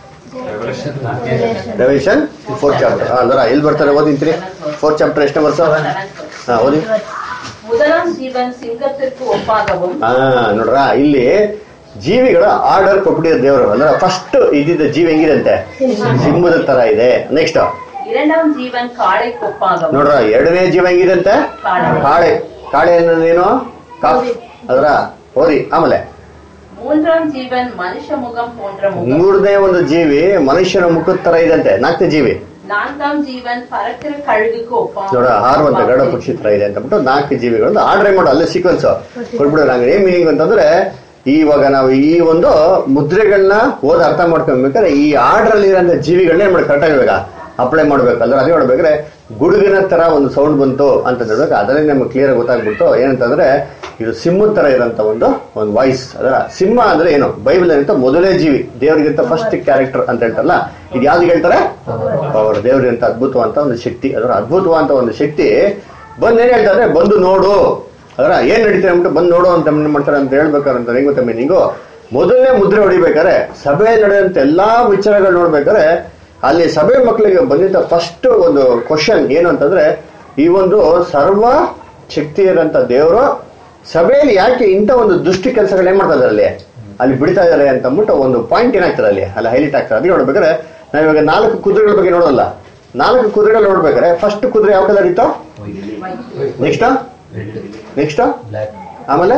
ರೆವಲ್ಯೂಷನ್ ಫೋರ್ತ್ ಚಾಪ್ಟರ್ ಅಲ್ವರ ಎಲ್ಲಿ ಬರ್ತಾರೆ ಓದಿಂತೀರಿ ಫೋರ್ತ್ ಚಾಪ್ಟರ್ ಎಷ್ಟನೇ ವರ್ಷ ಹಾ ಓದಿ முதலாம் ஜீவன் சிங்கத்திற்கு ஒப்பாகவும் ಹಾ ನೋಡ್ರ ಇಲ್ಲಿ ಜೀವಿಗಳ ಆರ್ಡರ್ ಕೊಟ್ಬಿಟ್ಟಿರೋ ದೇವರು ಅಂದ್ರೆ ಫಸ್ಟ್ ಇದ್ದಿದ್ದ ಜೀವಿ ಹೆಂಗಿದಂತೆ ಸಿಂಹದ ತರ ಇದೆ ನೆಕ್ಸ್ಟ್ இரண்டாம் ஜீவன் காளை கொப்பாகவும் ನೋಡ್ರ ಎರಡನೇ ಜೀವ ಹೆಂಗಿದಂತೆ ಕಾಳೆ. ಕಾಳೆ ಕಾಳೆ ಅನ್ನೋದೇನು ಕಾಫ್ ಅದರ ಹೋರಿ ಆಮೇಲೆ மூன்றாம் ஜீவன் மனுஷ முகம் போன்ற முகம் ಮೂರನೇ ಒಂದು ಜೀವಿ ಮನುಷ್ಯನ ಮುಖದ ತರ ಇದಂತೆ ನಾಲ್ಕನೇ ಜೀವಿ நான்காம் ஜீவன் பறக்கிற கழுகுக்கு ஒப்பாகும் ನೋಡ ಹಾರುವಂತ ಗಡ ಪಕ್ಷಿ ತರ ಇದೆ ಅಂತ ಬಿಟ್ಟು ನಾಲ್ಕು ಜೀವಿಗಳು ಆರ್ಡರ್ ಮಾಡೋ ಅಲ್ಲೇ ಸೀಕ್ವೆನ್ಸ್ ಕೊಟ್ಬಿಡೋದು ನಂಗೆ ಏನ್ ಮೀನಿಂಗ್ ಅಂತಂದ್ರೆ ಇವಾಗ ನಾವು ಈ ಒಂದು ಮುದ್ರೆಗಳನ್ನ ಓದ್ ಅರ್ಥ ಮಾಡ್ಕೊಬೇಕಾದ್ರೆ ಈ ಆರ್ಡರ್ ಅಲ್ಲಿ ಇರೋ ಜೀವಿಗಳನ್ನ ಏನ್ ಮಾಡಿ ಕರೆಕ್ಟ್ ಇವಾಗ ಅಪ್ಲೈ ಮಾಡ್ಬೇಕು ಅಂದ್ರೆ ಅದೇ ನೋಡ್ಬೇಕಾದ್ರೆ ಗುಡುಗಿನ ತರ ಒಂದು ಸೌಂಡ್ ಬಂತು ಅಂತ ಹೇಳ್ಬೇಕು ಅದರಲ್ಲಿ ನಮ್ಗೆ ಕ್ಲಿಯರ್ ಗೊತ್ತಾಗ್ಬಿಟ್ಟು ಏನಂತಂದ್ರೆ ಇದು ಸಿಂಹದ ತರ ಇರೋಂತ ಒಂದು ಒಂದು ವಾಯ್ಸ್ ಅದರ ಸಿಂಹ ಅಂದ್ರೆ ಏನು ಬೈಬಲ್ ಅಂತ ಮೊದಲೇ ಜೀವಿ ದೇವರಿಗಿಂತ ಫಸ್ಟ್ ಕ್ಯಾರೆಕ್ಟರ್ ಅಂತ ಹೇಳ್ತಾರಲ್ಲ ಇದು ಯಾವ್ದು ಹೇಳ್ತಾರೆ ಪವರ್ ದೇವರಿಗಿಂತ ಅದ್ಭುತವಂತ ಒಂದು ಶಕ್ತಿ ಅದರ ಅದ್ಭುತವಂತ ಒಂದು ಶಕ್ತಿ ಬಂದ್ ಏನ್ ಹೇಳ್ತಾರೆ ಬಂದು ನೋಡು ಅದರ ಏನ್ ನಡೀತಾರೆ ಅಂದ್ಬಿಟ್ಟು ಬಂದು ನೋಡು ಅಂತ ಏನ್ ಮಾಡ್ತಾರೆ ಅಂತ ಹೇಳ್ಬೇಕಾರೆ ಅಂತ ಹೆಂಗ್ ಗೊತ್ತಾ ಮೀನಿಂಗು ಮೊದಲನೇ ಮುದ್ರೆ ಹೊಡಿಬೇಕಾರೆ ಸಭೆ ನಡೆದಂತ ಎಲ್ಲಾ ವಿಚಾರಗಳು ನೋಡ್ಬೇಕಾದ್ರೆ ಅಲ್ಲಿ ಸಭೆ ಮಕ್ಕಳಿಗೆ ಬಂದಿದ್ದ ಫಸ್ಟ್ ಒಂದು ಕ್ವಶನ್ ಏನು ಅಂತಂದ್ರೆ ಈ ಒಂದು ಸರ್ವ ಶಕ್ತಿ ಇರೋಂಥ ದೇವರು ಸಭೆಯಲ್ಲಿ ಯಾಕೆ ಇಂಥ ಒಂದು ದುಷ್ಟಿ ಕೆಲಸಗಳು ಏನ್ ಮಾಡ್ತಾ ಇದಾರೆ ಅಲ್ಲಿ ಅಲ್ಲಿ ಬಿಡ್ತಾ ಇದಾರೆ ಅಂತ ಅಂದ್ಬಿಟ್ಟು ಒಂದು ಪಾಯಿಂಟ್ ಏನಾಗ್ತದೆ ಅಲ್ಲಿ ಅಲ್ಲಿ ಹೈಲೈಟ್ ಆಗ್ತದೆ ಅದಕ್ಕೆ ನೋಡ್ಬೇಕಾದ್ರೆ ನಾವ್ ಇವಾಗ ನಾಲ್ಕು ಕುದುರೆಗಳ ಬಗ್ಗೆ ನೋಡೋಲ್ಲ ನಾಲ್ಕು ಕುದುರೆಗಳು ನೋಡ್ಬೇಕಾದ್ರೆ ಫಸ್ಟ್ ಕುದುರೆ ಯಾವ ಕಲರ್ ಇತ್ತು ನೆಕ್ಸ್ಟ್ ನೆಕ್ಸ್ಟ್ ಆಮೇಲೆ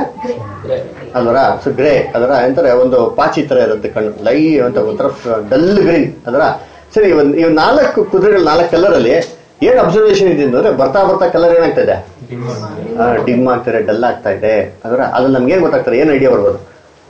ಅದರ ಸೊ ಗ್ರೇ ಅದರ ಎಂತಾರೆ ಒಂದು ಪಾಚಿ ತರ ಇರುತ್ತೆ ಕಣ್ಣು ಲೈ ಅಂತ ಒಂಥರ ಡಲ್ ಗ್ರೀನ್ ಅದರ ಸರಿ ಒಂದ್ ಇವ್ ನಾಲ್ಕು ಕುದುರೆಗಳು ನಾಲ್ಕು ಕಲರ್ ಅಲ್ಲಿ ಏನ್ ಅಬ್ಸರ್ವೇಷನ್ ಇದೆ ಅಂದ್ರೆ ಬರ್ತಾ ಬರ್ತಾ ಕಲರ್ ಏನಾಗ್ತಾ ಇದೆ ಡಿಮ್ ಆಗ್ತಾರೆ ಡಲ್ ಆಗ್ತಾ ಇದೆ ಅದರ ಅದ್ರಲ್ಲಿ ನಮ್ಗೆ ಏನ್ ಗೊತ್ತಾಗ್ತದೆ ಏನ್ ಐಡಿಯಾ ಬರ್ಬೋದು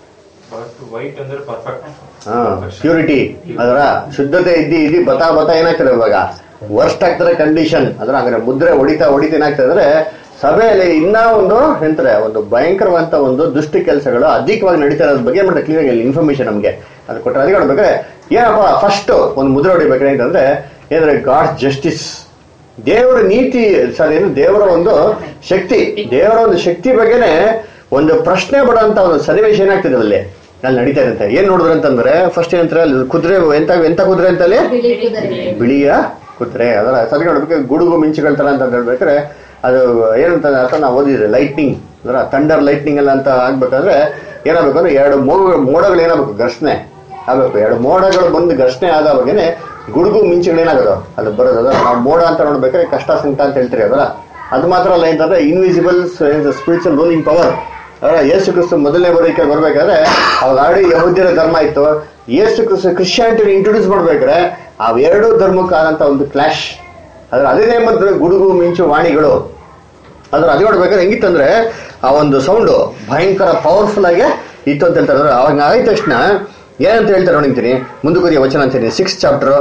ವೈಟ್ ಅಂದ್ರೆ ಪರ್ಫೆಕ್ಟ್ ಪ್ಯೂರಿಟಿ ಅದರ ಶುದ್ಧತೆ ಇದ್ದಿ ಇದ್ದಿ ಬತಾ ಬತಾ ಏನಾಗ್ತದೆ ಇವಾಗ ವರ್ಸ್ಟ್ ಆಗ್ತಾರೆ ಕಂಡೀಷನ್ ಅದ್ರ ಹಂಗಾರೆ ಮುದ್ರೆ ಹೊಡಿತಾ ಹೊಡಿತಾ ಏನಾಗ್ತದೆ ಅಂದ್ರೆ ಸಭೆಯಲ್ಲಿ ಇನ್ನ ಒಂದು ಎಂತಾರೆ ಒಂದು ಭಯಂಕರವಂತ ಒಂದು ದುಷ್ಟಿ ಕೆಲಸಗಳು ಅಧಿಕವಾಗಿ ನಡೀತಾ ಇರೋದ್ರ ಬಗ್ಗೆ ಮತ್ತೆ ಕ್ಲಿಯರ್ ಆಗಿ ಇನ್ಫಾರ್ಮೇಶನ್ ನಮ್ಗೆ ಅದು ಕೊಟ್ಟರೆ ಅದಕ್ಕೆ ನೋಡ್ಬೇಕಾದ್ರೆ ಏನಪ್ಪ ಫಸ್ಟ್ ಒಂದು ಮುದ್ರೆ ಹೊಡಿಬೇಕಾದ್ರೆ ಏನಂದ್ರೆ ಏನಂದ್ರೆ ಗಾಡ್ ಜಸ್ಟಿಸ್ ದೇವರ ನೀತಿ ಸರ್ ಏನು ದೇವರ ಒಂದು ಶಕ್ತಿ ದೇವರ ಒಂದು ಶಕ್ತಿ ಬಗ್ಗೆನೆ ಒಂದು ಪ್ರಶ್ನೆ ಪಡುವಂತ ಒಂದು ಸನ್ನಿವೇಶ ಏನಾಗ್ತದೆ ಅಲ್ಲಿ ಅಲ್ಲಿ ನಡೀತಾ ಇರುತ್ತೆ ಏನ್ ನೋಡಿದ್ರು ಅಂತಂದ್ರೆ ಫಸ್ಟ್ ಏನಂತಾರೆ ಅಲ್ಲಿ ಕುದುರೆ ಎಂತ ಎಂತ ಕುದುರೆ ಅಂತ ಅಲ್ಲಿ ಬಿಳಿ ಕುದುರೆ ಬಿಳಿಯ ಕುದುರೆ ಅದರ ಸರಿ ನೋಡ್ಬೇಕು ಗುಡುಗು ಮಿಂಚುಗಳ ತರ ಅಂತ ಹೇಳ್ಬೇಕಾದ್ರೆ ಅದು ಏನಂತ ಅರ್ಥ ನಾವು ಓದಿದ್ರೆ ಲೈಟ್ನಿಂಗ್ ಅದರ ಥಂಡರ್ ಲೈಟ್ನಿಂಗ್ ಎಲ್ಲ ಅಂತ ಆಗ್ಬೇಕಾದ್ರೆ ಏನಾಗಬೇಕು ಅಂದ್ರೆ ಎರಡು ಮೋಡ ಮೋಡಗಳು ಏನಾಗಬೇಕು ಘರ್ಷಣೆ ಆಗ್ಬೇಕು ಎರಡು ಮೋಡಗಳು ಬಂದು ಘರ್ಷಣೆ ಆದ ಬಗ್ಗೆನೆ ಗುಡುಗು ಮಿಂಚುಗಳು ಏನಾಗೋದು ಅದು ಬರೋದು ಅದರ ನಾವು ಮೋಡ ಅಂತ ನೋಡ್ಬೇಕಾದ್ರೆ ಕಷ್ಟ ಸಂಕಟ ಅಂತ ಹೇಳ್ತೀರಿ ಅದರ ಅದು ಮಾತ್ರ ಅಲ್ಲ ಏನಂತಂದ್ರೆ ಇನ್ವಿಸಿಬಲ್ ಸ್ಪಿರಿಚುವಲ್ ರೂಲಿಂಗ್ ಪವರ್ ಅದರ ಯೇಸು ಕ್ರಿಸ್ತು ಮೊದಲನೇ ಬರೋಕೆ ಬರ್ಬೇಕಾದ್ರೆ ಅವಾಗ ಆಲ್ರೆಡಿ ಯಹೂದ್ಯರ ಧರ್ಮ ಇತ್ತು ಯೇಸು ಕ್ರಿಸ್ತು ಕ್ರಿಶ್ಚಿಯಾನಿಟಿ ಇಂಟ್ರೊಡ್ಯೂಸ್ ಮಾಡ್ಬೇಕಾದ್ರೆ ಅವೆರಡೂ ಧರ್ಮಕ್ಕಾದಂತ ಒಂದು ಕ್ಲಾಶ್ ಅದ್ರ ಅದೇನೇ ಬಂದ್ರೆ ಗುಡುಗು ಮಿಂಚು ವಾಣಿಗಳು ಅದ್ರ ಅದು ನೋಡ್ಬೇಕಾದ್ರೆ ಹೆಂಗಿತ್ತಂದ್ರೆ ಆ ಒಂದು ಸೌಂಡು ಭಯಂಕರ ಪವರ್ಫುಲ್ ಆಗಿ ಇತ್ತು ಅಂತ ಹೇಳ್ತಾರೆ ಅಂದ್ರೆ ಅವಾಗ ಆದ ತಕ್ಷಣ ಏನಂತ ಹೇಳ್ತಾರೆ ನೋಡಿಂತೀನಿ ಮುಂದಕ್ಕೆ ವಚನ ಅಂತೀನಿ ಸಿಕ್ಸ್ ಚಾಪ್ಟರ್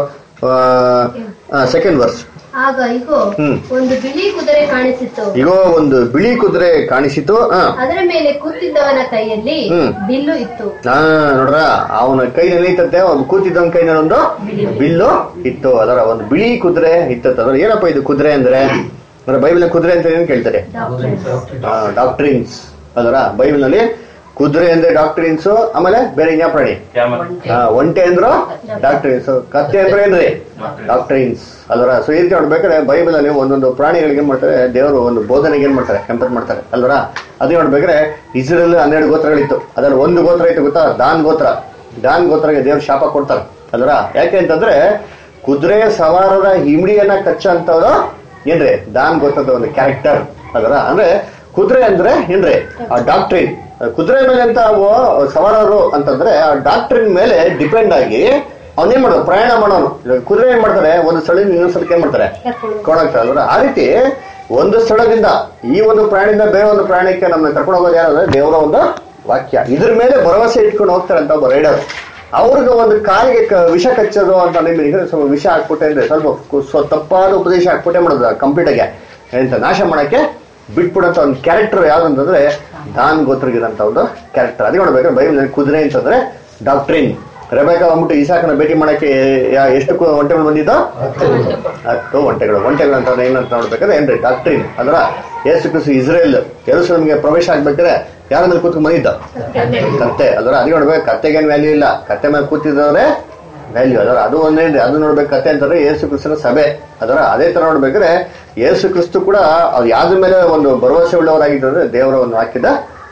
ಸೆಕೆಂಡ್ ವರ್ಸ್ ಆಗ ಇಗೋ ಹ್ಮ್. ಒಂದು ಬಿಳಿ ಕುದುರೆ ಕಾಣಿಸಿತು ಈಗ ಒಂದು ಬಿಳಿ ಕುದುರೆ ಕಾಣಿಸಿತು ಆ ಅದರ ಮೇಲೆ ಕೂತಿದ್ದವನ ಕೈಯಲ್ಲಿ ಹ್ಮ್. ಬಿಲ್ಲು ಇತ್ತು ಹಾ ನೋಡ್ರ ಅವನ ಕೈನಲ್ಲಿ ಇತ್ತಂತೆ ಅವ್ನು ಕೂತಿದ್ದವನ ಕೈನಲ್ಲಿ ಒಂದು ಬಿಲ್ಲು ಇತ್ತು ಅದರ ಒಂದು ಬಿಳಿ ಕುದುರೆ ಇತ್ತು ಅದರ ಏನಪ್ಪ ಇದು ಕುದುರೆ ಅಂದ್ರೆ ಅಂದ್ರೆ ಬೈಬಲ್ ಕುದುರೆ ಅಂತ ಏನ್ ಕೇಳ್ತಾರೆ ಡಾಕ್ಟ್ರಿನ್ಸ್ ಅದರ ಬೈಬಲ್ ನಲ್ಲಿ ಕುದುರೆ ಅಂದ್ರೆ ಡಾಕ್ಟ್ರಿನ್ಸ್ ಆಮೇಲೆ ಬೇರೆ ಇನ್ಯಾ ಪ್ರಾಣಿ ಕ್ಯಾಮಲ್ ಆ, ಒಂಟೆ ಅಂದ್ರು ಡಾಕ್ಟ್ರಿನ್ಸ್ ಕತ್ತೆ ಅಂದ್ರೆ ಏನ್ರಿ ಡಾಕ್ಟ್ರಿನ್ಸ್ ಅದರ ಸೊ ಈ ರೀತಿ ನೋಡ್ಬೇಕಾದ್ರೆ ಬೈಬಲ್ ಅಲ್ಲಿ ಒಂದೊಂದು ಪ್ರಾಣಿಗಳಿಗೆ ಏನ್ ಮಾಡ್ತಾರೆ ದೇವರು ಒಂದು ಬೋಧನೆಗೆ ಏನ್ ಮಾಡ್ತಾರೆ ಕಂಪೇರ್ ಮಾಡ್ತಾರೆ ಅಲ್ವರ ಅದೇ ನೋಡ್ಬೇಕಾದ್ರೆ ಇಸ್ರೇಲ್ ಹನ್ನೆರಡು ಗೋತ್ರಗಳಿತ್ತು ಅದ್ರಲ್ಲಿ ಒಂದು ಗೋತ್ರ ಇತ್ತು ಗೊತ್ತಾ ದಾನ್ ಗೋತ್ರ ದಾನ್ ಗೋತ್ರಗೆ ದೇವ್ರು ಶಾಪ ಕೊಡ್ತಾರೆ ಅಲ್ವರ ಯಾಕೆ ಅಂತಂದ್ರೆ ಕುದುರೆ ಸವಾರರ ಹಿಮಡಿಯನ್ನ ಕಚ್ಚಂತವ್ರು ಏನ್ರಿ ದಾನ್ ಗೋತ್ರದ ಒಂದು ಕ್ಯಾರೆಕ್ಟರ್ ಅದರ ಅಂದ್ರೆ ಕುದುರೆ ಅಂದ್ರೆ ಏನ್ರಿ ಆ ಡಾಕ್ಟ್ರಿನ್ ಕುದುರೆ ಮೇಲೆ ಅಂತ ಅವು ಸವಾರರು ಅಂತಂದ್ರೆ ಆ ಡಾಕ್ಟ್ರಿನ್ ಮೇಲೆ ಡಿಪೆಂಡ್ ಆಗಿ ಅವನೇನ್ ಮಾಡೋದು ಪ್ರಯಾಣ ಮಾಡೋನು ಇವಾಗ ಕುದುರೆ ಏನ್ ಮಾಡ್ತಾರೆ ಒಂದು ಸ್ಥಳದಿಂದ ಇನ್ನೊಂದು ಸ್ಥಳಕ್ಕೆ ಏನ್ ಮಾಡ್ತಾರೆ ಕೊಂಡೋಗ್ತಾರೆ ಅಲ್ವಾ ಆ ರೀತಿ ಒಂದು ಸ್ಥಳದಿಂದ ಈ ಒಂದು ಪ್ರಾಣಿಯಿಂದ ಬೇರೆ ಒಂದು ಪ್ರಾಣಿಗೆ ನಮ್ಮನ್ನ ಕರ್ಕೊಂಡು ಹೋಗೋದು ಯಾರು ಅಂದ್ರೆ ದೇವರ ಒಂದು ವಾಕ್ಯ ಇದ್ರ ಮೇಲೆ ಭರವಸೆ ಇಟ್ಕೊಂಡು ಹೋಗ್ತಾರೆ ಅಂತ ಒಬ್ಬ ರೈಡರ್ ಅವ್ರಿಗೆ ಒಂದು ಕಾಲಿಗೆ ಕ- ವಿಷ ಕಚ್ಚೋದು ಅಂತ ನಿಮಗೆ ಸ್ವಲ್ಪ ವಿಷ ಹಾಕ್ಬಿಟ್ಟೆ ಅಂದ್ರೆ ಸ್ವಲ್ಪ ಕು- ಸ್ವ ತಪ್ಪಾದ ಉಪದೇಶ ಹಾಕ್ಬಿಟ್ಟೆ ಮಾಡೋದು ಕಂಪ್ಲೀಟ್ ಆಗಿ ಎಂತ ನಾಶ ಮಾಡಕ್ಕೆ ಬಿಟ್ಬಿಡಂತ ಒಂದು ಕ್ಯಾರೆಕ್ಟರ್ ಯಾವ್ದಂತಂದ್ರೆ ದಾನ್ ಗೋತ್ರಗಿರಂತ ಒಂದು ಕ್ಯಾರೆಕ್ಟರ್ ಅದೇ ನೋಡ್ಬೇಕಾದ್ರೆ ಬೈಬಲ್ ಕುದುರೆ ಅಂತಂದ್ರೆ ಡಾಕ್ಟ್ರಿನ್ ರೆಬೇಕಾ ಬಂದ್ಬಿಟ್ಟು ಇಸಾಕನ ಭೇಟಿ ಮಾಡಕ್ಕೆ ಯಾ- ಎಷ್ಟು ಕು- ಒಂಟೆಗಳು ಬಂದಿದ್ದೋ ಹತ್ತು ಒಂಟೆಗಳು ಒಂಟೆಗಳು ಅಂತ ಏನಂತ ನೋಡ್ಬೇಕಾದ್ರೆ ಏನ್ರಿ ಡಾಕ್ಟ್ರಿನ್ ಅದರ ಯೇಸು ಕ್ರಿಸ್ತು ಇಸ್ರೇಲ್ ಯೆರೂಸಲೇಮ್ಗೆ ಪ್ರವೇಶ ಆಗ್ಬೇಕಾದ್ರೆ ಯಾರ ಮೇಲೆ ಕೂತ್ಕೊಂಡು ಬಂದಿದ್ದ ಕತ್ತೆ ಅದರ ಅದು ನೋಡ್ಬೇಕು ಕತ್ತೆಗೇನು ವ್ಯಾಲ್ಯೂ ಇಲ್ಲ ಕತ್ತೆ ಮೇಲೆ ಕೂತಿದ್ದವ್ರೆ ವ್ಯಾಲ್ಯೂ ಅದರ ಅದು ಒಂದೇನ್ರಿ ಅದು ನೋಡ್ಬೇಕು ಕತ್ತೆ ಅಂತಂದ್ರೆ ಯೇಸು ಕ್ರಿಸ್ತನ ಸಭೆ ಅದರ ಅದೇ ತರ ನೋಡ್ಬೇಕಾದ್ರೆ ಯೇಸು ಕ್ರಿಸ್ತು ಕೂಡ ಅದು ಯಾವ್ದ್ರ ಮೇಲೆ ಒಂದು ಭರವಸೆ ಉಳ್ಳವರಾಗಿದ್ದಾರೆ ದೇವರ ಒಂದು ವಾಕ್ಯದ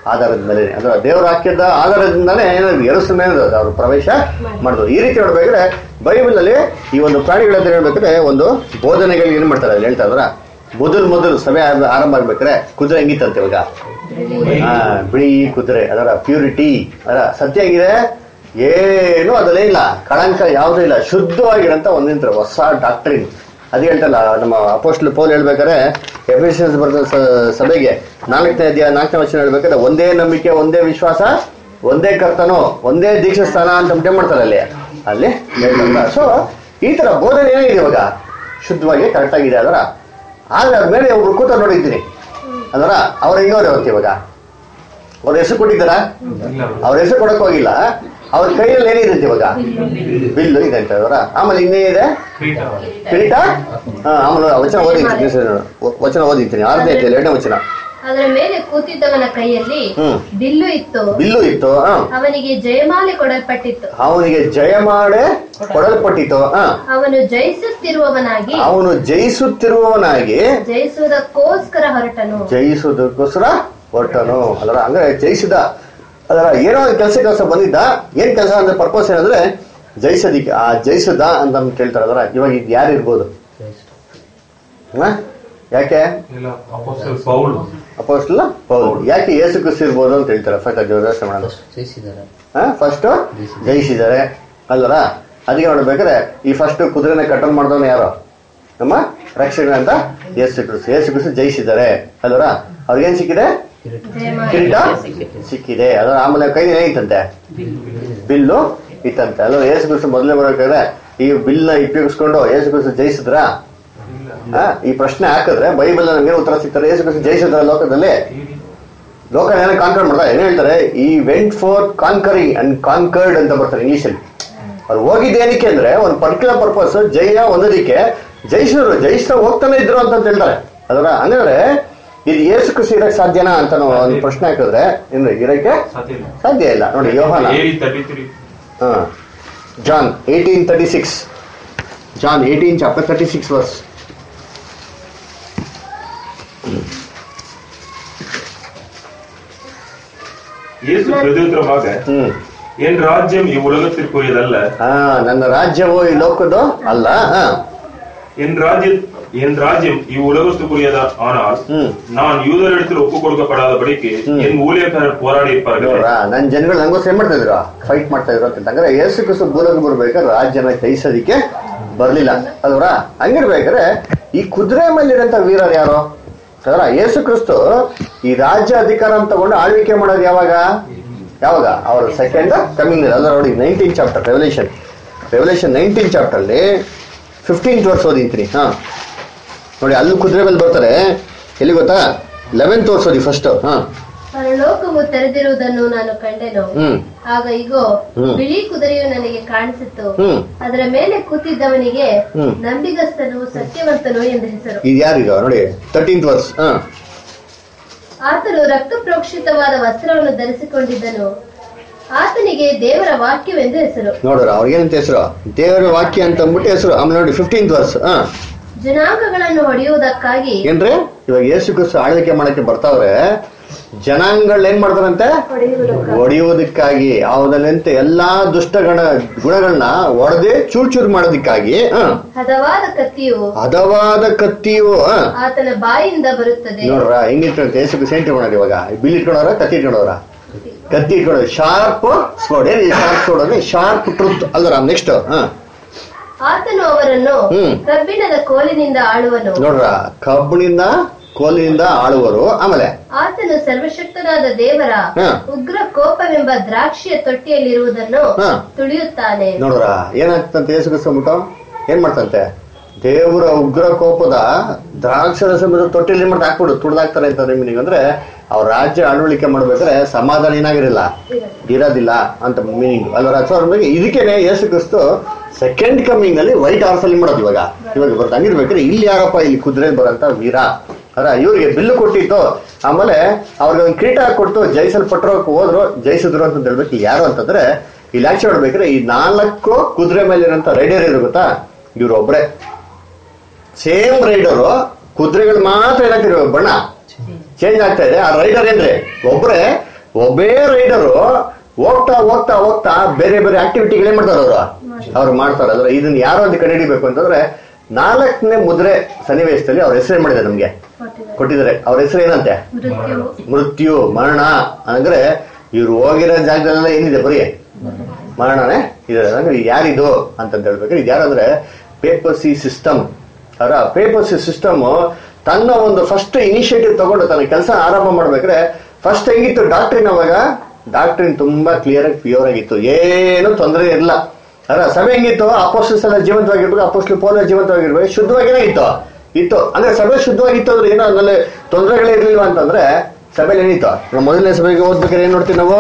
ಆಧಾರದ ಮೇಲೆ ಅಂದ್ರೆ ದೇವರ ವಾಕ್ಯದ ಆಧಾರದಿಂದಾನೇ ಏನಾದ್ರು ಎರಸು ಮೇಲೆ ಅವರು ಪ್ರವೇಶ ಮಾಡಿದ್ರು ಈ ರೀತಿ ನೋಡ್ಬೇಕಾದ್ರೆ ಬೈಬಲ್ ಅಲ್ಲಿ ಈ ಒಂದು ಪ್ರಾಣಿಗಳ ಹತ್ರ ಹೇಳ್ಬೇಕಾದ್ರೆ ಒಂದು ಬೋಧನೆಗಳಿಗೆ ಏನ್ ಮಾಡ್ತಾರೆ ಅಲ್ಲಿ ಹೇಳ್ತಾ ಇದ್ರ ಮೊದಲು ಮೊದಲು ಸಭೆ ಆರ- ಆರಂಭ ಆಗ್ಬೇಕಾದ್ರೆ ಕುದುರೆ ಹೆಂಗಿತ್ತಂತೆ ಇವಾಗ ಆ, ಬಿಳಿ ಕುದುರೆ ಅದರ ಪ್ಯೂರಿಟಿ ಅದರ ಸತ್ಯ ಆಗಿದೆ ಏನು ಅದಲ್ಲೇ ಇಲ್ಲ ಕಳಂಕ ಯಾವುದೂ ಇಲ್ಲ ಶುದ್ಧವಾಗಿರಂತ ಒಂದಿಂತ್ರ ಹೊಸ ಡಾಕ್ಟ್ರಿನ್ ಅದು ಹೇಳ್ತಲ್ಲ ನಮ್ಮ ಅಪೋಸ್ಟ್ಲ್ ಪೌಲ್ ಹೇಳ್ಬೇಕಾದ್ರೆ ಎಫಿಷಿಯನ್ಸ್ ಬರೆದ ಸ- ಸಭೆಗೆ ನಾಲ್ಕನೇ ಅಧ್ಯಾಯ ನಾಲ್ಕನೇ ವಚನ ಹೇಳ್ಬೇಕಾದ್ರೆ ಒಂದೇ ನಂಬಿಕೆ ಒಂದೇ ವಿಶ್ವಾಸ ಒಂದೇ ಕರ್ತನು ಒಂದೇ ದೀಕ್ಷಾ ಸ್ಥಾನ ಅಂತ ಏನ್ ಮಾಡ್ತಾರೆ ಅಲ್ಲಿ ಅಲ್ಲಿ ಹೇಳ್ತಾರೆ ಸೊ ಈ ತರ ಬೋಧನೆ ಏನಿದೆ ಇವಾಗ ಶುದ್ಧವಾಗಿ ಕರೆಕ್ಟ್ ಆಗಿದೆ ಅದರ ಆದ್ರೆ ಅದ್ರ ಮೇಲೆ ಒಬ್ರು ಕೂತ ನೋಡಿದ್ದೀನಿ ಅದರ ಅವ್ರ ಹೆಂಗವ್ರೆ ಅವತ್ತು ಇವಾಗ ಅವ್ರ ಹೆಸರು ಕೊಟ್ಟಿದ್ದಾರ ಅವ್ರ ಹೆಸರು ಕೊಡಕ್ ಹೋಗಿಲ್ಲ ಅವ್ರ ಕೈಯಲ್ಲಿ ಏನಿದೆ ಇವಾಗ ಬಿಲ್ಲು ಇದೆ ಅಂತ ಅವರ ಆಮೇಲೆ ಇನ್ನೇ ಇದೆ ಕಿರೀಟ ಹಾ, ಆಮೇಲೆ ವಚನ ಓದಿರ್ತೀನಿ ವಚನ ಓದಿರ್ತೀನಿ ಆರನೇ ಅಧ್ಯಾಯ ಎರಡನೇ ವಚನ ಅದರ ಮೇಲೆ ಕೂತಿದ್ದವನ ಕೈಯಲ್ಲಿ ಹ್ಮ್ ಬಿಲ್ಲು ಇತ್ತು ಬಿಲ್ಲು ಇತ್ತು ಹಾ ಅವನಿಗೆ ಜಯಮಾಲೆ ಕೊಡಲ್ಪಟ್ಟಿತ್ತು ಅವನಿಗೆ ಜಯ ಮಾಡೆ ಕೊಡಲ್ಪಟ್ಟಿತ್ತು ಹಾ ಅವನು ಜಯಿಸುತ್ತಿರುವವನಾಗಿ ಅವನು ಜಯಿಸುತ್ತಿರುವವನಾಗಿ ಜಯಿಸುವುದಕ್ಕೋಸ್ಕರ ಹೊರಟನು ಜಯಿಸುವುದಕ್ಕೋಸ್ಕರ ಹೊರಟನು ಅದರ ಅಂದ್ರೆ ಜಯಿಸಿದ ಅದರ ಏನೋ ಒಂದು ಕೆಲಸ ಕೆಲಸ ಬಂದಿದ್ದ ಏನ್ ಕೆಲಸ ಅಂದ್ರೆ ಪರ್ಪಸ್ ಏನಂದ್ರೆ ಜಯಿಸೋದಿಕ್ಕೆ ಆ ಜಯಿಸದ ಅಂತ ನಮ್ಗೆ ಕೇಳ್ತಾರೆ ಅದರ ಇವಾಗ ಇದು ಯಾರು ಇರ್ಬೋದು ಹ? ಯಾಕೆ ಇಲ್ಲ ಅಪೋಸ್ತಲ ಪೌಲು ಅಪೋಸ್ಟಲ್ ಪೌಲ್ ಯಾಕೆ ಯೇಸು ಕ್ರಿಸ್ತ ಇರ್ಬೋದು ಅಂತ ಹೇಳ್ತಾರೆ ಫಸ್ಟ್ ಯೋಚನೆ ಮಾಡೋಣ ಜಯಿಸಿದ್ದಾರೆ ಫಸ್ಟ್ ಜಯಿಸಿದ್ದಾರೆ ಅಲ್ವರ ಅದಕ್ಕೆ ನೋಡ್ಬೇಕಾದ್ರೆ ಈ ಫಸ್ಟ್ ಕುದುರೆನ ಕಟನ್ ಮಾಡಿದವನು ಯಾರು ನಮ್ಮ ರಕ್ಷಕ ಅಂತ ಯೇಸು ಕ್ರಿಸ್ತು ಯೇಸು ಕ್ರಿಸ್ತು ಜಯಿಸಿದ್ದಾರೆ ಅಲ್ವರ ಅವ್ರಿಗೇನ್ ಸಿಕ್ಕಿದೆ ಜಯಮಾಲೆ ಕಿರೀಟ ಸಿಕ್ಕಿದೆ ಅದರ ಆಮೇಲೆ ಕೈ ಏನಿತ್ತಂತೆ ಬಿಲ್ಲು ಇತ್ತಂತೆ ಅಲ್ವ ಯೇಸು ಕ್ರಿಸ್ತು ಮೊದಲೇ ಬರಬೇಕಾದ್ರೆ ಈ ಬಿಲ್ ನ ಉಪಯೋಗಿಸ್ಕೊಂಡು ಯೇಸು ಕ್ರಿಸ್ತು ಜಯಿಸಿದ್ರ ಆ, ಈ ಪ್ರಶ್ನೆ ಹಾಕಿದ್ರೆ ಬೈಬಲ್ ನಮ್ಗೆ ಉತ್ತರ ಸಿಗ್ತಾರೆ ಯೇಸು ಕ್ರಿಸ್ತು ಜಯಿಸಿದ್ರ ಲೋಕದಲ್ಲಿ ಲೋಕ ಏನೋ ಕಾನ್ಕರ್ ಮಾಡ್ತಾರೆ ಏನ್ ಹೇಳ್ತಾರೆ ಈ went for conquering and conquered ಅಂತ ಬರ್ತಾರೆ ಇಂಗ್ಲಿಷ್ ಅಲ್ಲಿ ಅವ್ರು ಹೋಗಿದ್ದು ಏನಕ್ಕೆ ಅಂದ್ರೆ ಒಂದು ಪರ್ಟಿಕ್ಯುಲರ್ ಪರ್ಪಸ್ ಜಯ ಹೊಂದೋದಿಕ್ಕೆ ಜಯಿಸಿದ್ರು ಜಯಿಸ್ತಾ ಹೋಗ್ತಾನೆ ಇದ್ರು ಅಂತ ಹೇಳ್ತಾರೆ ಅದರ ಹಂಗಂದ್ರೆ ಇದು ಏಸು ಕೃಷಿ ಇರಕ್ ಸಾಧ್ಯನಾ ಅಂತ ನಾವು ಒಂದು ಪ್ರಶ್ನೆ ಹಾಕಿದ್ರೆ ಇನ್ನು ಇರಕ್ಕೆ ಸಾಧ್ಯ ಇಲ್ಲ ಸಾಧ್ಯ ಇಲ್ಲ ನೋಡಿ ಯೋಹಾನ ಏರಿ ತರ್ಟಿ ತ್ರೀ ಹಾ John eighteen thirty six John eighteen chapter thirty six verse Yesu பிரதியுத்தரமாக ಹ್ಮ್ என் ராஜ்யம் இவ்வுலகத்திற்குரியதல்ல ಹಾ ನನ್ನ ರಾಜ್ಯವು ಈ ಲೋಕದ್ದು ಅಲ್ಲ ಹಾ என் ராஜ்யம் என் ராஜ்யம் இவ்வுலகத்துக்குரியதா ஆனால் ಹ್ಮ್ நான் யூதரிடத்தில் ஒப்புக் கொடுக்கப்படாதபடிக்கு ம். என் ஊழியக்காரர் போராடி இருப்பார்கள் ನೋಡ್ರ ನನ್ ಜನಗಳು ನಂಗೋಸ್ಕರ ಏನ್ ಮಾಡ್ತಾ ಇದ್ರು ಫೈಟ್ ಮಾಡ್ತಾ ಇದ್ರು ಅಂತ ಅಂದ್ರೆ ಯೇಸು ಕ್ರಿಸ್ತು ಭೂಲೋಕ ಬರ್ಬೇಕಾದ್ರೆ ರಾಜ್ಯನ ಜಯಿಸೋದಿಕ್ಕೆ ಬರ್ಲಿಲ್ಲ ಅಲ್ವರ ಹಂಗಿರ್ಬೇಕಾದ್ರೆ ಈ ಕುದುರೆ ಮೇಲಿರಂತ ವೀರರು ಯಾರು ಅದರ ಯೇಸು ಕ್ರಿಸ್ತು ಈ ರಾಜ್ಯ ಅಧಿಕಾರ ತಗೊಂಡು ಆಳ್ವಿಕೆ ಮಾಡೋದು ಯಾವಾಗ ಯಾವಾಗ ಅವ್ರ ಸೆಕೆಂಡ್ ಕಮಿಂಗ್ ಅಲ್ಲ ನೋಡಿ nineteen chapter revelation revelation nineteen chapter ಅಲ್ಲಿ ಫಿಫ್ಟೀನ್ ವರ್ಸ್ ಓದಿರ್ತೀನಿ ಹಾ ನೋಡಿ ಅಲ್ಲಿ ಕುದುರೆ ಮೇಲೆ ಬರ್ತಾರೆ ಎಲ್ಲಿ ಗೊತ್ತಾ ಲೆವೆಂತ್ ವರ್ಸ್ ಓದಿ ಫಸ್ಟ್ ಹಾ ಪರಲೋಕವು ತೆರೆದಿರುವುದನ್ನು ನಾನು ಕಂಡೆನು ಹ್ಮ್ ಆಗ ಇಗೋ ಹ್ಮ್. ಬಿಳಿ ಕುದುರೆಯು ನನಗೆ ಕಾಣಿಸಿತು ಹ್ಮ್ ಅದರ ಮೇಲೆ ಕೂತಿದ್ದವನಿಗೆ ಹ್ಮ್. ನಂಬಿಗಸ್ತನು ಸತ್ಯವಂತನು ಎಂದು ಹೆಸರು ಇದು ಯಾರಿದು ನೋಡಿ ತರ್ಟೀನ್ತ್ ವರ್ಸ್ ಹಾ ಆತನು ರಕ್ತ ಪ್ರೋಕ್ಷಿತವಾದ ವಸ್ತ್ರವನ್ನು ಧರಿಸಿಕೊಂಡಿದ್ದನು ಆತನಿಗೆ ದೇವರ ವಾಕ್ಯವೆಂದು ಹೆಸರು ನೋಡ್ರ ಅವ್ರಿಗೇನಂತ ಹೆಸರು ದೇವರ ವಾಕ್ಯ ಅಂತ ಅಂದ್ಬಿಟ್ಟು ಹೆಸರು ಆಮೇಲೆ ನೋಡಿ ಫಿಫ್ಟೀನ್ತ್ ವರ್ಸ್ ಹಾ ಜನಾಂಗಗಳನ್ನು ಹೊಡೆಯುವುದಕ್ಕಾಗಿ ಏನ್ರಿ ಇವಾಗ ಯೇಸು ಕ್ರಿಸ್ತು ಆಳ್ವಿಕೆ ಮಾಡಕ್ಕೆ ಬರ್ತಾವ್ರೆ ಜನಾಂಗಗಳು ಏನ್ ಮಾಡ್ತಾರಂತೆ ಹೊಡೆಯುವುದಕ್ಕಾಗಿ ಹೊಡೆಯುವುದಕ್ಕಾಗಿ ಅವನಲ್ಲಂತೆ ಎಲ್ಲಾ ದುಷ್ಟಗಣ ಗುಣಗಳನ್ನ ಒಡೆದೇ ಚೂರ್ ಚೂರ್ ಮಾಡೋದಕ್ಕಾಗಿ ಹ ಹದವಾದ ಕತ್ತಿಯು ಹದವಾದ ಕತ್ತಿಯು ಹ ಆತನ ಬಾಯಿಂದ ಬರುತ್ತದೆ ನೋಡ್ರ ಹೆಂಗಿಟ್ಕೊಂತ ಯೇಸು ಕ್ರಿಸ್ತು ಏನ್ ಇಟ್ಕೊಂಡ್ರ ಇವಾಗ ಬಿಲ್ ಇಟ್ಕೊಂಡವ್ರ ಕತ್ತಿ ಇಟ್ಕೊಂಡವ್ರ ಕತ್ತಿ ಇಟ್ಕೊಂಡ್ರ ಶಾರ್ಪ್ ಸ್ಪೋರ್ಡ್ ಏನ್ ಶಾರ್ಪ್ ಸ್ಪೋರ್ಡ್ ಅಂದ್ರೆ ಶಾರ್ಪ್ ಟ್ರುತ್ ಅಲ್ದರ ನೆಕ್ಸ್ಟ್ ಹ ಆತನು ಅವರನ್ನು ಹ್ಮ್. ಕಬ್ಬಿಣದ ಕೋಲಿನಿಂದ ಆಳುವನು ನೋಡ್ರ ಕಬ್ಬಿಣಿಂದ ಕೋಲಿನಿಂದ ಆಳುವರು ಆಮೇಲೆ ಆತನು ಸರ್ವಶಕ್ತನಾದ ದೇವರ ಹ. ಉಗ್ರ ಕೋಪವೆಂಬ ದ್ರಾಕ್ಷಿಯ ತೊಟ್ಟಿಯಲ್ಲಿರುವುದನ್ನು ಹ. ತುಳಿಯುತ್ತಾನೆ ನೋಡ್ರ ಏನಾಗ್ತಂತೆ ಯೇಸು ಕ್ರಿಸ್ತು ಏನ್ ಮಾಡ್ತಂತೆ ದೇವರ ಉಗ್ರ ಕೋಪದ ದ್ರಾಕ್ಷರಸ ತೊಟ್ಟಿಲಿ ಏನ್ ಮಾಡ್ತಾ ಹಾಕ್ಬಿಡು ತುಡ್ದಾಕ್ತಾರೆ ಅಂತ ಮೀನಿಂಗ್ ಅಂದ್ರೆ ಅವ್ರ ರಾಜ್ಯ ಆಳ್ವಳಿಕೆ ಮಾಡ್ಬೇಕಾದ್ರೆ ಸಮಾಧಾನ ಏನಾಗಿರಲ್ಲ ಇರೋದಿಲ್ಲ ಅಂತ ಮೀನಿಂಗ್ ಅಲ್ವರ ಸೊ ಅವ್ರ ಬಗ್ಗೆ ಇದಕ್ಕೇನೆ ಯೇಸು ಕ್ರಿಸ್ತು ಸೆಕೆಂಡ್ ಕಮಿಂಗ್ ಅಲ್ಲಿ ವೈಟ್ ಹಾರ್ಸ್ ಅಲ್ಲಿ ಮಾಡೋದು ಇವಾಗ ಇವಾಗ ಬರ್ತ ಹಂಗಿರ್ಬೇಕಾದ್ರೆ ಇಲ್ಲಿ ಯಾರಪ್ಪ ಇಲ್ಲಿ ಕುದುರೆ ಬರಂತ ವೀರ ಅರ ಇವ್ರಿಗೆ ಬಿಲ್ಲು ಕೊಟ್ಟಿತ್ತು ಆಮೇಲೆ ಅವ್ರಿಗೆ ಒಂದು ಕಿರೀಟ ಕೊಟ್ಟು ಜಯಿಸಲ್ಪಟ್ರು ಹೋದ್ರು ಜಯಿಸಿದ್ರು ಅಂತ ಹೇಳ್ಬೇಕು ಇಲ್ಲಿ ಯಾರು ಅಂತಂದ್ರೆ ಇಲ್ಲಿ ಆಚೆ ನೋಡ್ಬೇಕಾದ್ರೆ ಈ ನಾಲ್ಕು ಕುದುರೆ ಮೇಲಿರೋಂಥ ರೈಡರ್ ಇರು ಗೊತ್ತಾ ಇವ್ರು ಒಬ್ರೆ ಸೇಮ್ ರೈಡರು ಕುದುರೆಗಳು ಮಾತ್ರ ಏನಾಗ್ತಿರೋ ಬಣ್ಣ ಚೇಂಜ್ ಆಗ್ತಾ ಇದೆ ಆ ರೈಡರ್ ಏನ್ರಿ ಒಬ್ರೆ ಒಬ್ಬೇ ರೈಡರು ಹೋಗ್ತಾ ಹೋಗ್ತಾ ಹೋಗ್ತಾ ಬೇರೆ ಬೇರೆ ಆಕ್ಟಿವಿಟಿಗಳೇ ಮಾಡ್ತಾರೆ ಅವರು ಅವ್ರು ಮಾಡ್ತಾರೆ ಅಂದ್ರೆ ಇದನ್ನ ಯಾರು ಅಂತ ಕಂಡುಹಿಡಿಬೇಕು ಅಂತಂದ್ರೆ ನಾಲ್ಕನೇ ಮುದ್ರೆ ಸನ್ನಿವೇಶದಲ್ಲಿ ಅವ್ರ ಹೆಸರು ಏನ್ ಮಾಡಿದ್ದಾರೆ ನಮ್ಗೆ ಕೊಟ್ಟಿದ್ದಾರೆ ಅವ್ರ ಹೆಸರು ಏನಂತೆ ಮೃತ್ಯು ಮೃತ್ಯು ಮರಣ ಅಂದ್ರೆ ಇವ್ರು ಹೋಗಿರೋ ಜಾಗದಲ್ಲೆಲ್ಲ ಏನಿದೆ ಬರೀ ಮರಣನೇ ಇದೆ ಅಂದ್ರೆ ಇದು ಯಾರಿದು ಅಂತಂತ ಹೇಳ್ಬೇಕಾದ್ರೆ ಇದು ಯಾರಂದ್ರೆ ಪೇಪರ್ಸಿ ಸಿಸ್ಟಮ್ ಅವರ ಪೇಪರ್ಸಿ ಸಿಸ್ಟಮ್ ತನ್ನ ಒಂದು ಫಸ್ಟ್ ಇನಿಷಿಯೇಟಿವ್ ತಗೊಂಡು ತನ್ನ ಕೆಲಸ ಆರಂಭ ಮಾಡ್ಬೇಕಾದ್ರೆ ಫಸ್ಟ್ ಹೆಂಗಿತ್ತು ಡಾಕ್ಟ್ರಿನ್ ಅವಾಗ ಡಾಕ್ಟ್ರಿನ್ ತುಂಬಾ ಕ್ಲಿಯರ್ ಆಗಿ ಪ್ಯೂರ್ ಆಗಿತ್ತು ಏನು ತೊಂದರೆ ಇರಲಿಲ್ಲ ಅರ ಸಭೆ ಹೆಂಗಿತ್ತು ಅಪೋಸ್ಟಲ್ಸ್ ಎಲ್ಲ ಜೀವಂತವಾಗಿರ್ಬೇಕು ಅಪೋಸ್ಟಲ್ ಪೋಲ ಜೀವಂತವಾಗಿರ್ಬೇಕು ಶುದ್ಧವಾಗಿನೇ ಇತ್ತು ಇತ್ತು ಅಂದ್ರೆ ಸಭೆ ಶುದ್ಧವಾಗಿತ್ತು ಅಂದ್ರೆ ಏನೋ ಅದ್ರಲ್ಲಿ ತೊಂದರೆಗಳೇ ಇರ್ಲಿಲ್ವಾ ಅಂತಂದ್ರೆ ಸಭೆಯಲ್ಲಿ ಏನಿತ್ತು ನಾವು ಮೊದಲನೇ ಸಭೆಗೆ ಓದ್ಬೇಕಾದ್ರೆ ಏನ್ ನೋಡ್ತೀವಿ ನಾವು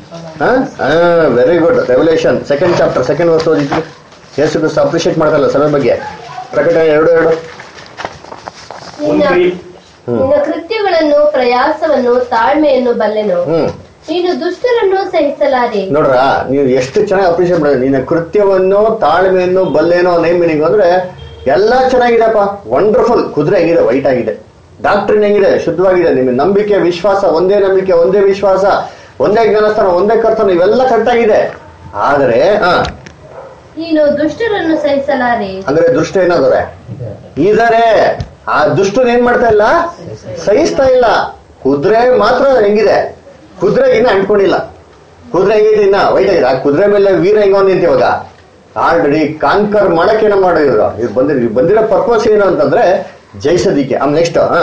very good revelation second chapter second verse ಓದಿದ್ವಿ ಯೇಸು ಕ್ರಿಸ್ತ ಅಪ್ರಿಷಿಯೇಟ್ ಮಾಡ್ತಾರಲ್ಲ ಸಭೆ ಬಗ್ಗೆ ಪ್ರಕಟಣೆ ಎರಡು ಎರಡು ನಿನ್ನ ನಿನ್ನ ಕೃತ್ಯಗಳನ್ನು ಪ್ರಯಾಸವನ್ನು ತಾಳ್ಮೆಯನ್ನು ಬಲ್ಲೆನು ಹ್ಮ್ ನೀನು ದುಷ್ಟರನ್ನು ಸಹಿಸಲಾರೆ ನೋಡ್ರ ನೀವು ಎಷ್ಟು ಚೆನ್ನಾಗಿ ಅಪ್ರಿಷಿಯೇಟ್ ಮಾಡಿದ್ರೆ ನಿನ್ನ ಕೃತ್ಯವನ್ನು ತಾಳ್ಮೆಯನ್ನು ಬಲ್ಲೇನೋ ನೇಮ್ ಮೀನಿಂಗ್ ಅಂದ್ರೆ ಎಲ್ಲಾ ಚೆನ್ನಾಗಿದೆಪ್ಪ ವಂಡರ್ಫುಲ್ ಕುದುರೆ ಹೆಂಗಿದೆ ವೈಟ್ ಆಗಿದೆ ಡಾಕ್ಟ್ರಿನ್ ಹೆಂಗಿದೆ ಶುದ್ಧವಾಗಿದೆ ನಿಮ್ಮ ನಂಬಿಕೆ ವಿಶ್ವಾಸ ಒಂದೇ ನಂಬಿಕೆ ಒಂದೇ ವಿಶ್ವಾಸ ಒಂದೇ ಜ್ಞಾನಸ್ಥಾನ ಒಂದೇ ಕರ್ತನ ಇವೆಲ್ಲ ಕರೆಕ್ಟಾಗಿದೆ ಆದರೆ ಹ ನೀನು ದುಷ್ಟರನ್ನು ಸಹಿಸಲಾರೆ ಅಂದ್ರೆ ದುಷ್ಟ ಏನಾದ್ರೆ ಇದಾರೆ ಆ ದುಷ್ಟನ್ ಏನ್ ಮಾಡ್ತಾ ಇಲ್ಲ ಸಹಿಸ್ತಾ ಇಲ್ಲ ಕುದುರೆ ಮಾತ್ರ ಹೆಂಗಿದೆ ಕುದುರೆ ಇನ್ನ ಅಂಟ್ಕೊಂಡಿಲ್ಲ ಕುದುರೆ ಹೆಂಗಿದೆ ಇನ್ನ ವೈಟ್ ಆಗಿದೆ ಆ ಕುದುರೆ ಮೇಲೆ ವೀರ ಹೆಂಗ ನಿಂತ ಇವಾಗ ಆಲ್ರೆಡಿ ಕಾಂಕರ್ ಮಾಡಕ್ಕೆ ಏನೋ ಮಾಡಿದ್ರು ಇದು ಬಂದಿರೋ ಬಂದಿರೋ ಪರ್ಪಸ್ ಏನು ಅಂತಂದ್ರೆ ಜಯಿಸೋದಿಕ್ಕೆ ಆಮೇಲೆ ನೆಕ್ಸ್ಟ್ ಹಾ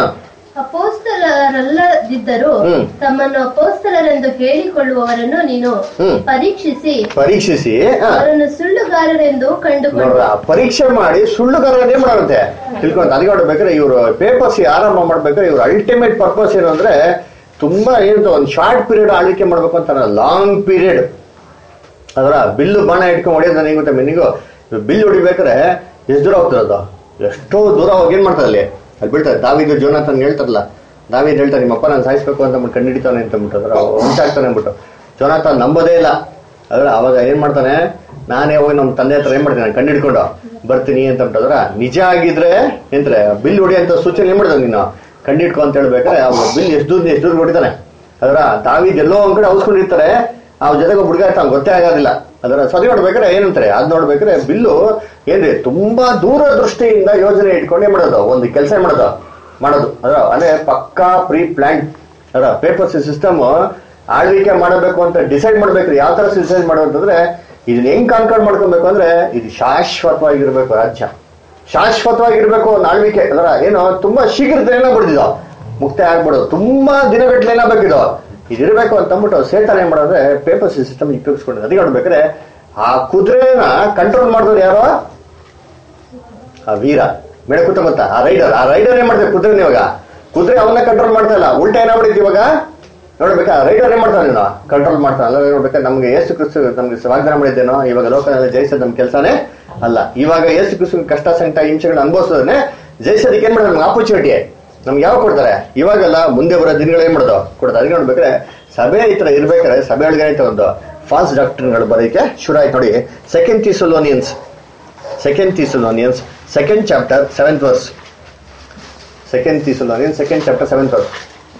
ಅಪೋಸ್ತಲರಲ್ಲದಿದ್ದರೂ ಹ್ಮ್. ತಮ್ಮನ್ನು ಅಪೋಸ್ತಲರೆಂದು ಹೇಳಿಕೊಳ್ಳುವವರನ್ನು ನೀನು ಹ್ಮ್. ಪರೀಕ್ಷಿಸಿ ಪರೀಕ್ಷಿಸಿ ಹಾ ಅವರನ್ನು ಸುಳ್ಳುಗಾರರೆಂದು ಕಂಡುಕೊಂಡು ನೋಡ್ರ ಪರೀಕ್ಷೆ ಮಾಡಿ ಸುಳ್ಳುಗಾರ ಏನ್ ಮಾಡುತ್ತೆ ತಿಳ್ಕೊಂತ ಅದಕ್ಕೆ ನೋಡ್ಬೇಕಾದ್ರೆ ಇವರು ಪೇಪರ್ಸ್ ಆರಂಭ ಮಾಡ್ಬೇಕಾದ್ರೆ ಇವ್ರ ಅಲ್ಟಿಮೇಟ್ ಪರ್ಪಸ್ ಏನು ಅಂದ್ರೆ ತುಂಬಾ ಏನು ಒಂದು ಶಾರ್ಟ್ ಪೀರಿಯಡ್ ಆಳ್ವಿಕೆ ಮಾಡ್ಬೇಕು ಅಂತ ಲಾಂಗ್ ಪೀರಿಯಡ್ ಅದರ ಬಿಲ್ಲು ಬಾಣ ಇಟ್ಕೊಂಡು ಹೊಡೆಯೋದು ನನಗೆ ಗೊತ್ತಾ ಮಿನಿಗೂ ಬಿಲ್ ಹೊಡಿಬೇಕಾದ್ರೆ ಎಷ್ಟು ದೂರ ಹೋಗ್ತಿರೋದು ಎಷ್ಟೋ ದೂರ ಹೋಗಿ ಏನ್ ಮಾಡ್ತಾರೆ ಅಲ್ಲಿ ಅಲ್ಲಿ ಬೀಳ್ತಾರೆ ದಾವಿದು ಜೋನಾಥನ್ ಹೇಳ್ತಾರಲ್ಲ ದಾವಿದ್ ಹೇಳ್ತಾರೆ ನಿಮ್ಮಪ್ಪ ನಾನು ಸಾಯಿಸ್ಬೇಕು ಅಂತ ಅಂದ್ಬಿಟ್ಟು ಕಂಡಿಡಿತಾನೆ ಅಂತ ಅಂದ್ಬಿಟ್ಟು ಅದ್ರ ಉಂಟಾಗ್ತಾನೆ ಅಂದ್ಬಿಟ್ಟು ಜೋನಾಥನ್ ನಂಬೋದೇ ಇಲ್ಲ ಅದ್ರ ಅವಾಗ ಏನ್ ಮಾಡ್ತಾನೆ ನಾನೇ ಹೋಗಿ ನಮ್ಮ ತಂದೆ ಹತ್ರ ಏನ್ ಮಾಡ್ತೀನಿ ನಾನು ಕಂಡಿಡ್ಕೊಂಡು ಬರ್ತೀನಿ ಅಂತ ಅಂದ್ಬಿಟ್ಟದ್ರ ನಿಜ ಆಗಿದ್ರೆ ಎಂದ್ರೆ ಬಿಲ್ ಹೊಡಿಯಂತ ಸೂಚನೆ ಏನ್ ಮಾಡ್ತಾನೆ ನೀನು ಕಂಡಿಡ್ಕೊ ಅಂತ ಹೇಳ್ಬೇಕಾದ್ರೆ ಅವ ಬಿಲ್ ಎಷ್ಟು ದೂರ ಎಷ್ಟು ದೂರ ಹೊಡಿತಾನೆ ಅದರ ದಾವಿದ್ ಎಲ್ಲೋ ಒಂದ್ ಕಡೆ ಔಸ್ಕೊಂಡಿರ್ತಾರೆ ಅವ್ರ ಜೊತೆಗೆ ಒಬ್ಬ ಹುಡುಗ ಇರ್ತಾನೆ ಗೊತ್ತೇ ಆಗೋದಿಲ್ಲ ಅದರ ಸದಿ ನೋಡ್ಬೇಕಾದ್ರೆ ಏನಂತಾರೆ ಅದ್ ನೋಡ್ಬೇಕಾದ್ರೆ ಬಿಲ್ಲು ಏನ್ರಿ ತುಂಬಾ ದೂರ ದೃಷ್ಟಿಯಿಂದ ಯೋಜನೆ ಇಟ್ಕೊಂಡು ಏನ್ ಮಾಡೋದು ಒಂದು ಕೆಲಸ ಮಾಡೋದು ಮಾಡೋದು ಅದರ ಅಂದ್ರೆ ಪಕ್ಕಾ ಪ್ರೀ ಪ್ಲಾನ್ ಅದರ ಪೇಪರ್ಸ್ ಸಿಸ್ಟಮ್ ಆಳ್ವಿಕೆ ಮಾಡಬೇಕು ಅಂತ ಡಿಸೈಡ್ ಮಾಡ್ಬೇಕ್ರಿ ಯಾವ ತರ ಡಿಸೈಡ್ ಮಾಡೋದಂತಂದ್ರೆ ಇದನ್ನ ಹೆಂಗ್ ಕಾನ್ಕರ್ಡ್ ಮಾಡ್ಕೊಬೇಕು ಅಂದ್ರೆ ಇದು ಶಾಶ್ವತವಾಗಿರ್ಬೇಕು ರಾಜ್ಯ ಶಾಶ್ವತವಾಗಿರ್ಬೇಕು ಒಂದು ಆಳ್ವಿಕೆ ಅದರ ಏನೋ ತುಂಬಾ ಶೀಘ್ರತೆ ಏನಾಗ್ಬಿಡ್ತಿದ್ದೋ ಮುಕ್ತಾಯ ಆಗ್ಬಿಡೋದು ತುಂಬಾ ದಿನಗಟ್ಲೆ ಏನಾಗಬೇಕಿದೋ ಇದಿರ್ಬೇಕು ಅಂತ ಅಂದ್ಬಿಟ್ಟು ಸೇತನ ಏನ್ ಮಾಡೋದ್ರೆ ಪೇಪರ್ ಸಿಸ್ಟಮ್ ಉಪಯೋಗಿಸ್ಕೊಂಡಿದ್ದು ಅದಕ್ಕೆ ನೋಡ್ಬೇಕಾದ್ರೆ ಆ ಕುದುರೆನ ಕಂಟ್ರೋಲ್ ಮಾಡಿದವ್ರು ಯಾರೋ ಆ ವೀರ ಮೇಡಕುತ್ತ ಗೊತ್ತಾ ಆ ರೈಡರ್ ಆ ರೈಡರ್ ಏನ್ ಮಾಡ್ತಾರೆ ಕುದುರೆ ಇವಾಗ ಕುದುರೆ ಅವನ್ನ ಕಂಟ್ರೋಲ್ ಮಾಡ್ತಾ ಇಲ್ಲ ಉಲ್ಟಾ ಏನಾಗ್ಬಿಡುತ್ತೆ ಇವಾಗ ನೋಡ್ಬೇಕಾ ರೈಡರ್ ಏನ್ ಮಾಡ್ತಾನೆ ನೀನು ಕಂಟ್ರೋಲ್ ಮಾಡ್ತಾನೆ ಅಲ್ಲ ನೋಡ್ಬೇಕಾ ನಮ್ಗೆ ಏಸು ಕ್ರಿಸ್ತು ನಮ್ಗೆ ವಾಗ್ದಾನ ಮಾಡಿದ್ದೇನೋ ಇವಾಗ ಲೋಕದಲ್ಲಿ ಜಯಿಸೋದು ನಮ್ ಕೆಲಸನೇ ಅಲ್ಲ ಇವಾಗ ಏಸು ಕ್ರಿಸ್ತು ಕಷ್ಟ ಸಂಕಟ ಹಿಂಸೆಗಳನ್ನ ಅನುಭವಿಸೋದನ್ನೇ ಜಯಿಸೋದಕ್ಕೆ ಏನ್ ಮಾಡೋದು ನಮ್ಗೆ ಆಪರ್ಚುನಿಟಿ ನಮ್ಗೆ ಯಾವ ಕೊಡ್ತಾರೆ ಇವಾಗೆಲ್ಲ ಮುಂದೆ ಬರೋ ದಿನಗಳು ಏನ್ ಮಾಡೋದು ಕೊಡ್ತಾರೆ ಅದಕ್ಕೆ ನೋಡ್ಬೇಕಾದ್ರೆ ಸಭೆ ಈ ತರ ಇರ್ಬೇಕಾದ್ರೆ ಸಭೆ ಒಳಗೆ ಆಯ್ತು ಒಂದು ಫಾಲ್ಸ್ ಡಾಕ್ಟರ್ಗಳು ಬರೋದಕ್ಕೆ ಶುರು ಆಯ್ತು ನೋಡಿ second Thessalonians second Thessalonians second chapter seventh verse second Thessalonians second chapter seventh verse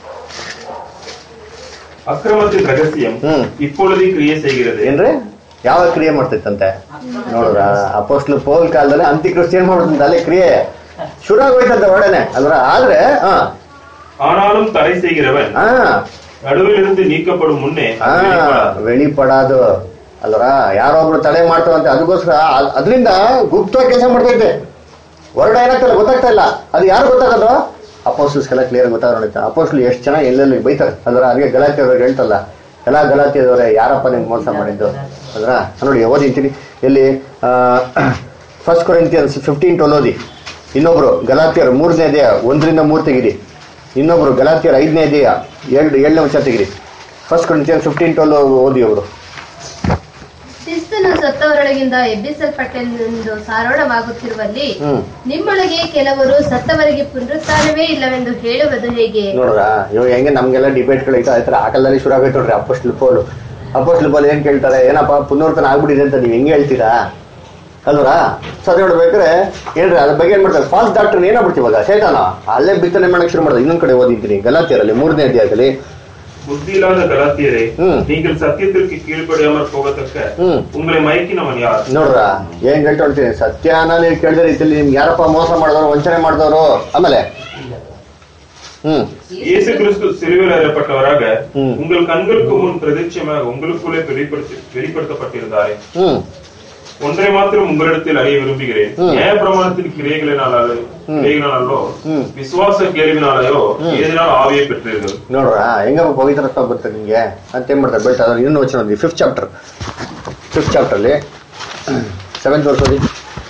அக்கிரமத்தின் ரகசியம் ம். இப்பொழுது கிரியை செய்கிறது ಏನ್ರಿ ಯಾವ ಕ್ರಿಯೆ ಮಾಡ್ತೈತಂತೆ ನೋಡ್ರ ಅಪೋಸ್ಟ್ಲು ಪೋಲ್ ಕಾಲದಲ್ಲಿ ಅಂತ್ಯಕ್ರಿಸ್ತ ಏನ್ ಮಾಡ್ತಂತೆ ಅಲ್ಲೇ ಕ್ರಿಯೆ ಶುರು ಆಗೋಯ್ತಂತೆ ಒಡನೆ ಅಲ್ರ ಆದ್ರೆ ಹಾ ஆனாலும் தடை செய்கிறவன் ಹಾ நடுவிலிருந்து நீக்கப்படும் முன்னே ಹಾ வெளிಪಡಾದು ಅಲ್ರ ಯಾರೊಬ್ರು ತಡೆ ಮಾಡ್ತಾವಂತೆ ಅದಕ್ಕೋಸ್ಕರ ಅದ್- ಅದರಿಂದ ಗುಪ್ತವಾಗಿ ಕೆಲಸ ಮಾಡ್ತೈತೆ ಹೊರಡ ಏನಾಗ್ತಲ್ಲ ಗೊತ್ತಾಗ್ತಾ ಇಲ್ಲ ಅದು ಯಾರು ಗೊತ್ತಾಗೋದು ಅಪೋಸ್ಟಲ್ಸ್ಗೆಲ್ಲ ಕ್ಲಿಯರ್ ಗೊತ್ತಾಗ ಅಪೋಸ್ಟ್ಲು ಎಷ್ಟು ಚೆನ್ನಾಗಿ ಎಲ್ಲೆಲ್ಲಿ ಬೈತಾರೆ ಅಲ್ರ ಅದಕ್ಕೆ ಗಲಾಟೆ ಅವ್ರಿಗೆ ಹೇಳ್ತಲ್ಲ ಎಲ್ಲ ಗಲಾಟೆ ಇದ್ದವ್ರೆ ಯಾರಪ್ಪ ನಿಮ್ಗೆ ಮೋಸ ಮಾಡಿದ್ದು ಅಲ್ರ ನೋಡಿ ಓದಿಂತೀನಿ ಎಲ್ಲಿ ಫಸ್ಟ್ ಕೊರಿಂತಿಯನ್ಸ್ ಫಿಫ್ಟೀನ್ ಟ್ವೆಲ್ ಓದಿ ಇನ್ನೊಬ್ರು ಗಲಾತಿಯರು ಮೂರನೇ ಅಧ್ಯಾಯ ಒಂದರಿಂದ ಮೂರು ತೆಗಿರಿ ಇನ್ನೊಬ್ರು ಗಲಾತಿಯರು ಐದನೇ ಅಧ್ಯಾಯ ಎರಡು ಏಳನೇ ವರ್ಷ ತೆಗಿರಿ ಫಸ್ಟ್ ಕೊರಿಂತಿಯನ್ಸ್ ಫಿಫ್ಟೀನ್ ಟ್ವೆಲ್ ಓದಿ ಅವರು ಕ್ರಿಸ್ತನು ಸತ್ತವರೊಳಗಿಂದ ಎಬ್ಬಿಸಲ್ಪಟ್ಟೆಂದು ಸಾರೋಣವಾಗುತ್ತಿರುವಲ್ಲಿ ಹ್ಮ್ ನಿಮ್ಮೊಳಗೆ ಕೆಲವರು ಸತ್ತವರಿಗೆ ಪುನರುತ್ಥಾನವೇ ಇಲ್ಲವೆಂದು ಹೇಳುವುದು ಹೇಗೆ ನೋಡ್ರ ಇವಾಗ ಹೆಂಗೆ ನಮ್ಗೆಲ್ಲ ಡಿಬೇಟ್ಗಳು ಐತೆ ಆಯ್ತರ ಆ ಕಾಲದಲ್ಲಿ ಶುರು ಆಗೈತೆ ನೋಡ್ರಿ ಅಪ್ಪಸ್ಟ್ಲು ಪೋಲು ಅಪ್ಪಸ್ಟ್ಲು ಪೋಲ್ ಏನ್ ಕೇಳ್ತಾರೆ ಏನಪ್ಪ ಪುನರ್ತನ ಆಗ್ಬಿಟ್ಟಿದೆ ಅಂತ ನೀವು ಹೆಂಗೆ ಹೇಳ್ತೀರಾ ಅಲ್ವರಾ ಸರಿ ನೋಡ್ಬೇಕಾದ್ರೆ ಏನ್ರಿ ಅದ್ರ ಬಗ್ಗೆ ಏನ್ ಮಾಡ್ತಾರೆ ಫಾಲ್ಸ್ ಡಾಕ್ಟರ್ ಏನಾಗ್ಬಿಡ್ತೀವಿ ಇವಾಗ ಶೈತಾನ ಅಲ್ಲೇ ಬಿತ್ತನೆ ಮಾಡಕ್ ಶುರು ಮಾಡೋದು ಇನ್ನೊಂದ್ ಕಡೆ ಓದಿದ್ದೀನಿ ಗಲಾತಿಯರಲ್ಲಿ ಮೂರನೇ ಅಧ್ಯಾಯದಲ್ಲಿ புத்தி இல்லாத கலாத்தியரே ம். நீங்கள் சத்தியத்திற்கு கீழ்ப்படியாமல் போகத்தக்க ಹ್ಮ್ உங்களை மயக்கினவன் யார் ನೋಡ್ರ ಏನ್ ಗಂಟೆ ಹೊಡ್ತೀನಿ ಸತ್ಯನ ನೀವು ಕೇಳಿದ ರೀತಿಯಲ್ಲಿ ನಿಮ್ಗೆ ಯಾರಪ್ಪ ಮೋಸ ಮಾಡಿದವರು ವಂಚನೆ ಮಾಡಿದವರು ಆಮೇಲೆ ಹ್ಮ್ இயேசு கிறிஸ்து சிலுவையில் அறையப்பட்டவராக ம். உங்கள் கண்களுக்கு முன் பிரதிட்சயமாக உங்களுக்குள்ளே வெளிப்படுத்தி வெளிப்படுத்தப்பட்டிருந்தாரே ಹ್ಮ್ ஒன்றை மாத்திரம் உங்களிடத்தில் அறிய விரும்புகிறேன் ம். நியாய பிரமாணத்தின் கிரியைகளினாலோ கிரியைகளினாலோ ம். விசுவாச கேள்வினாலேயோ ஏதினால் ஆவியை பெற்றீர்கள் ನೋಡ್ರ ಹೆಂಗಪ್ಪ ಪವಿತ್ರ ಬರುತ್ತೆ ನಿಮ್ಗೆ ಅಂತ ಏನ್ ಮಾಡ್ತಾರೆ ಬೆಳ್ತಾ ಅದ್ರ ಇನ್ನೊಂದು ವಚನ ಓದಿ ಫಿಫ್ತ್ ಚಾಪ್ಟರ್ ಫಿಫ್ತ್ ಚಾಪ್ಟರ್ಲಿ ಸೆವೆಂತ್ ವರ್ಷ ಓದಿ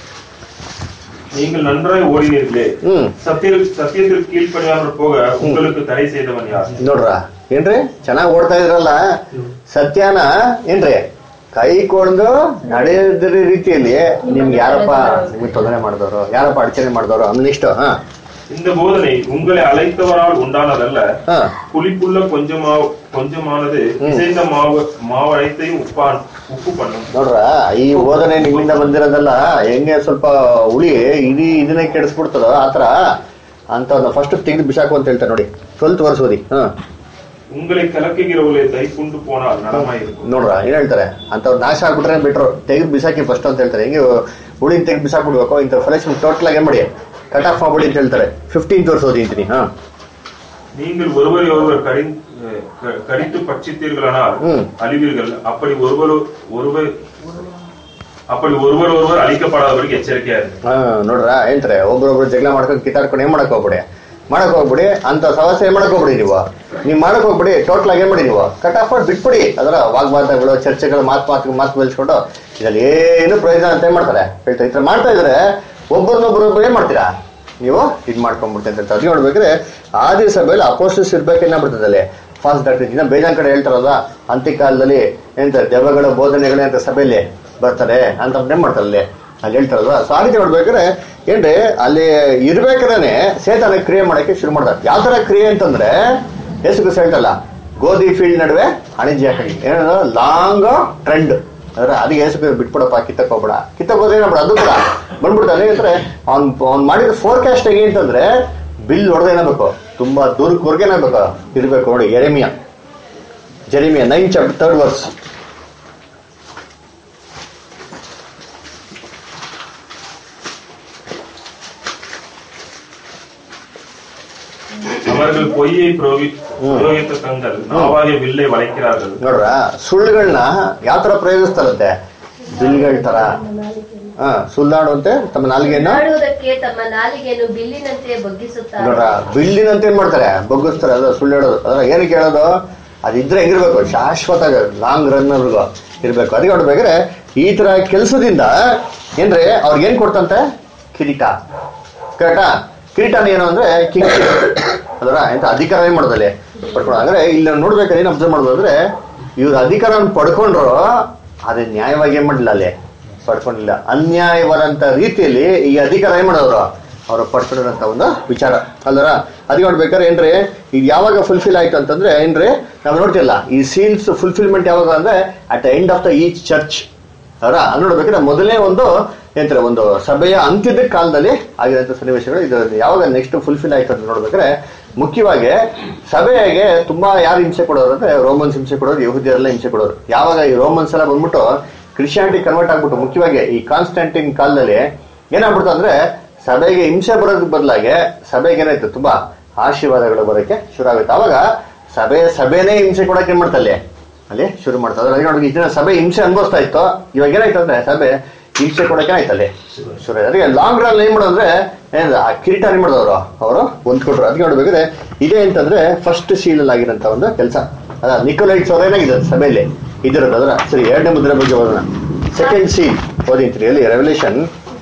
நீங்கள் நன்றாய் ஓடினீர்களே ಹ್ಮ್ சத்திய சத்தியத்திற்கு கீழ்ப்படியாமல் போக உங்களுக்கு தடை செய்தவன் யார் ನೋಡ್ರ ಏನ್ರಿ ಚೆನ್ನಾಗಿ ಓಡ್ತಾ ಇದ್ರಲ್ಲ ಸತ್ಯನ ಏನ್ರಿ ಕೈ ಕೊಂಡು ನಡೆಯದ ರೀತಿಯಲ್ಲಿ ನಿಮ್ಗೆ ಯಾರಪ್ಪ ನಿಮ್ಗೆ ತೊಂದರೆ ಮಾಡಿದವರು ಯಾರಪ್ಪ ಅಡಚಣೆ ಮಾಡಿದವರು ನೆಕ್ಸ್ಟ್ ಹಾ இந்த போதனை உங்களை அழைத்தவரால் உண்டானதல்ல ಹಾ புளிப்புள்ள கொஞ்சமாவு கொஞ்சமானது இசைந்த மாவு மாவழைத்தையும் உப்பான் உப்பு பண்ணும் ನೋಡ್ರ ಈ ಓದನೆ ನಿಮ್ಮಿಂದ ಬಂದಿರೋದಲ್ಲ ಹೆಂಗೆ ಸ್ವಲ್ಪ ಉಳಿ ಇಡೀ ಇದನ್ನೇ ಕೆಡಿಸ್ಬಿಡ್ತದೋ ಆತರ ಅಂತ ಫಸ್ಟ್ ತೆಗೆದು ಬಿಸಾಕು ಅಂತ ಹೇಳ್ತಾರೆ ನೋಡಿ ಟ್ವೆಲ್ತ್ ವರ್ಷ ಓದಿ ಹಾ உங்களை கலக்குகிறவர்களை தைப்புண்டு போனால் நலமாயிருக்கும் ನೋಡ್ರ ಏನ್ ಹೇಳ್ತಾರೆ ಅಂತವ್ರು ನಾಶ ಆಗ್ಬಿಟ್ರೆ ಬಿಟ್ರು ತೆಗೆದು ಬಿಸಾಕಿ ಫಸ್ಟ್ ಅಂತ ಹೇಳ್ತಾರೆ ಹೆಂಗೆ ಉಳಿನ ತೆಗೆದು ಬಿಸಾಕ್ಬಿಡ್ಬೇಕು ಇಂಥ ಫ್ರೆಶ್ ಟೋಟಲ್ ಆಗಿ ಏನ್ ಮಾಡಿ ಕಟ್ ಆಫ್ ಮಾಡ್ಬಿಡಿ ಅಂತ ಹೇಳ್ತಾರೆ ಫಿಫ್ಟೀನ್ತ್ ವರ್ಷ ಓದಿ ಅಂತೀನಿ ಹಾ நீங்கள் ஒருவரை ஒருவர் கடி க- கடித்து பட்சித்தீர்களானால் ம். அழிவீர்கள் அப்படி ஒருவர் ஒருவர் அப்படி ஒருவர் ஒருவர் அழிக்கப்படாதவರಿಗೆ ಎಚ್ಚರಿಕೆயா ಇருக்கு ಹಾ ನೋಡ್ರ ಹೇಳ್ತಾರೆ ಒಬ್ರೊಬ್ರು ಜಗಳ ಮಾಡ್ಕೊಂಡು ಕಿತ್ತಾಡ್ಕೊಂಡು ಏನ್ ಮಾಡಕ್ ಹೋಗ್ಬಿಡಿ ಮಾಡಕ್ ಹೋಗ್ಬಿಡಿ ಅಂತ ಸಮಸ್ಯೆ ಏನ್ ಮಾಡಕ್ ಹೋಗ್ಬಿಡಿ ನೀವು ನೀವು ಮಾಡಕ್ ಹೋಗ್ಬಿಡಿ ಟೋಟಲ್ ಆಗಿ ಏನ್ ಮಾಡಿ ನೀವು ಕಟ್ ಆಫ್ ಮಾಡಿ ಬಿಟ್ಬಿಡಿ ಅದರ ವಾಗ್ವಾದಗಳು ಚರ್ಚೆಗಳು ಮಾತು ಮಾತು ಮಾತು ಬೆಳೆಸ್ಕೊಂಡು ಇದ್ರಲ್ಲಿ ಏನು ಪ್ರಯೋಜನ ಅಂತ ಏನ್ ಮಾಡ್ತಾರೆ ಹೇಳ್ತಾರೆ ಈ ತರ ಮಾಡ್ತಾ ಇದ್ರೆ ಒಬ್ಬರನ್ನೊಬ್ರು ಏನ್ ಮಾಡ್ತೀರಾ ನೀವು ಇದ್ ಮಾಡ್ಕೊಂಡ್ಬಿಡ್ತೀರಿ ಅಂತ ಅದ್ ನೋಡ್ಬೇಕ್ರೆ ಆದಿ ಸಭೆಯಲ್ಲಿ ಅಪೋಸ್ಟಸ್ ಇರ್ಬೇಕು ಏನಾಗ್ಬಿಡ್ತದೆ ಅಲ್ಲಿ ಫಾಸ್ಟ್ ಡಾಕ್ಟರ್ ಇನ್ನ ಬೇಜಾನ್ ಕಡೆ ಹೇಳ್ತಾರಲ್ಲ ಅಂತ್ಯಕಾಲದಲ್ಲಿ ಎಂತ ದೆವ್ವಗಳ ಬೋಧನೆಗಳೇ ಅಂತ ಸಭೆಯಲ್ಲಿ ಬರ್ತಾರೆ ಅಂತ ಏನ್ ಮಾಡ್ತಾರೆ ಅಲ್ಲಿ ಅಲ್ಲಿ ಹೇಳ್ತಾರಲ್ವಾ ಸೊ ಆ ರೀತಿ ನೋಡ್ಬೇಕಾದ್ರೆ ಏನ್ರಿ ಅಲ್ಲಿ ಇರ್ಬೇಕಾದ್ರೆ ಸೇತನ ಕ್ರಿಯೆ ಮಾಡಕ್ಕೆ ಶುರು ಮಾಡ್ತಾರೆ ಯಾವ ತರ ಕ್ರಿಯೆ ಅಂತಂದ್ರೆ ಯೇಸು ಕ್ರಿಸ್ತ ಹೇಳ್ತಲ್ಲ ಗೋಧಿ ಫೀಲ್ಡ್ ನಡುವೆ ಅಣಿಜಿ ಹಾಕಿ ಏನದು ಲಾಂಗ್ ಟ್ರೆಂಡ್ ಅಂದ್ರೆ ಅದಕ್ಕೆ ಯೇಸು ಕ್ರಿಸ್ತ ಬಿಟ್ಬಿಡಪ್ಪ ಕಿತ್ತಕ್ ಹೋಗ್ಬೇಡ ಕಿತ್ತಕ್ ಹೋದ್ರೆ ಏನಾಗ್ಬಿಡ ಅದು ಕೂಡ ಬಂದ್ಬಿಡ್ತಾನೆ ಅಂದ್ರೆ ಅವ್ನ್ ಅವ್ನ್ ಮಾಡಿದ ಫೋರ್ಕಾಸ್ಟ್ ಹೇಗೆ ಅಂತಂದ್ರೆ ಬಿಲ್ ಹೊಡೆದೇನಾಗಬೇಕು ತುಂಬಾ ದೂರಕ್ವರೆಗೆ ಏನಾಗಬೇಕು ಇರ್ಬೇಕು ನೋಡಿ ಎರೆಮಿಯಾ Jeremiah nine chapter third verse அவர்கள் பொய்யை புரோகி- புரோகித்த தங்கள் நாவாகிய வில்லை வளைக்கிறார்கள் ನೋಡ್ರ ಸುಳ್ಳುಗಳನ್ನ ಯಾವ ತರ ಪ್ರಯೋಗಿಸ್ತಾರಂತೆ ಬಿಲ್ಗಳ ತರ ಹಾ ಸುಳ್ಳಾಡುವಂತೆ ತಮ್ಮ ನಾಲ್ಗೆಯನ್ನ ಮಾಡುವುದಕ್ಕೆ ತಮ್ಮ ನಾಲಿಗೆಯನ್ನು ಬಿಲ್ಲಿನಂತೆ ಬಗ್ಗಿಸುತ್ತಾರೆ ನೋಡ್ರ ಬಿಲ್ಲಿನಂತ ಏನ್ ಮಾಡ್ತಾರೆ ಬಗ್ಗಿಸ್ತಾರೆ ಅದು ಸುಳ್ಳು ಹೇಳೋದು ಅದ್ರ ಏನಕ್ಕೆ ಹೇಳೋದು ಅದಿದ್ರೆ ಹೆಂಗಿರ್ಬೇಕು ಶಾಶ್ವತ ಲಾಂಗ್ ರನ್ ಅವ್ರಿಗೂ ಇರ್ಬೇಕು ಅದಕ್ಕೆ ನೋಡ್ಬೇಕಾದ್ರೆ ಈ ತರ ಕೆಲಸದಿಂದ ಏನ್ರಿ ಅವ್ರಿಗೆ ಏನ್ ಕೊಡ್ತಂತೆ ಕಿರೀಟ ಕರೆಕ್ಟಾ ಕಿರೀಟನ ಏನು ಅಂದ್ರೆ ಕಿಂಗ್ ಅದರ ಎಂತ ಅಧಿಕಾರ ಏನ್ ಮಾಡೋದಲ್ಲಿ ಪಡ್ಕೊಂಡು ಅಂದ್ರೆ ಇಲ್ಲಿ ನಾವು ನೋಡ್ಬೇಕಾದ್ರೆ ಏನ್ ಅಬ್ಸರ್ವ್ ಮಾಡೋದು ಅಂದ್ರೆ ಇವ್ರ ಅಧಿಕಾರ ಪಡ್ಕೊಂಡ್ರು ಅದೇ ನ್ಯಾಯವಾಗಿ ಏನ್ ಮಾಡಲಿಲ್ಲ ಅಲ್ಲಿ ಪಡ್ಕೊಂಡಿಲ್ಲ ಅನ್ಯಾಯವಾದಂತ ರೀತಿಯಲ್ಲಿ ಈ ಅಧಿಕಾರ ಏನ್ ಮಾಡೋರು ಅವರು ಪಡ್ಕೊಂಡಿರೋಂಥ ಒಂದು ವಿಚಾರ ಅಲ್ಲರ ಅದಕ್ಕೆ ನೋಡ್ಬೇಕಾದ್ರೆ ಏನ್ರಿ ಈಗ ಯಾವಾಗ ಫುಲ್ಫಿಲ್ ಆಯ್ತು ಅಂತಂದ್ರೆ ಏನ್ರಿ ನಾವು ನೋಡ್ತಿಲ್ಲ ಈ ಸೀಲ್ಸ್ ಫುಲ್ಫಿಲ್ಮೆಂಟ್ ಯಾವಾಗ ಅಂದ್ರೆ at the end of the each church ಅವರ ಅದು ನೋಡ್ಬೇಕಾದ್ರೆ ಮೊದಲನೇ ಒಂದು ಏನಂತಾರೆ ಒಂದು ಸಭೆಯ ಅಂತ್ಯದ ಕಾಲದಲ್ಲಿ ಆಗಿರೋಂಥ ಸನ್ನಿವೇಶಗಳು ಇದು ಯಾವಾಗ ನೆಕ್ಸ್ಟ್ ಫುಲ್ಫಿಲ್ ಆಯ್ತು ಅಂತ ನೋಡ್ಬೇಕಾದ್ರೆ ಮುಖ್ಯವಾಗಿ ಸಭೆಗೆ ತುಂಬಾ ಯಾರು ಹಿಂಸೆ ಕೊಡೋರು ಅಂದ್ರೆ ರೋಮನ್ಸ್ ಹಿಂಸೆ ಕೊಡೋರು ಯಹುದಿಯರೆಲ್ಲ ಹಿಂಸೆ ಕೊಡೋರು ಯಾವಾಗ ಈ ರೋಮನ್ಸ್ ಎಲ್ಲ ಬಂದ್ಬಿಟ್ಟು ಕ್ರಿಶ್ಚಿಯಾನಿಟಿ ಕನ್ವರ್ಟ್ ಆಗ್ಬಿಟ್ಟು ಮುಖ್ಯವಾಗಿ ಈ ಕಾನ್ಸ್ಟಂಟಿನ್ ಕಾಲದಲ್ಲಿ ಏನಾಗ್ಬಿಡ್ತು ಅಂದ್ರೆ ಸಭೆಗೆ ಹಿಂಸೆ ಬರೋದ್ರ ಬದಲಾಗಿ ಸಭೆಗೆ ಏನಾಯ್ತು ತುಂಬಾ ಆಶೀರ್ವಾದಗಳು ಬರೋಕೆ ಶುರು ಆಗುತ್ತೆ ಅವಾಗ ಸಭೆ ಸಭೆನೇ ಹಿಂಸೆ ಕೊಡಕ್ಕೆ ಏನ್ ಮಾಡ್ತಲ್ಲಿ ಅಲ್ಲಿ ಶುರು ಮಾಡ್ತಾರೆ ಅದ್ರಲ್ಲಿ ನೋಡಿ ಇದನ್ನ ಸಭೆ ಹಿಂಸೆ ಅನುಭವಿಸ್ತಾ ಇತ್ತು ಇವಾಗ ಏನಾಯ್ತು ಅಂದ್ರೆ ಸಭೆ ಹಿಂಸೆ ಕೊಡಕ್ಕೆ ಆಯ್ತಲ್ಲಿ ಶುರು ಆಯ್ತು ಅದಕ್ಕೆ ಲಾಂಗ್ ರನ್ ಏನ್ ಮಾಡೋದ್ರೆ ಏನಿದೆ ಆ ಕಿರೀಟ ಏನ್ ಮಾಡಿದವರು ಅವರು ಹೊಂದ್ಕೊಟ್ರು ಅದಕ್ಕೆ ನೋಡ್ಬೇಕಾದ್ರೆ ಇದೇ ಅಂತಂದ್ರೆ ಫಸ್ಟ್ ಶೀಲ್ ಆಗಿರೋಂಥ ಒಂದು ಕೆಲಸ ಅದ ನಿಕೋಲೈಟ್ಸ್ ಅವ್ರ ಏನಾಗಿದೆ ಸಭೆಯಲ್ಲಿ ಇದಿರೋದು ಅದರ ಸರಿ ಎರಡನೇ ಮುದ್ರೆ ಬಗ್ಗೆ ಓದೋಣ ಸೆಕೆಂಡ್ ಸೀಲ್ ಓದಿಂತೀನಿ ಅಲ್ಲಿ revelation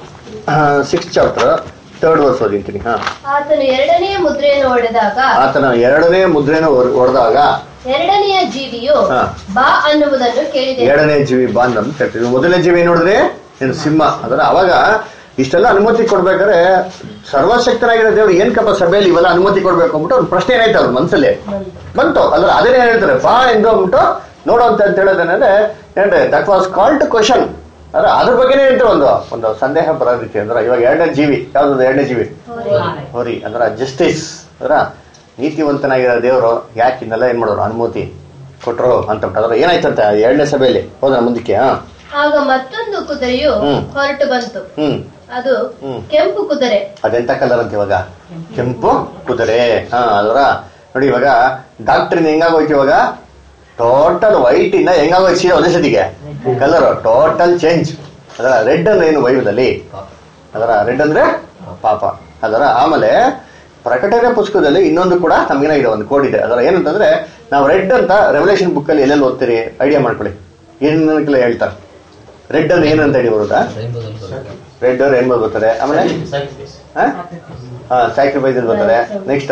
six chapter third verse ಓದಿಂತೀನಿ ಹಾ ಆತನು ಎರಡನೆಯ ಮುದ್ರೆಯನ್ನು ಹೊಡೆದಾಗ ಆತನ ಎರಡನೇ ಮುದ್ರೆನ ಹೊಡೆದಾಗ ಎರಡನೆಯ ಜೀವಿಯು ಹಾ. ಬಾ ಅನ್ನುವುದನ್ನು ಕೇಳಿದೆ ಎರಡನೇ ಜೀವಿ ಬಾಂದ್ ಅಂತ ಹೇಳ್ತೀವಿ ಮೊದಲನೇ ಜೀವಿ ಏನ್ ನೋಡಿದ್ರೆ ಏನು ಸಿಂಹ ಅದರ ಅವಾಗ ಇಷ್ಟೆಲ್ಲ ಅನುಮತಿ ಕೊಡ್ಬೇಕಾದ್ರೆ ಸರ್ವಶಕ್ತನಾಗಿರೋ ದೇವ್ರು ಏನ್ ಕಪ್ಪ ಸಭೆಯಲ್ಲಿ ಇವೆಲ್ಲ ಅನುಮತಿ ಕೊಡ್ಬೇಕು ಅಂದ್ಬಿಟ್ಟು ಅವ್ರ ಪ್ರಶ್ನೆ ಏನಾಯ್ತು ಅವ್ರ ಮನ್ಸಲ್ಲಿ ಬಂತು ಅದ್ರ ಅದೇನೇ ಹೇಳ್ತಾರೆ ಬಾ ಎಂದು ಅಂದ್ಬಿಟ್ಟು ನೋಡು ಅಂತ ಅಂತ ಹೇಳೋದೇನಂದ್ರೆ ಏನ್ರಿ ದಟ್ ವಾಸ್ ಕಾಲ್ಡ್ ಕ್ವಶನ್ ಅಂದ್ರೆ ಅದ್ರ ಬಗ್ಗೆನೇ ಹೇಳ್ತಾರೆ ಒಂದು ಒಂದು ಸಂದೇಹ ಬರೋ ರೀತಿ ಅಂದ್ರೆ ಇವಾಗ ಎರಡನೇ ಜೀವಿ ಯಾವ್ದು ಎರಡನೇ ಜೀವಿ ಹೋರಿ ಅಂದ್ರ ಜಸ್ಟಿಸ್ ಅಂದ್ರ ನೀತಿವಂತನಾಗಿರೋ ದೇವರು ಯಾಕೆ ಇನ್ನೆಲ್ಲ ಏನ್ ಮಾಡೋರು ಅನುಮತಿ ಕೊಟ್ರು ಅಂತ ಅದ್ರ ಏನಾಯ್ತಂತ ಎರಡನೇ ಸಭೆಯಲ್ಲಿ ಹೋದ್ರ ಮುಂದಕ್ಕೆ ಹಾ ಆಗ ಮತ್ತೊಂದು ಕುದುರೆಯು ಹ್ಮ್. ಹೊರಟು ಬಂತು ಹ್ಮ್ ಅದು ಹ್ಮ್. ಕೆಂಪು ಕುದುರೆ ಅದೆಂತ ಕಲರ್ ಅಂತ ಇವಾಗ ಕೆಂಪು ಕುದುರೆ ಹಾ ಅಲ್ವರ ನೋಡಿ ಇವಾಗ ಡಾಕ್ಟ್ರಿನ ಹೆಂಗಾಗೋಯ್ತು ಇವಾಗ ಟೋಟಲ್ ವೈಟ್ ಇಂದ ಹೆಂಗಾಗೋಯ್ತು ಸೀದಾ ಒಂದೇ ಸತಿಗೆ ಕಲರ್ ಟೋಟಲ್ ಚೇಂಜ್ ಅದರ ರೆಡ್ ಅಂದ್ರೆ ಏನು ಬೈಬಲಲ್ಲಿ ಅದರ ರೆಡ್ ಅಂದ್ರೆ ಪಾಪ ಅದರ ಆಮೇಲೆ ಪ್ರಕಟಣೆ ಪುಸ್ತಕದಲ್ಲಿ ಇನ್ನೊಂದು ಕೂಡ ನಮ್ಗೇನಾಗಿದೆ ಒಂದು ಕೋಡ್ ಇದೆ ಅದರ ಏನಂತಂದ್ರೆ ನಾವು ರೆಡ್ ಅಂತ ರೆವಲ್ಯೂಷನ್ ಬುಕ್ ಅಲ್ಲಿ ಎಲ್ಲೆಲ್ಲಿ ಓದ್ತೀರಿ ಐಡಿಯಾ ಮಾಡ್ಕೊಳ್ಳಿ ಏನಕ್ಕೆಲ್ಲ ಹೇಳ್ತಾರೆ ರೆಡ್ ಅಂದ್ರೆ ಏನಂತ ಹೇಳಿ ಬರುತ್ತಾ ರೈನ್ಬೋದಲ್ಲಿ ಬರುತ್ತೆ ರೆಡ್ ರೇನ್ಬೋ ಬರ್ತದೆ ಆಮೇಲೆ Sacrifice. ಹಾ ಸ್ಯಾಕ್ರಿಫೈಸ್ ಬರ್ತಾರೆ ನೆಕ್ಸ್ಟ್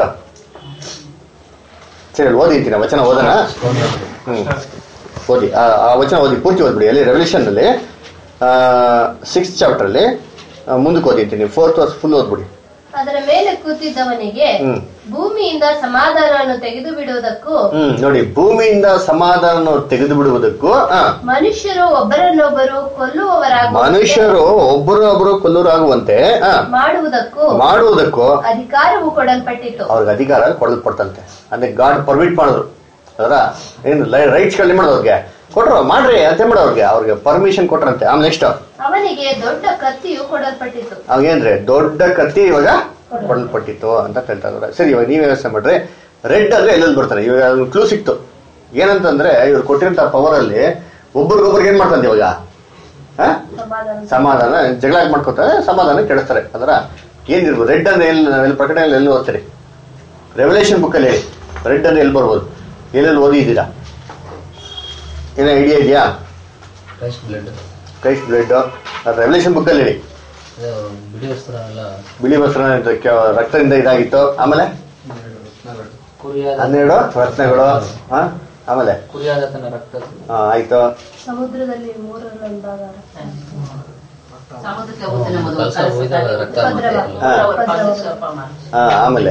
ಸರಿ ಓದಿರ್ತೀನಿ ವಚನ ಓದೋಣ ಹ್ಮ್ ಓದಿ ಆ ಆ ವಚನ ಓದಿ ಪೂರ್ತಿ ಓದ್ಬಿಡಿ ಅಲ್ಲಿ ರೆವಲ್ಯೂಷನ್ ಅಲ್ಲಿ ಸಿಕ್ಸ್ ಚಾಪ್ಟರ್ ಅಲ್ಲಿ ಆ, ಮುಂದಕ್ಕೆ ಓದಿರ್ತೀನಿ ಫೋರ್ತ್ ವರ್ಸ್ ಫುಲ್ ಓದ್ಬಿಡಿ ಅದರ ಮೇಲೆ ಕೂತಿದ್ದವನಿಗೆ ಹ್ಮ್. ಭೂಮಿಯಿಂದ ಸಮಾಧಾನವನ್ನು ತೆಗೆದು ಬಿಡುವುದಕ್ಕೂ ಹ್ಮ್ ನೋಡಿ ಭೂಮಿಯಿಂದ ಸಮಾಧಾನ ತೆಗೆದು ಬಿಡುವುದಕ್ಕೂ ಆ, ಮನುಷ್ಯರು ಒಬ್ಬರನ್ನೊಬ್ಬರು ಕೊಲ್ಲುವವರಾಗುವ ಮನುಷ್ಯರು ಒಬ್ಬರು ಒಬ್ಬರು ಕೊಲ್ಲೂರಾಗುವಂತೆ ಆ, ಮಾಡುವುದಕ್ಕೂ ಮಾಡುವುದಕ್ಕೂ ಅಧಿಕಾರವು ಕೊಡಲ್ಪಟ್ಟಿತು ಅವ್ರಿಗೆ ಅಧಿಕಾರ ಕೊಡಲ್ಪಡ್ತಂತೆ ಅಂದ್ರೆ ಗಾಡ್ ಪರ್ಮಿಟ್ ಮಾಡಿದ್ರು ಅದರ ಏನು ರೈಟ್ಸ್ ಗಳು ಮಾಡೋರ್ಗೆ ಕೊಟ್ರು ಮಾಡ್ರಿ ಅಂತ ಮಾಡೋರ್ಗೆ ಅವ್ರಿಗೆ ಪರ್ಮಿಷನ್ ಕೊಟ್ರಂತೆ ಆಮೇಲೆ ನೆಕ್ಸ್ಟ್ ಅವನಿಗೆ ದೊಡ್ಡ ಕತ್ತಿಯು ಕೊಡಲ್ಪಟ್ಟಿತು ಅವಾಗೇನ್ರಿ ದೊಡ್ಡ ಕತ್ತಿ ಇವಾಗ ಕೊಡಲ್ಪಟ್ಟಿತ್ತು ಅಂತ ಹೇಳ್ತಾ ಇದ್ದಾರೆ ಸರಿ ಇವಾಗ ನೀವ್ ವ್ಯವಸ್ಥೆ ಮಾಡ್ರಿ ರೆಡ್ ಅಂದ್ರೆ ಎಲ್ಲೆಲ್ಲಿ ಬರ್ತಾರೆ ಇವಾಗ ಕ್ಲೂ ಸಿಕ್ತು ಏನಂತಂದ್ರೆ ಇವ್ರು ಕೊಟ್ಟಿರಂತ ಪವರ್ ಅಲ್ಲಿ ಒಬ್ರಿಗೊಬ್ರಿಗೆ ಏನ್ ಮಾಡ್ತಂತೆ ಇವಾಗ ಆ? ಸಮಾಧಾನ ಸಮಾಧಾನ ಜಗಳ ಮಾಡ್ಕೊತಾರೆ ಸಮಾಧಾನ ಕೆಡಿಸ್ತಾರೆ ಅದರ ಏನಿರ್ಬೋದು ರೆಡ್ ಅಂದ್ರೆ ಎಲ್ಲಿ ನಾವೆಲ್ಲಿ ಪ್ರಕಟಣೆಯಲ್ಲಿ ಎಲ್ಲಿ ಓದ್ತೀರಿ ರೆವಲ್ಯೂಷನ್ ಬುಕ್ ಅಲ್ಲಿ ರೆಡ್ ಅಂದ್ರೆ ಎಲ್ಲಿ ಬರ್ಬೋದು ಎಲ್ಲೆಲ್ಲಿ ಓದಿದ್ದೀರಾ ಏನೋ ಐಡಿಯಾ ಇದೆಯಾ Christ blood Christ blood revelation book ಅಲ್ಲಿ ಹೇಳಿ ಅದು ಬಿಡಿ ವಸ್ತ್ರ ಎಲ್ಲ ಬಿಳಿ ವಸ್ತ್ರ ಅಂತ ಕೆ- ರಕ್ತದಿಂದ ಇದಾಗಿತ್ತು ಆಮೇಲೆ ಕುರಿಯಾದ ಹನ್ನೆರಡು ರತ್ನಗಳು ಹಾ ಆಮೇಲೆ ಕುರಿಯಾದ ತನ್ನ ರಕ್ತ ಆ, ಆಯ್ತು ಸಮುದ್ರದಲ್ಲಿ ಮೂರರಲ್ಲಿ ಒಂದು ಭಾಗ ಸಮುದ್ರಕ್ಕೆ ಹೋಗ್ತಾನೆ ಮೊದಲು ಕಲಸ ಹೋಯ್ದಾಗ ರಕ್ತ ಉಪದ್ರವ. ಹಾ. ಅವ್ರ ಪಾದ ಸ್ವಲ್ಪ ಮಾಡಿ. ಹಾ ಆಮೇಲೆ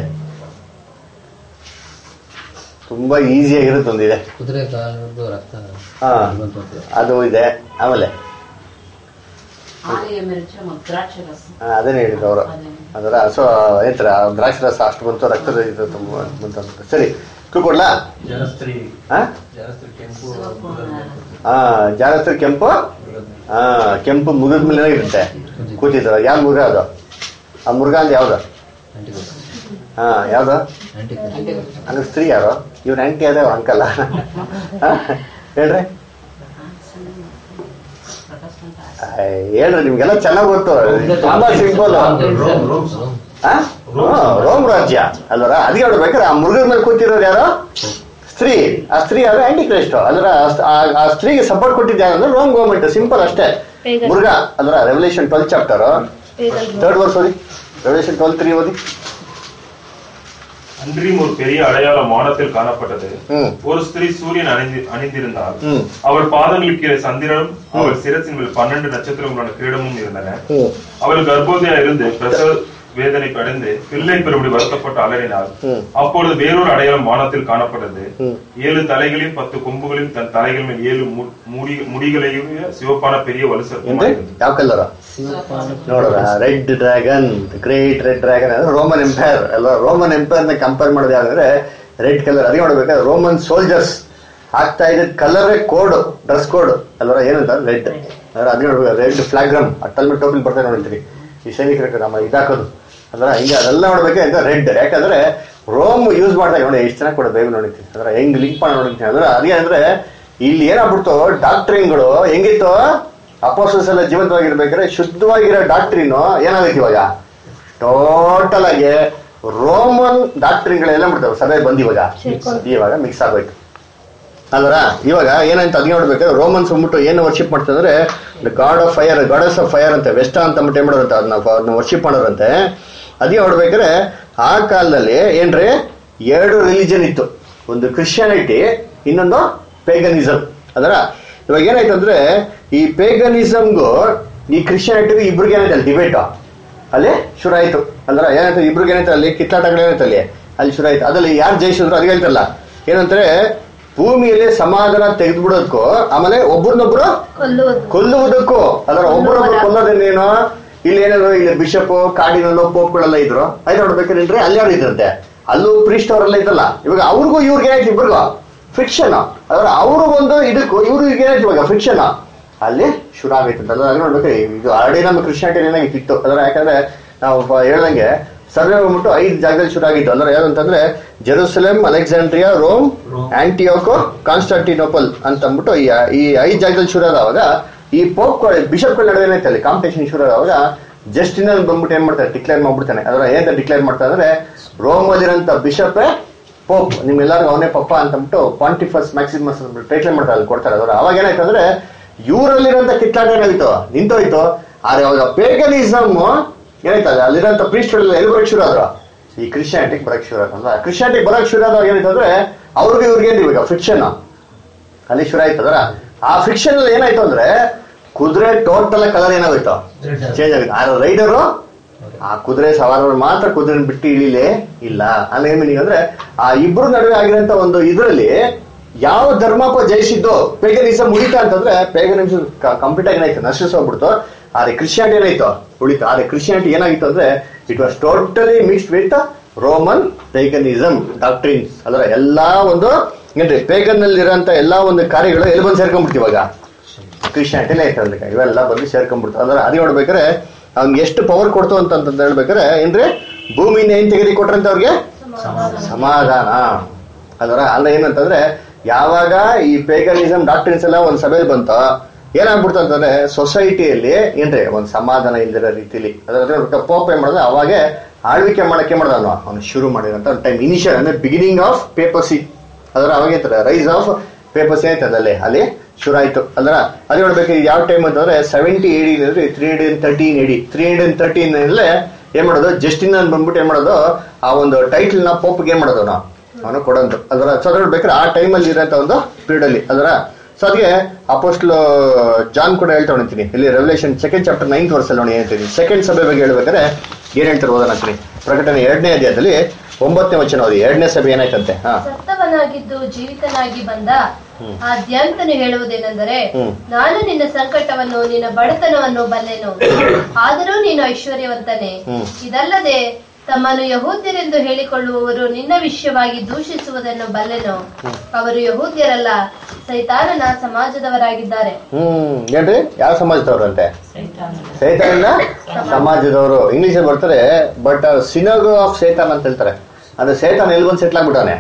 ತುಂಬಾ ಈಸಿಯಾಗಿರುತ್ತೆ ಒಂದಿದೆ ಕುದುರೆ ಕಾಲದ್ದು ರಕ್ತ ಹಾ. ಬಂತು ಅಂತ. ಅದು ಇದೆ ಆಮೇಲೆ ಆಲಿಗೆ ಮಿರ್ಚಿ ಮತ್ತು ದ್ರಾಕ್ಷಿ ರಸ ಆ, ಅದನ್ನೇ ಹೇಳಿದ್ರು ಅವರು ಅದೇ. ಅದರ ಸೊ ಏನಂತಾರೆ ಆ ದ್ರಾಕ್ಷಿ ರಸ ಅಷ್ಟು ಬಂತು ರಕ್ತದ ಇದು ತುಂಬ ಬಂತು ಅಂತ ಸರಿ ಕ್ಲೂ ಕೊಡ್ಲಾ ಹಾ ಶಿವಪುರ. ಹಾ ಜಾಗಸ್ತ್ರ ಕೆಂಪು ಹಾ ಕೆಂಪು ಮುಗಿದ ಮೇಲೆ ಇರುತ್ತೆ ಕೂತಿದ್ರು ಯಾವ ಮುರುಗ ಅದು ಆ ಮುರುಗ ಅಂದ್ರೆ ಯಾವ್ದು ಆಂಟಿಕೋಸ್. ಹಾ ಯಾವ್ದು ಆಂಟಿಕೋಸ್. ಅಂದ್ರೆ ಸ್ತ್ರೀ ಯಾರು ಇವ್ರ ಆಂಟಿ ಅದೇ ಅಂಕಲ್ ಹೇಳ್ರಿ ಪ್ರಕಾಶ್ ಅಂತ. ಅಯ್ಯ್, ಹೇಳ್ರಿ ನಿಮ್ಗೆಲ್ಲ ಚೆನ್ನಾಗ್ ಗೊತ್ತು ತುಂಬಾ simple Rome, Rome, sir. Rome ರಾಜ್ಯ ಅಲ್ವರ ಅದಕ್ಕೆ ಅವ್ರು ಬೇಕಾದ್ರೆ ಆ ಮುರುಗದ ಮೇಲೆ ಕೂತಿರೋರು ಯಾರು ಸ್ತ್ರೀ ಆ ಸ್ತ್ರೀ ಯಾರು ಆಂಟಿ ಕ್ರೈಸ್ಟ್ ಅಲ್ವರ ಆ- ಆ ಸ್ತ್ರೀಗೆ ಸಪೋರ್ಟ್ ಕೊಟ್ಟಿದ್ದ ಯಾರಂದ್ರೆ ರೋಮ್ ಗವರ್ಮೆಂಟ್ ಸಿಂಪಲ್ ಅಷ್ಟೇ Pagan. ಮುರುಘ ಅಲ್ವರ revelation twelve chapter third verse ಓದಿ ರೆವಲ್ಯೂಷನ್ ಟ್ವೆಲ್ ತ್ರೀ ಓದಿ அன்றியும் ஒரு பெரிய அடையாளம் வானத்தில் காணப்பட்டது ம். ஒரு ஸ்திரீ சூரியன் அணிந்து அணிந்திருந்தாள் ம். அவள் பாதங்களுக்கு கீழே சந்திரனும் அவள் சிரசின் மேல் பன்னெண்டு நட்சத்திரங்களோட கிரீடமும் இருந்தன ಹ್ಮ್ அவள் கர்ப்பவதியா இருந்து பிரசவ வேதனை படைந்து பிள்ளை பெறும்படி வருத்தப்பட்டு அலறினாள் ம். அப்பொழுது வேறொரு அடையாளம் வானத்தில் காணப்பட்டது ம். ஏழு தலைகளையும் பத்து கொம்புகளையும் தன் தலைகள் மேல் ஏழு மு- முடி முடிகளையும் சிவப்பான பெரிய ಏನ್ರಿ வலுசற்பமாயிருந்தது ಯಾವ ಕಲರ್ ನೋಡ್ರ red dragon great red dragon ಅಂದ್ರೆ ರೋಮನ್ ಎಂಪೈರ್ ಅಲ್ವಾ ರೋಮನ್ ಎಂಪೈರ್ ನ ಕಂಪೇರ್ ಮಾಡೋದು ಯಾಕಂದ್ರೆ ರೆಡ್ ಕಲರ್ ಅದೇ ನೋಡ್ಬೇಕಾದ್ರೆ ರೋಮನ್ ಸೋಲ್ಜರ್ಸ್ ಆಗ್ತಾ ಇದ್ದ ಕಲರ್ ಕೋಡ್ ಡ್ರೆಸ್ ಕೋಡ್ ಅಲ್ವಾ ಏನಂತ ರೆಡ್ ಅಂದ್ರೆ ಅದೇ ನೋಡ್ಬೇಕು ರೆಡ್ ಫ್ಲಾಗ್ರಮ್ ಅಟ್ಟಲ್ ಮೇಲೆ ಟೋಪಿಲ್ ಬರ್ತಾರೆ ನೋಡಿರ್ತೀರಿ ಈ ಸೈನಿಕರಿಗೆ ನಮ್ಮ ಇದಾಕೋದು ಅಂದ್ರೆ ಹಿಂಗೆ ಅದೆಲ್ಲ ನೋಡ್ಬೇಕಾದ್ರೆ ರೆಡ್ ಯಾಕಂದ್ರೆ ರೋಮ್ ಯೂಸ್ ಮಾಡ್ದಾಗ ನೋಡಿ ಎಷ್ಟು ಚೆನ್ನಾಗಿ ಕೂಡ ಬೈಬಲ್ ನೋಡಿರ್ತೀನಿ ಅಂದ್ರೆ ಹೆಂಗ್ ಲಿಂಕ್ ಮಾಡಿ ನೋಡಿರ್ತೀನಿ ಅಂದ್ರೆ ಅದೇ ಅಂದ್ರೆ ಇಲ್ಲಿ ಏನಾಗ್ಬಿಡ್ತು ಡಾಕ್ಟ್ರಿನ್ಗಳು ಹೆಂಗಿತ್ತು ಅಪೋಸಸ್ ಎಲ್ಲ ಜೀವಂತವಾಗಿರ್ಬೇಕಾದ್ರೆ ಶುದ್ಧವಾಗಿರೋ ಡಾಕ್ಟ್ರಿನು ಏನಾಗೈತಿ ಇವಾಗ ಟೋಟಲ್ ಆಗಿ ರೋಮನ್ ಡಾಕ್ಟ್ರಿನ್ಗಳೆಲ್ಲ ಬಿಡ್ತಾವೆ ಸಭೆ ಬಂದ್ ಇವಾಗ ಇವಾಗ ಮಿಕ್ಸ್ ಆಗೋಯ್ತು ಅಲ್ವರ ಇವಾಗ ಏನಂತ ಅದ್ ನೋಡ್ಬೇಕಾದ್ರೆ ರೋಮನ್ಸ್ ಅಂದ್ಬಿಟ್ಟು ಏನು ವರ್ಷಿಪ್ ಮಾಡ್ತಾರೆ god of fire goddess of fire ಅಂತ ವೆಸ್ಟ್ ಅಂತ ಅಂದ್ಬಿಟ್ಟು ಏನ್ ಮಾಡೋರಂತೆ ಅದನ್ನ ಅದನ್ನ ವರ್ಷಿಪ್ ಮಾಡೋರಂತೆ ಅದೇ ನೋಡ್ಬೇಕಾದ್ರೆ ಆ ಕಾಲದಲ್ಲಿ ಏನ್ರಿ ಎರಡು ರಿಲಿಜನ್ ಇತ್ತು ಒಂದು ಕ್ರಿಶ್ಚಿಯಾನಿಟಿ ಇನ್ನೊಂದು ಪೇಗನಿಸಮ್ ಅದರ ಇವಾಗ ಏನಾಯ್ತು ಅಂದ್ರೆ ಈ ಪೇಗನಿಸಮ್ಗೂ ಈ ಕ್ರಿಶ್ಚಿಯಾನಿಟಿಗೂ ಇಬ್ರಿಗೆ ಏನಾಯ್ತು ಅಲ್ಲಿ ಡಿಬೇಟ್ ಅಲ್ಲಿ ಶುರು ಆಯ್ತು ಅಂದ್ರೆ ಏನಾಯ್ತು ಇಬ್ರಿಗೆ ಏನಾಯ್ತು ಅಲ್ಲಿ ಕಿತ್ತಾಟಗಳು ಏನಾಯ್ತು ಅಲ್ಲಿ ಅಲ್ಲಿ ಶುರು ಆಯ್ತು ಅದ್ರಲ್ಲಿ ಯಾರು ಜಯಿಸಿದ್ರು ಅದು ಹೇಳ್ತಲ್ಲ ಏನಂದ್ರೆ ಭೂಮಿಯಲ್ಲಿ ಸಮಾಧಾನ ತೆಗೆದ್ಬಿಡೋದಕ್ಕೂ ಆಮೇಲೆ ಒಬ್ರನ್ನೊಬ್ರು ಕೊಲ್ಲುವುದು ಕೊಲ್ಲುವುದಕ್ಕೂ ಅದರ ಒಬ್ಬರೊಬ್ರು ಕೊಲ್ಲೋದೇನೇನು ಇಲ್ಲಿ ಏನಾದ್ರು ಇಲ್ಲಿ ಬಿಷಪ್ ಕಾಡಿನಲ್ಲೋ ಪೋಪ್ಗಳೆಲ್ಲ ಇದ್ರು ಆಯ್ತು ನೋಡ್ಬೇಕೇನ್ರಿ ಅಲ್ಲಿ ಯಾರು ಇದ್ರಂತೆ ಅಲ್ಲೂ ಪ್ರೀಸ್ಟ್ ಅವರೆಲ್ಲ ಇದ್ದಲ್ಲ ಇವಾಗ ಅವ್ರಿಗೂ ಇವ್ರಿಗೆ ಏನಾಯ್ತು ಇಬ್ರಿಗೂ ಫಿಕ್ಷನ್ ಅದರ ಅವರು ಒಂದು ಇದಕ್ಕೂ ಇವ್ರು ಏನಾಯ್ತು ಇವಾಗ ಫಿಕ್ಷನ್ ಅಲ್ಲಿ ಶುರು ಆಗೈತೆ ಅಂತ ಅದ್ರ ನೋಡ್ಬೇಕು ಇದು ಆಲ್ರೆಡಿ ನಮ್ಮ ಕ್ರಿಶ್ಚಿಯಾನಿಟಿ ಏನಾಗಿತ್ತು ಇತ್ತು ಅದರ ಯಾಕಂದ್ರೆ ನಾವು ಪ- ಹೇಳ್ದಂಗೆ ಸರ್ವೆ ಬಂದ್ಬಿಟ್ಟು ಐದು ಜಾಗದಲ್ಲಿ ಶುರು ಆಗಿದ್ದು ಅಂದ್ರೆ ಯಾವ್ದು ಅಂತಂದ್ರೆ Jerusalem Alexandria Rome Antioch Constantinople ಅಂತ ಅಂದ್ಬಿಟ್ಟು ಈ ಈ ಐದು ಜಾಗದಲ್ಲಿ ಶುರು ಆದವಾಗ ಈ ಪೋಪ್ ಬಿಷಪ್ಗಳ ನಡುವೆ ಏನೈತೆ ಅಲ್ಲಿ ಕಾಂಪಿಟೇಷನ್ ಶುರು ಆದವಾಗ ಜಸ್ಟಿನ ಬಂದ್ಬಿಟ್ಟು ಏನ್ ಮಾಡ್ತಾರೆ ಡಿಕ್ಲೇರ್ ಮಾಡ್ಬಿಡ್ತಾನೆ ಅದರ ಏನಂತ ಡಿಕ್ಲೇರ್ ಮಾಡ್ತಾರೆ ಅಂದ್ರೆ ರೋಮ್ ಅಲ್ಲಿರೋಂಥ ಬಿಷಪ್ ಪೋಪ್ ನಿಮ್ಗೆಲ್ಲರಿಗೂ ಅವನೇ ಪಪ್ಪ ಅಂತ ಅಂದ್ಬಿಟ್ಟು ಪಾಂಟಿಫಸ್ ಮ್ಯಾಕ್ಸಿಮಸ್ ಟೈಟ್ಲ್ ಮಾಡ್ತಾರೆ ಅಲ್ಲಿ ಕೊಡ್ತಾರೆ ಅದರ ಅವಾಗ ಏನಾಯ್ತು ಅಂದ್ರೆ ಇವರಲ್ಲಿರೋಂಥ ಕಿತ್ಲಾಟ ಏನಾಯ್ತು ನಿಂತೋಯ್ತು ಆದ್ರೆ ಅವಾಗ ಪೇಗನಿಸಮ್ ಏನಾಯ್ತು ಅದು ಅಲ್ಲಿರೋಂಥ ಪ್ರೀಸ್ಟ್ಗಳೆಲ್ಲ ಎಲ್ಲಿ ಬರಕ್ ಶುರು ಆದ್ರು ಈ ಕ್ರಿಶ್ಚಿಯಾನಿಟಿಗೆ ಬರಕ್ ಶುರು ಆದ್ರೆ ಕ್ರಿಶ್ಚಿಯಾನಿಟಿಗೆ ಬರಕ್ ಶುರು ಆದಾಗ ಏನಾಯ್ತು ಅಂದ್ರೆ ಅವ್ರಿಗೆ ಇವ್ರಿಗೆ ಏನ್ ಇವಾಗ ಫಿಕ್ಷನ್ ಅಲ್ಲಿ ಶುರು ಆಯ್ತು ಅದರ ಆ ಫಿಕ್ಷನ್ ಅಲ್ಲಿ ಏನಾಯ್ತು ಅಂದ್ರೆ ಕುದುರೆ ಟೋಟಲ್ ಕಲರ್ ಏನಾಗೋಯ್ತು ಚೇಂಜ್ ಆಗುತ್ತೆ ಆ ರೈಡರು ಆ ಕುದುರೆ ಸವಾರರು ಮಾತ್ರ ಕುದುರೆ ಬಿಟ್ಟು ಇಳಿಲೇ ಇಲ್ಲ ಅಲ್ಲಿ ಏನ್ meaning ಅಂದ್ರೆ ಆ ಇಬ್ರು ನಡುವೆ ಆಗಿರೋಂತ ಒಂದು ಇದರಲ್ಲಿ ಯಾವ ಧರ್ಮಪ್ಪ ಜಯಿಸಿದ್ದು ಪೇಗನಿಸಮ್ ಉಳಿತಾ ಅಂತಂದ್ರೆ ಪೇಗನಿಸಮ್ ಕಂಪ್ಲೀಟ್ ಆಗಿ ಏನಾಯ್ತು ನಶಿಸ್ ಹೋಗ್ಬಿಡ್ತು ಆದ್ರೆ ಕ್ರಿಶ್ಚಿಯಾನಿಟಿ ಏನಾಯ್ತು ಉಳಿತು ಆದ್ರೆ ಕ್ರಿಶ್ಚಿಯಾನಿಟಿ ಏನಾಗಿತ್ತು ಅಂದ್ರೆ it was totally mixed with Roman paganism doctrines ಅದರ ಎಲ್ಲಾ ಒಂದು ಏನ್ರಿ ಪೇಗನ್ ನಲ್ಲಿ ಇರೋಂತ ಎಲ್ಲಾ ಒಂದು ಕಾರ್ಯಗಳು ಎಲ್ಲಿ ಬಂದು ಸೇರ್ಕೊಂಡ್ಬಿಡ್ತೀವಿ ಇವಾಗ ಕ್ರಿಶ್ಚಿಯಾನಿಟಿನೇ ಐತೆ ಅದಕ್ಕೆ ಇವೆಲ್ಲ ಬಂದು ಸೇರ್ಕೊಂಡ್ಬಿಡ್ತು ಅಂದ್ರೆ ಅದು ನೋಡ್ಬೇಕಾರೆ ಅವ್ನಿಗೆ ಎಷ್ಟು ಪವರ್ ಕೊಡ್ತು ಅಂತ ಅಂತ ಹೇಳ್ಬೇಕಾರೆ ಏನ್ರಿ ಭೂಮಿಯಿಂದ ಏನ್ ತೆಗೆದಿ ಕೊಟ್ರಂತ ಅವ್ರಿಗೆ ಸಮಾಧಾನ ಅದರ ಅಲ್ಲ ಏನಂತಂದ್ರೆ ಯಾವಾಗ ಈ ಪೇಗನಿಸಮ್ ಡಾಕ್ಟರ್ಸ್ ಎಲ್ಲ ಒಂದ್ ಸಭೆಯಲ್ಲಿ ಬಂತೋ ಏನಾಗ್ಬಿಡ್ತು ಅಂತಂದ್ರೆ ಸೊಸೈಟಿಯಲ್ಲಿ ಏನ್ರಿ ಒಂದ್ ಸಮಾಧಾನ ಇಲ್ದಿರೋ ರೀತಿಲಿ ಅದರ ಪೋಪ್ ಏನ್ ಮಾಡಿದ್ರೆ ಅವಾಗೆ ಆಳ್ವಿಕೆ ಮಾಡಕ್ಕೆ ಮಾಡ್ದ ಅವನು ಅವ್ನು ಶುರು ಮಾಡಿದಂತ ಟೈಮ್ ಇನಿಷಿಯಲ್ ಅಂದ್ರೆ ಬಿಗಿನಿಂಗ್ ಆಫ್ ಪೇಪರ್ಸಿ ಅದರ ಅವಾಗ ಐತಲ್ಲ ರೈಸ್ ಆಫ್ ಪೇಪರ್ಸ್ ಐತದ ಅಲ್ಲಿ ಅಲ್ಲಿ ಶುರು ಆಯ್ತು ಅಲ್ರ ಅದು ನೋಡ್ಬೇಕು ಇದು ಯಾವ ಟೈಮ್ ಅಂತಂದ್ರೆ ಸೆವೆಂಟಿ ಏಡಿ ಅಂದ್ರೆ three hundred and thirteen AD three hundred and thirteen ಅಲ್ಲೇ ಏನ್ ಮಾಡೋದು ಜಸ್ಟಿನ್ ಅಂತ ಬಂದ್ಬಿಟ್ಟು ಏನ್ ಮಾಡೋದು ಆ ಒಂದು ಟೈಟಲ್ ನ ಪೋಪ್ಗೆ ಏನ್ ಮಾಡೋದು ನಾವು ಅವನು ಕೊಡೋದು ಅದರ ಸೊ ಅದ್ರ ಬೇಕಾದ್ರೆ ಆ ಟೈಮಲ್ಲಿ ಇರೋಂಥ ಒಂದು ಪೀರಿಯಡ್ ಅಲ್ಲಿ ಅದರ ಸೊ ಅದಕ್ಕೆ ಅಪೋಸ್ಟ್ಲ್ ಜಾನ್ ಕೂಡ ಹೇಳ್ತಾ ಹೊಣಿತೀನಿ ಇಲ್ಲಿ ರೆವಲ್ಯೂಷನ್ ಸೆಕೆಂಡ್ ಚಾಪ್ಟರ್ ನೈನ್ತ್ ವರ್ಷಲ್ಲಿ ನೋಡಿ ಹೇಳ್ತೀನಿ ಸೆಕೆಂಡ್ ಸಭೆ ಬಗ್ಗೆ ಹೇಳ್ಬೇಕಾದ್ರೆ ಏನ್ ಹೇಳ್ತಾರೆ ಓದೋಣ ಅಂತೀನಿ ಪ್ರಕಟಣೆ ಎರಡನೇ ಅಧ್ಯಾಯದಲ್ಲಿ ಒಂಬತ್ತನೇ ವಚನ ಓದಿ ಎರಡನೇ ಸಭೆ ಏನಾಯ್ತಂತೆ ಹಾ ಸತ್ತವನಾಗಿದ್ದು ಜೀವಿತನಾಗಿ ಬಂದ ಆ ದ್ಯಾಂತನು ಹೇಳುವುದೇನೆಂದರೆ ಹ್ಮ್. ನಾನು ನಿನ್ನ ಸಂಕಟವನ್ನು ನಿನ್ನ ಬಡತನವನ್ನು ಬಲ್ಲೆನು ಆದರೂ ನೀನು ಐಶ್ವರ್ಯವಂತನೇ ಹ್ಮ್. ಇದಲ್ಲದೆ ತಮ್ಮನ್ನು ಯಹೂದ್ಯರೆಂದು ಹೇಳಿಕೊಳ್ಳುವವರು ನಿನ್ನ ವಿಷಯವಾಗಿ ದೂಷಿಸುವುದನ್ನು ಬಲ್ಲೆನು ಅವರು ಯಹೂದ್ಯರಲ್ಲ ಸೈತಾನನ ಸಮಾಜದವರಾಗಿದ್ದಾರೆ ಹ್ಮ್ ಏನ್ರಿ ಯಾವ ಸಮಾಜದವ್ರಂತೆ ಸೈತಾನ ಸಮಾಜದವರು ಇಂಗ್ಲಿಷ್ ಅಲ್ಲಿ ಬರ್ತಾರೆ ಬಟ್ ಸಿನಗೋ ಆಫ್ ಸೈತಾನ್ ಅಂತ ಹೇಳ್ತಾರೆ ಅಂದ್ರೆ ಸೈತಾನ್ ಎಲ್ಲಿ ಬಂದು ಸೆಟ್ಲ್ ಆಗ್ಬಿಟ್ಟಾನೆ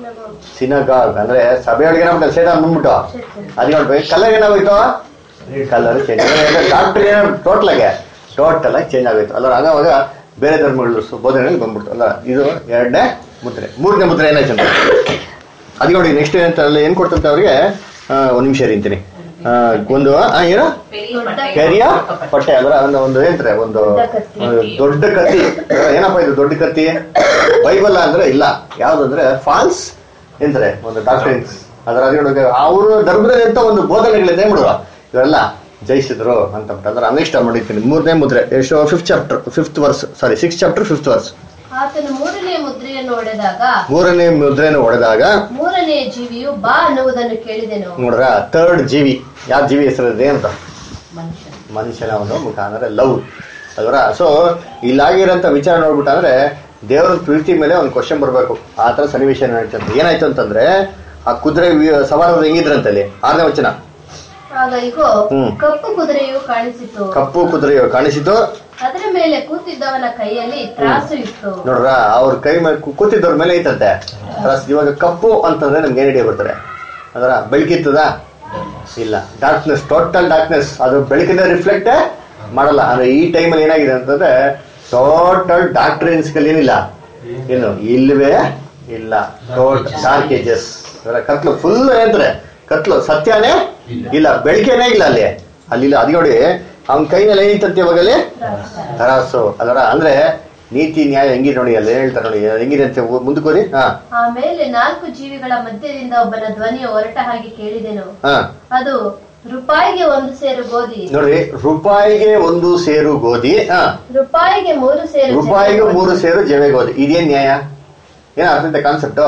ಸಿನಗಾಗ್ ಅಂದ್ರೆ ಸಭೆಯೊಳಗೆ ಏನಾಗ್ಬಿಟ್ಟ ಸೈತಾನ್ ಬಂದ್ಬಿಟ್ಟು ಅದ್ ನೋಡ್ಬೇಕು ಕಲರ್ ಏನಾಗೋಯ್ತು ಕಲರ್ ಚೇಂಜ್ ಡಾಕ್ಟರ್ ಏನ ಟೋಟಲ್ ಆಗಿ ಟೋಟಲ್ ಆಗಿ ಚೇಂಜ್ ಆಗೋಯ್ತು ಅಲ್ಲ ಆಗ ಬೇರೆ ಧರ್ಮಗಳು ಸು- ಬೋಧನೆಗಳು ಬಂದ್ಬಿಡ್ತು ಅಲ್ಲ ಇದು ಎರಡನೇ ಮುದ್ರೆ ಮೂರನೇ ಮುದ್ರೆ ಏನಾಯ್ತು ಅಂತ ಅದ್ ನೋಡಿ ನೆಕ್ಸ್ಟ್ ಏನಂತ ಅಲ್ಲಿ ಏನ್ ಕೊಡ್ತಂತ ಅವ್ರಿಗೆ ಆ, ಒಂದ್ ನಿಮಿಷ ಇರಿಂತೀನಿ ಆ, ಒಂದು ಆ, ಏನು ಕೆರಿಯ ಪಟ್ಟೆ ಅದರ ಒಂದು ಒಂದು ಏನಂತಾರೆ ಒಂದು ಒಂದು ದೊಡ್ಡ ಕತ್ತಿ ಅದರ ಏನಪ್ಪ ಇದು ದೊಡ್ಡ ಕತ್ತಿ ಬೈಬಲ್ ಅಂದ್ರೆ ಇಲ್ಲ ಯಾವ್ದಂದ್ರೆ ಫಾಲ್ಸ್ ಎಂತಾರೆ ಒಂದು ಡಾಕ್ಟ್ರಿನ್ಸ್ ಅದರ ಅದ್ರೊಳಗೆ ಅವರು ಧರ್ಮದಲ್ಲಿ ಅಂತ ಒಂದು ಬೋಧನೆಗಳಿಂದ ಏನ್ ಮಾಡುವ ಇವರೆಲ್ಲ ಜಯಿಸಿದ್ರು ಅಂತ ಅಂದ್ರೆ ನೆಕ್ಸ್ಟ್ ಮಾಡಿರ್ತೀನಿ ಮೂರನೇ ಮುದ್ರೆ ಎಷ್ಟು fifth chapter fifth verse sorry six chapter fifth verse ಆತನು ಮೂರನೇ ಮುದ್ರೆಯನ್ನು ಒಡೆದಾಗ ಮೂರನೇ ಮುದ್ರೆಯನ್ನು ಹೊಡೆದಾಗ ಮೂರನೇ ಜೀವಿಯು ಬಾ ಅನ್ನುವುದನ್ನು ಕೇಳಿದೆನು ನೋಡ್ರ ಥರ್ಡ್ ಜೀವಿ ಯಾವ ಜೀವಿ ಹೆಸರು ಇದೆ ಅಂತ ಮನುಷ್ಯನ ಒಂದು ಮುಖ ಅಂದ್ರೆ ಲವ್ ಅಲ್ವರ ಸೊ ಇಲ್ಲಾಗಿರೋಂಥ ವಿಚಾರ ನೋಡ್ಬಿಟ್ಟು ಅಂದ್ರೆ ದೇವರ ಪ್ರೀತಿ ಮೇಲೆ ಒಂದು ಕ್ವಶನ್ ಬರಬೇಕು ಆ ಥರ ಸನ್ನಿವೇಶ ನಡೀತಂತೆ ಏನಾಯ್ತು ಅಂತಂದ್ರೆ ಆ ಕುದುರೆ ವಿ- ಸವಾರರು ಹೆಂಗಿದ್ರಂತಲ್ಲಿ ಆರನೇ ವಚನ ಆಗ ಇಗೋ ಹ್ಮ್. ಕಪ್ಪು ಕುದುರೆಯು ಕಾಣಿಸಿತು ಕಪ್ಪು ಕುದುರೆಯು ಕಾಣಿಸಿತು ಅದರ ಮೇಲೆ ಕೂತಿದ್ದವನ ಕೈಯಲ್ಲಿ ತ್ರಾಸು ಇತ್ತು ನೋಡ್ರ ಅವ್ರ ಕೈ ಮೇಲೆ ಕೂ- ಕೂತಿದ್ದವ್ರ ಮೇಲೆ ಐತಂತೆ ರಸ್- ಇವಾಗ ಕಪ್ಪು ಅಂತಂದ್ರೆ ನಮ್ಗೆ ಏನ್ ಹಿಡಿಯ ಬರ್ತಾರೆ ಅದರ ಬೆಳಕಿತ್ತದ ಇಲ್ಲ ಡಾರ್ಕ್ನೆಸ್ ಟೋಟಲ್ ಡಾರ್ಕ್ನೆಸ್ ಅದು ಬೆಳಕಿನ ರಿಫ್ಲೆಕ್ಟ್ ಮಾಡಲ್ಲ ಅಂದ್ರೆ ಈ ಟೈಮಲ್ಲಿ ಏನಾಗಿದೆ ಅಂತಂದ್ರೆ ಟೋಟಲ್ ಡಾಕ್ಟ್ರಿನ್ಸ್ ಏನಿಲ್ಲ ಏನು ಇಲ್ವೇ ಇಲ್ಲ ಟೋಟಲ್ ಡಾರ್ಕ್ ಏಜಸ್ ಕತ್ಲು ಫುಲ್ ಏನಂತಾರೆ ಕತ್ಲು ಸತ್ಯನೇ ಇಲ್ಲ ಬೆಳಕೇನೇ ಇಲ್ಲ ಅಲ್ಲಿ ಅಲ್ಲಿ ಇಲ್ಲ ಅದು ನೋಡಿ ಅವನ ಕೈನಲ್ಲಿ ಏನೈತಂತೆ ಇವಾಗಲ್ಲಿ ತರಾಸು ಅದರ ಅಂದ್ರೆ ನೀತಿ ನ್ಯಾಯ ಹೆಂಗಿದೆ ನೋಡಿ ಅಲ್ಲಿ ಹೇಳ್ತಾರೆ ನೋಡಿ ಹೆಂಗಿದೆ ಅಂತ ಮುಂದಕೋರಿ ಹಾ ಆಮೇಲೆ ನಾಲ್ಕು ಜೀವಿಗಳ ಮಧ್ಯದಿಂದ ಒಬ್ಬನ ಧ್ವನಿಯ ಹೊರಟ ಹಾಗೆ ಕೇಳಿದೆನು ಹಾ ಅದು ರೂಪಾಯಿಗೆ ಒಂದು ಸೇರು ಗೋಧಿ ನೋಡ್ರಿ ರೂಪಾಯಿಗೆ ಒಂದು ಸೇರು ಗೋಧಿ ಹಾ ರೂಪಾಯಿಗೆ ಮೂರು ಸೇರು ರೂಪಾಯಿಗೆ ಜವೆ ಮೂರು ಸೇರು ಜವೆ ಗೋಧಿ ಇದೇನ್ ನ್ಯಾಯ ಏನ ಅರ್ಥ ಕಾನ್ಸೆಪ್ಟ್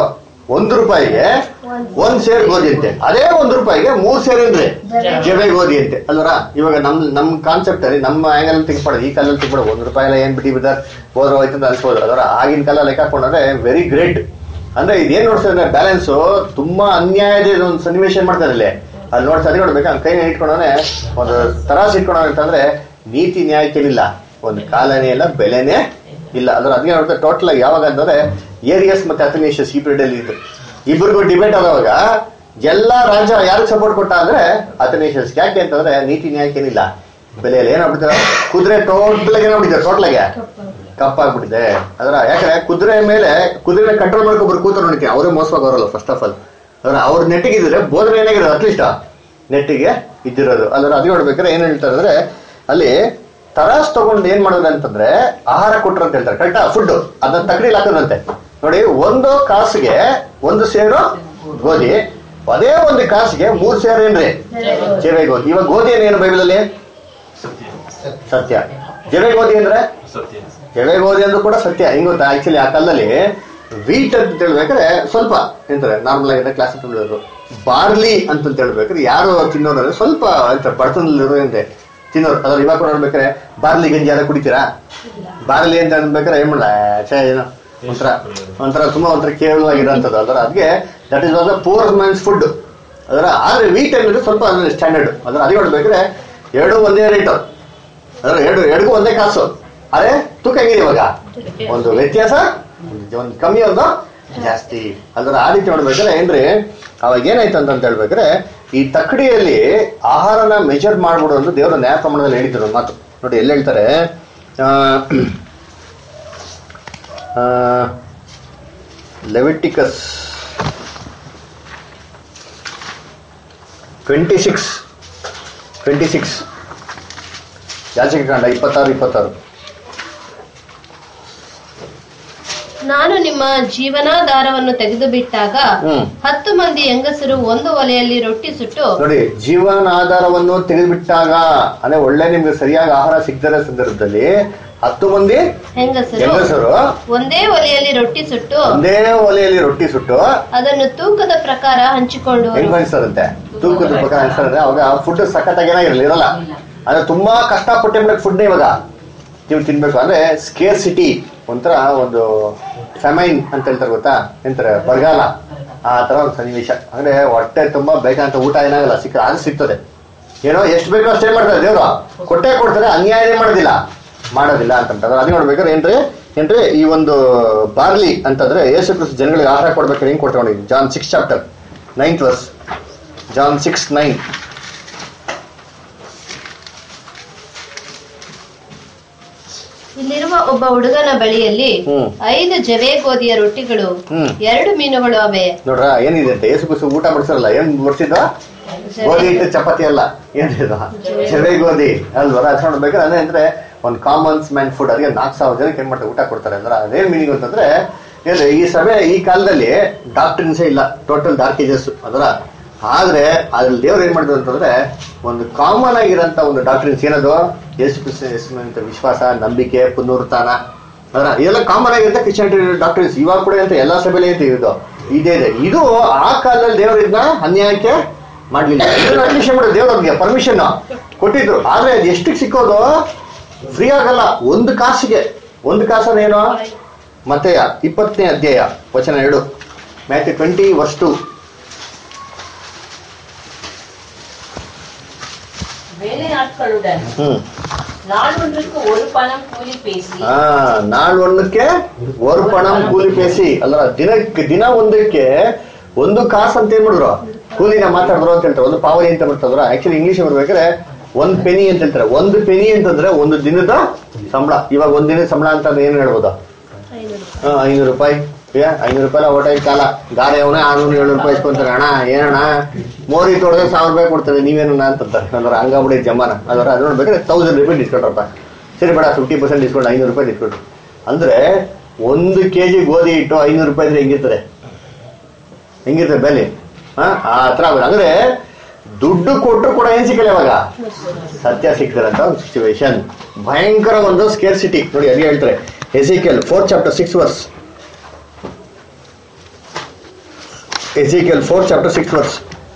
ಒಂದು ರೂಪಾಯಿಗೆ ಒಂದ್ ಸೇರ್ ಗೋಧಿ ಅಂತೆ ಅದೇ ಒಂದು ರೂಪಾಯಿಗೆ ಮೂರ್ ಸೇರ್ ಅಂದ್ರೆ ಜವೆ ಗೋಧಿ ಅಂತೆ ಅಲ್ವರ ಇವಾಗ ನಮ್ ನಮ್ ಕಾನ್ಸೆಪ್ಟ್ ಅಲ್ಲಿ ನಮ್ಮ ಆಂಗಲ್ ತಿಂಕ್ ಮಾಡೋದು ಈ ಕಾಲದಲ್ಲಿ ತಿಂಕ್ ಮಾಡೋದು ಒಂದ್ ರೂಪಾಯಿ ಎಲ್ಲ ಏನ್ ಬಿಟ್ಟು ಬಿದ್ದಾರ್ ಹೋದ್ರ ಹೋಯ್ತು ಅಂತ ಅನ್ಸ್ಬೋದು ಅದರ ಆಗಿನ ಕಾಲ ಲೆಕ್ಕ ಹಾಕೊಂಡ್ರೆ ವೆರಿ ಗ್ರೇಟ್ ಅಂದ್ರೆ ಇದೇನ್ ನೋಡ್ತಾ ಅಂದ್ರೆ ಬ್ಯಾಲೆನ್ಸ್ ತುಂಬಾ ಅನ್ಯಾಯದ ಒಂದು ಸನ್ನಿವೇಶ ಮಾಡ್ತಾರೆ ಇಲ್ಲಿ ಅಲ್ಲಿ ನೋಡ್ತಾ ಅದೇ ನೋಡ್ಬೇಕು ಕೈ ಇಟ್ಕೊಂಡವನೆ ಒಂದು ತರಾಸ್ ಇಟ್ಕೊಂಡವನೆ ಅಂತಂದ್ರೆ ನೀತಿ ನ್ಯಾಯಕ್ಕೆನಿಲ್ಲ ಒಂದು ಕಾಲನೇ ಇಲ್ಲ ಬೆಲೆನೇ ಇಲ್ಲ ಅದ್ರ ಅದಕ್ಕೆ ನೋಡ್ತಾರೆ ಟೋಟಲ್ ಆಗಿ ಯಾವಾಗ ಅಂತಂದ್ರೆ ಏರಿಯಸ್ ಮತ್ತೆ ಅಥನೇಷಿಯಸ್ ಈ period ಅಲ್ಲಿ ಇದ್ದು ಇಬ್ಬರಿಗೂ ಡಿಬೇಟ್ ಆದವಾಗ ಎಲ್ಲಾ ರಾಜ ಯಾರಿಗೆ ಸಪೋರ್ಟ್ ಕೊಟ್ಟ ಅಂದ್ರೆ ಅಥನೇಷಿಯಸ್ ಯಾಕೆ ಅಂತಂದ್ರೆ ನೀತಿ ನ್ಯಾಯಕ್ಕೆನಿಲ್ಲ ಬೆಲೆ ಇಲ್ಲ ಏನಾಗ್ಬಿಡ್ತಾರೆ ಕುದುರೆ ಟೋಟಲ್ ಆಗಿ ಏನಾಗ್ಬಿಟ್ಟಿದೆ ಟೋಟಲ್ ಆಗಿ ಕಪ್ಪಾಗ್ಬಿಟ್ಟಿದೆ ಅದರ ಯಾಕಂದ್ರೆ ಕುದುರೆ ಮೇಲೆ ಕುದುರೆ ಕಂಟ್ರೋಲ್ ಮಾಡ್ಕೊಬ್ರು ಕೂತರು ನೋಡಿಕೆ ಅವರೇ ಮೋಸವಾಗವರಲ್ಲ ಫಸ್ಟ್ ಆಫ್ ಆಲ್ ಅದ್ರ ಅವ್ರ ನೆಟ್ಟಿಗೆ ಇದ್ರೆ ಬೋಧನೆ ಏನಾಗಿರೋದು ಅಟ್ಲೀಸ್ಟ್ ನೆಟ್ಟಿಗೆ ಇದ್ದಿರೋದು ಅದ್ರ ಅದು ನೋಡ್ಬೇಕಾದ್ರೆ ಏನ್ ಹೇಳ್ತಾರೆ ಅಂದ್ರೆ ಅಲ್ಲಿ ತರಾಸ್ ತಗೊಂಡು ಏನ್ ಮಾಡೋದು ಅಂತಂದ್ರೆ ಆಹಾರ ಕೊಟ್ರು ಅಂತ ಹೇಳ್ತಾರೆ ಕರೆಕ್ಟಾ ಫುಡ್ ಅದನ್ನ ತಗಡಿಲ್ ಹಾಕೋದಂತೆ ನೋಡಿ ಒಂದು ಕಾಸಿಗೆ ಒಂದು ಸೇರು ಗೋಧಿ ಅದೇ ಒಂದು ಕಾಸಿಗೆ ಮೂರ್ ಸೇರು ಏನ್ರಿ ಜವೆ ಗೋಧಿ ಇವಾಗ ಗೋಧಿ ಏನೇನು ಬೈಬಲ್ ಅಲ್ಲಿ ಸತ್ಯ ಸತ್ಯ ಜವೆ ಗೋಧಿ ಅಂದ್ರೆ ಸತ್ಯ ಎಳೆ ಗೋಧಿ ಅಂದ್ರೂ ಕೂಡ ಸತ್ಯ ಹೆಂಗ್ ಗೊತ್ತಾ ಆಕ್ಚುಲಿ ಆ ಕಾಲದಲ್ಲಿ ವೀಟ್ ಅಂತ ಹೇಳ್ಬೇಕಾದ್ರೆ ಸ್ವಲ್ಪ ಎಂತಾರೆ ನಾರ್ಮಲ್ ಆಗಿದೆ ಕ್ಲಾಸಿಕಲ್ ಬಾರ್ಲಿ ಅಂತ ಹೇಳ್ಬೇಕಾದ್ರೆ ಯಾರು ತಿನ್ನೋರು ಅಂದ್ರೆ ಸ್ವಲ್ಪ ಎಂತಾರೆ ಬಡತನದಲ್ಲಿರೋದಂತೆ ತಿನ್ನೋರು ಅದ್ರ ಇವಾಗ ಕೂಡ ನೋಡ್ಬೇಕಾದ್ರೆ ಬಾರ್ಲಿ ಗಂಜಿ ಯಾರು ಕುಡಿತೀರಾ ಬಾರ್ಲಿ ಅಂತ ಅನ್ಬೇಕಾದ್ರೆ ಏನ್ ಮಾಡಲ್ಲ ಛೇ ಏನೋ ಒಂಥರ ಒಂಥರ ತುಂಬಾ ಒಂಥರ ಕೇವಲವಾಗಿರೋಂಥದ್ದು ಅದರ ಅದಕ್ಕೆ that is also poor man's food ಅದರ ಆದ್ರೆ ವೀಟ್ ಅನ್ನೋದು ಸ್ವಲ್ಪ ಸ್ಟ್ಯಾಂಡರ್ಡ್ ಅದರ ಅದೇ ನೋಡ್ಬೇಕಾದ್ರೆ ಎರಡು ಒಂದೇ ರೇಟ್ ಅದರ ಎರಡು ಎರಡಿಗೂ ಒಂದೇ ಕಾಸು ಅದೇ ತೂಕ ಹೆಂಗಿದೆ ಇವಾಗ ಒಂದು ವ್ಯತ್ಯಾಸ ಒಂದು ಕಮ್ಮಿ ಒಂದು ಜಾಸ್ತಿ ಅದರ ಆ ರೀತಿ ನೋಡ್ಬೇಕಾದ್ರೆ ಏನ್ರಿ ಅವಾಗ ಏನಾಯ್ತು ಅಂತ ಹೇಳ್ಬೇಕಾದ್ರೆ ಈ ತಕ್ಕಡಿಯಲ್ಲಿ ಆಹಾರನ ಮೆಜರ್ ಮಾಡ್ಬಿಡು ಅಂತ ದೇವರ ನ್ಯಾಯ ಪ್ರಮಾಣದಲ್ಲಿ ಹೇಳಿದ್ರು ಒಂದು ಮಾತು ನೋಡಿ ಎಲ್ಲಿ ಹೇಳ್ತಾರೆ Leviticus twenty six twenty six ಯಾಚಕ ಕಾಂಡ ಇಪ್ಪತ್ತಾರು ಇಪ್ಪತ್ತಾರು ನಾನು ನಿಮ್ಮ ಜೀವನಾಧಾರವನ್ನು ತೆಗೆದು ಬಿಟ್ಟಾಗ ಹ್ಮ್. ಹತ್ತು ಮಂದಿ ಹೆಂಗಸರು ಒಂದು ಒಲೆಯಲ್ಲಿ ರೊಟ್ಟಿ ಸುಟ್ಟು ನೋಡಿ ಜೀವನಾಧಾರವನ್ನು ತೆಗೆದುಬಿಟ್ಟಾಗ ಅಂದ್ರೆ ಒಳ್ಳೆ ನಿಮ್ಗೆ ಸರಿಯಾಗಿ ಆಹಾರ ಸಿಗದ ಸಂದರ್ಭದಲ್ಲಿ ಹತ್ತು ಮಂದಿ ಹೆಂಗಸರು ಹೆಂಗಸರು ಒಂದೇ ಒಲೆಯಲ್ಲಿ ರೊಟ್ಟಿ ಸುಟ್ಟು ಒಂದೇ ಒಲೆಯಲ್ಲಿ ರೊಟ್ಟಿ ಸುಟ್ಟು ಅದನ್ನು ತೂಕದ ಪ್ರಕಾರ ಹಂಚಿಕೊಂಡು ಹೆಂಗ್ ಅನಿಸ್ತದಂತೆ ತೂಕದ ಪ್ರಕಾರ ಅನಿಸ್ತದೆ ಅವಾಗ ಫುಡ್ ಸಖತ್ತಾಗಿ ಏನಾಗಿರಲಿ ಇರಲ್ಲ ಅಂದ್ರೆ ತುಂಬಾ ಕಷ್ಟಪಟ್ಟು ಫುಡ್ ಇವಾಗ ನೀವು ತಿನ್ಬೇಕು ಅಂದ್ರೆ ಸ್ಕೇರ್ ಸಿಟಿ ಒಂಥರ ಒಂದು ಫೆಮೈನ್ ಅಂತ ಹೇಳ್ತಾರೆ ಗೊತ್ತಾ ಎಂತಾರೆ ಬರಗಾಲ ಆ ತರ ಒಂದು ಸನ್ನಿವೇಶ ಅಂದ್ರೆ ಹೊಟ್ಟೆ ತುಂಬಾ ಬೇಕಂತ ಊಟ ಏನಾಗಲ್ಲ ಸಿಕ್ಕ ಅದು ಸಿಗ್ತದೆ ಏನೋ ಎಷ್ಟು ಬೇಕೋ ಅಷ್ಟೇ ಮಾಡ್ತಾರೆ ದೇವ್ರು ಕೊಟ್ಟೆ ಕೊಡ್ತಾರೆ ಅನ್ಯಾಯನೇ ಮಾಡೋದಿಲ್ಲ ಮಾಡೋದಿಲ್ಲ ಅಂತಂತಾರೆ ಅದೇ ನೋಡ್ಬೇಕಾದ್ರೆ ಏನ್ರಿ ಏನ್ರಿ ಈ ಒಂದು ಬಾರ್ಲಿ ಅಂತಂದ್ರೆ ಯೇಸು ಕ್ರಿಸ್ತ ಜನಗಳಿಗೆ ಆಹಾರ ಕೊಡ್ಬೇಕಾದ್ರೆ ಹೆಂಗ್ ಕೊಡ್ತಾರೆ ನೋಡಿ John six chapter ninth verse John six nine ಇಲ್ಲಿರುವ ಒಬ್ಬ ಹುಡುಗನ ಬಳಿಯಲ್ಲಿ ಹ್ಮ್. ಐದು ಜವೆ ಗೋಧಿಯ ರೊಟ್ಟಿಗಳು ಹ್ಮ್. ಎರಡು ಮೀನುಗಳು ಅವೆ ನೋಡ್ರ ಏನಿದೆ ಅಂತ ಯೇಸು ಕ್ರಿಸ್ತ ಊಟ ಬಡಿಸಲ್ಲ ಏನ್ ಬಡಿಸಿದ ಗೋಧಿ ಹಿಟ್ಟು ಚಪಾತಿ ಅಲ್ಲ ಏನಿದ ಜವೆ ಗೋಧಿ ಅಲ್ವರ ಅದ್ ನೋಡ್ಬೇಕಾದ್ರೆ ಅದೇ ಅಂದ್ರೆ ಒಂದು ಕಾಮನ್ಸ್ ಮ್ಯಾನ್ ಫುಡ್ ಅದಕ್ಕೆ ನಾಲ್ಕು ಸಾವಿರ ಜನಕ್ಕೆ ಏನ್ ಮಾಡ್ತಾರೆ ಊಟ ಕೊಡ್ತಾರೆ ಅಂದ್ರೆ ಅದೇನ್ ಮೀನಿಂಗ್ ಅಂತಂದ್ರೆ ಏನ್ರಿ ಈ ಸಭೆ ಈ ಕಾಲದಲ್ಲಿ ಡಾಕ್ಟರ್ಸೇ ಇಲ್ಲ ಟೋಟಲ್ ಡಾರ್ಕೇಜಸ್ ಅದರ ಆದ್ರೆ ಅದ್ರಲ್ಲಿ ದೇವ್ರು ಏನ್ ಮಾಡಿದ್ರು ಅಂತಂದ್ರೆ ಒಂದು ಕಾಮನ್ ಆಗಿರೋಂತ ಒಂದು ಡಾಕ್ಟ್ರಿನ್ಸ್ ಏನದು ಯೇಸು ಕ್ರಿಸ್ತ ಹೆಸರಿನಂತ ವಿಶ್ವಾಸ ನಂಬಿಕೆ ಪುನರುತ್ಥಾನ ಅದರ ಇದೆಲ್ಲ ಕಾಮನ್ ಆಗಿರುತ್ತೆ ಕ್ರಿಶ್ಚಿಯಾನಿಟಿ ಡಾಕ್ಟರ್ಸ್ ಇವಾಗ ಕೂಡ ಅಂತ ಎಲ್ಲಾ ಸಭೆಯಲ್ಲಿ ಐತೆ ಇದು ಇದೇ ಇದೆ ಇದು ಆ ಕಾಲದಲ್ಲಿ ದೇವರು ಇದನ್ನ ಅನ್ಯಾಯಕ್ಕೆ ಮಾಡ್ಲಿಲ್ಲ ಇದನ್ನ ಅಡ್ಮಿಷನ್ ಮಾಡೋದು ದೇವ್ರಿಗೆ ಪರ್ಮಿಷನ್ ಕೊಟ್ಟಿದ್ರು ಆದ್ರೆ ಅದು ಎಷ್ಟಕ್ಕೆ ಸಿಕ್ಕೋದು ಫ್ರೀ ಆಗಲ್ಲ ಒಂದು ಕಾಸಿಗೆ ಒಂದು ಕಾಸನೇನು ಮತ್ತೆ ಇಪ್ಪತ್ತನೇ ಅಧ್ಯಾಯ ವಚನ ಎರಡು ಮ್ಯಾಥ್ಯೂ ಟ್ವೆಂಟಿ ವರ್ಸ್ ಟು வேலையாட்களுடன் ಹ್ಮ್ நாள் ஒன்றுக்கு ஒரு பணம் கூலி பேசி ಆ ನಾள் ಒಂದಕ್ಕೆ ஒரு ಪಣಂ ಕೂಲಿ ಪೇಸಿ ಅಲ್ಲ ದಿನಕ್ಕೆ ದಿನ ಒಂದಕ್ಕೆ ಒಂದು ಕಾಸು ಅಂತ ಏನ್ ಮಾಡಿದ್ರು ಕೂಲಿನ ಮಾತಾಡಿದ್ರು ಅಂತ ಹೇಳ್ತಾರೆ ಒಂದು ಪಾವನಿ ಅಂತ ಬರ್ತದ್ರ ಆಕ್ಚುಲಿ ಇಂಗ್ಲಿಷ್ ಬರ್ಬೇಕಾದ್ರೆ ಒಂದ್ ಪೆನಿ ಅಂತ ಹೇಳ್ತಾರೆ ಒಂದು ಪೆನಿ ಅಂತಂದ್ರೆ ಒಂದು ದಿನದ ಸಂಬಳ ಇವಾಗ ಒಂದ್ ದಿನದ ಸಂಬಳ ಅಂತ ಏನ್ ಹೇಳ್ಬೋದು ಹಾ, ಐನೂರು ರೂಪಾಯಿ ಏ, ಐನೂರು ರೂಪಾಯಿ ಓಟ ಕಾಲ ಗಾಡಿ ಅವನ ಆರ್ನೂರು ಏಳ್ನೂರು ರೂಪಾಯಿ ಇಸ್ಕೊಂತಾರೆ ಅಣ್ಣ ಏನಣ್ಣ ಮೋರಿ ತೊಡೆದ್ರೆ ಸಾವಿರ ರೂಪಾಯಿ ಕೊಡ್ತದೆ ನೀವೇನಣ್ಣ ಅಂತಂತಾರೆ ಅಂದ್ರೆ ಹಂಗಾಬಿಡಿ ಜಮಾನ ಅದರ ಅದು ನೋಡ್ಬೇಕಾದ್ರೆ ತೌಸಂಡ್ ರೂಪಾಯಿ ಡಿಸ್ಕೌಂಟ್ ಸರಿ ಬೇಡ ಫಿಫ್ಟಿ ಪರ್ಸೆಂಟ್ ಡಿಸ್ಕೌಂಟ್ ಐನೂರು ರೂಪಾಯಿ ಡಿಸ್ಕೌಂಟ್ ಅಂದ್ರೆ ಒಂದು ಕೆಜಿ ಗೋಧಿ ಇಟ್ಟು ಐನೂರು ರೂಪಾಯಿ ಇದ್ರೆ ಹೆಂಗಿರ್ತದೆ ಹೆಂಗಿರ್ತದೆ ಬೆಲೆ ಹಾ ಆ ಹತ್ರ ಆಗೋದು ಅಂದ್ರೆ ದುಡ್ಡು ಕೊಟ್ಟರು ಕೂಡ ಏನ್ ಸಿಕ್ಕಲ್ಲ ಇವಾಗ ಸತ್ಯ ಸಿಗ್ತಾರಂತ ಒಂದು ಸಿಚುವೇಶನ್ ಭಯಂಕರ ಒಂದು ಸ್ಕೇರ್ ಸಿಟಿ ನೋಡಿ ಅದೇ ಹೇಳ್ತಾರೆ Ezekiel four chapter six verse Ezekiel four chapter six verse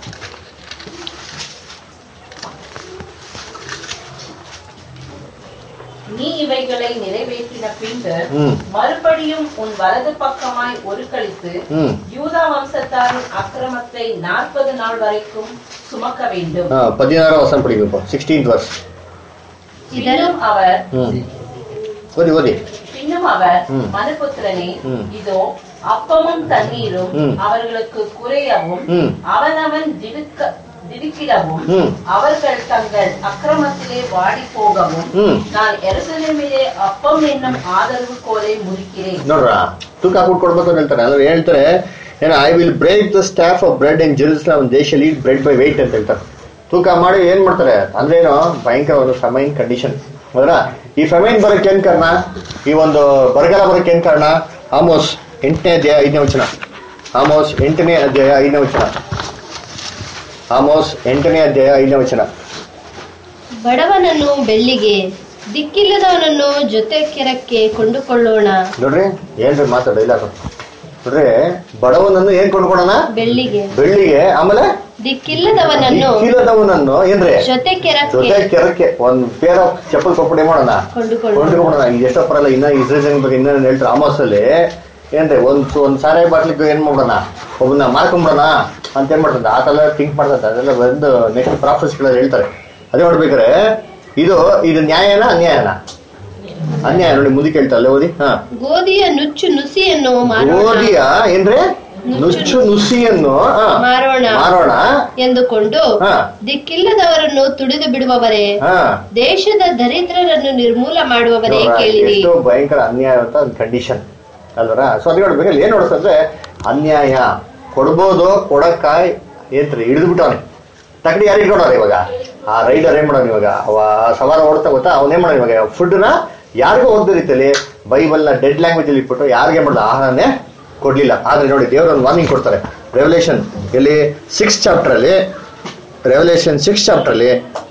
நீ இவைகளை நிறைவேற்றின பின்பு ம். மறுபடியும் உன் வலது பக்கமாய் ஒரு கழித்து ம். யூதா வம்சத்தாரின் அக்கிரமத்தை நாற்பது நாள் வரைக்கும் சுமக்க வேண்டும் பதினாறாம் வசனம் படிக்கப்போ சிக்ஸ்டீன்த் ವರ್ಸ್ பின்னும் அவர் ಹ್ಮ್ ಓದಿ ಓದಿ பின்னும் அவர் ம். மனுபுத்திரனே ம். இதோ அப்பமும் தண்ணீரும் ம். அவர்களுக்கு குறையவும் ம். அவனவன் திடுக்க திடுக்கிடவும் ம். அவர்கள் தங்கள் அக்கிரமத்திலே வாடி போகவும் ம். நான் எருசலேமிலே அப்பம் என்னும் ஆதரவு கோலை ಮುರಿக்கிறேன் ನೋಡ್ರ ತೂಕ ಹಾಕ್ಬಿಟ್ಟು ಕೊಡ್ಬೇಕು ಅಂತ ಹೇಳ್ತಾರೆ ಅಂದ್ರೆ ಹೇಳ್ತಾರೆ ಏನೋ I will break the staff of bread in Jerusalem they shall eat bread by weight ಅಂತ ಹೇಳ್ತಾರೆ ತೂಕ ಮಾಡಿ ಏನ್ ಮಾಡ್ತಾರೆ ಅಂದ್ರೆ ಏನು ಭಯಂಕರ ಒಂದು ಫಮೈನ್ ಕಂಡೀಷನ್ ಹೌದ್ರ ಈ ಫಮೈನ್ ಬರೋಕೆ ಏನ್ ಕಾರಣ ಈ ಒಂದು ಬರಗಾಲ ಬರೋಕೆ ಏನ್ ಕಾರಣ ಆಮೋಸ್ ಎಂಟನೇ ಅಧ್ಯಾಯ ಐದನೇ ವಚನ ಆಮೋಸ್ ಎಂಟನೇ ಅಧ್ಯಾಯ ಐದನೇ ವಚನ ಆಮೋಸ್ ಎಂಟನೇ ಅಧ್ಯಾಯ ಐದನೇ ವಚನ ಬಡವನನ್ನು ಬೆಳ್ಳಿಗೆ ದಿಕ್ಕಿಲ್ಲದವನನ್ನು ಜೊತೆ ಕೆರಕ್ಕೆ ಕೊಂಡುಕೊಳ್ಳೋಣ ನೋಡ್ರಿ ಏನ್ರಿ ಮಾತು ಡೈಲಾಗ್ ನೋಡ್ರಿ ಬಡವನನ್ನು ಏನ್ ಕೊಂಡ್ಕೊಳೋಣ ಬೆಳ್ಳಿಗೆ ಬೆಳ್ಳಿಗೆ ಆಮೇಲೆ ದಿಕ್ಕಿಲ್ಲದವನನ್ನು ಕೀಲದವನನ್ನು ಏನ್ರಿ ಜೊತೆ ಕೆರಕ್ಕೆ ಜೊತೆ ಕೆರಕ್ಕೆ ಒಂದ್ ಪೇರ್ ಆಫ್ ಚಪ್ಪಲ್ ಕೊಪ್ಪಡಿ ಮಾಡೋಣ ಕೊಂಡುಕೊಳ್ಳೋಣ ಕೊಂಡ್ಕೊಳ್ಳೋಣ ಈಗ ಎಷ್ಟೋ ಪರಲ್ಲ ಇನ್ನ ಇಸ್ರೇಲ್ ಬಗ್ಗೆ ಇನ್ನೇನು ಹೇಳ್ತಾರೆ ಆಮೋಸ್ ಅಲ್ಲಿ ಏನ್ರಿ ಒಂದ್ ಒಂದ್ ಸಾರಾಯಿ ಬಾಟ್ಲಿಗೆ ಏನ್ ಮಾಡೋಣ ಒಬ್ಬನ ಮಾರ್ಕೊಂಬಿಡೋಣ ಅಂತ ಏನ್ ಮಾಡ್ತಂತ ಆ ತರ ಥಿಂಕ್ ಮಾಡ್ತಂತ ಅದೆಲ್ಲ ಒಂದು ನೆಕ್ಸ್ಟ್ ಪ್ರಾಫೆಸ್ಗಳಲ್ಲಿ ಹೇಳ್ತಾರೆ ಅದೇ ನೋಡ್ಬೇಕಾರೆ ಇದು ಇದು ನ್ಯಾಯನಾ ಅನ್ಯಾಯನ ಅನ್ಯಾಯ ನೋಡಿ ಮುಂದಕ್ಕೆ ಹೇಳ್ತಾರೆ ಓದಿ ಹಾ ಗೋಧಿಯ ನುಚ್ಚು ನುಸಿಯನ್ನು ಮಾರೋಣ ಗೋಧಿಯ ಏನ್ರಿ ನುಚ್ಚು ನುಸಿಯನ್ನು ಹಾ, ಮಾರೋಣ. ಮಾರೋಣ ಎಂದುಕೊಂಡು ಹಾ. ದಿಕ್ಕಿಲ್ಲದವರನ್ನು ತುಳಿದು ಬಿಡುವವರೇ ಹಾ ದೇಶದ ದರಿದ್ರರನ್ನು ನಿರ್ಮೂಲ ಮಾಡುವವರೇ ನೋಡ್ರಾ, ಕೇಳಿರಿ ಎಷ್ಟು ಭಯಂಕರ ಅನ್ಯಾಯ ಅಂತ ಒಂದು ಕಂಡೀಷನ್ ಅಲ್ವರ ಸೊ ಅದು ನೋಡ್ಬೇಕಲ್ಲಿ ಏನ್ ನೋಡುತ್ತಂದ್ರೆ ಅನ್ಯಾಯ ಕೊಡ್ಬೋದು ಕೊಡಕ್ಕಾಯ್ ಏನ್ರಿ ಹಿಡಿದು ಬಿಟ್ಟವನೆ ತಗಡಿ ಯಾರು ಇಟ್ಕೊಂಡವ್ರೆ ಇವಾಗ ಆ ರೈಡರ್ ಏನ್ ಮಾಡೋನು ಇವಾಗ ಅವ ಸವಾರ ಓಡ್ತಾ ಗೊತ್ತಾ ಅವನೇನ್ ಮಾಡೋನು ಇವಾಗ ಫುಡ್ನ ಯಾರಿಗೂ ಓದ್ದ ರೀತಿಯಲ್ಲಿ ಬೈಬಲ್ನ ಡೆಡ್ ಲ್ಯಾಂಗ್ವೇಜ್ ಅಲ್ಲಿ ಇಟ್ಬಿಟ್ಟು ಯಾರಿಗೆ ಮಾಡೋದು ಆಹಾರನೇ ಕೊಡ್ಲಿಲ್ಲ ಆದ್ರೆ ನೋಡಿ ದೇವರು ಒಂದು ವಾರ್ನಿಂಗ್ ಕೊಡ್ತಾರೆ ರೆವಲ್ಯೂಷನ್ ಇಲ್ಲಿ ಸಿಕ್ಸ್ ಚಾಪ್ಟರ್ ಅಲ್ಲಿ ರೆವಲ್ಯೂಷನ್ ಸಿಕ್ಸ್ ಚಾಪ್ಟರ್ ಅಲ್ಲಿ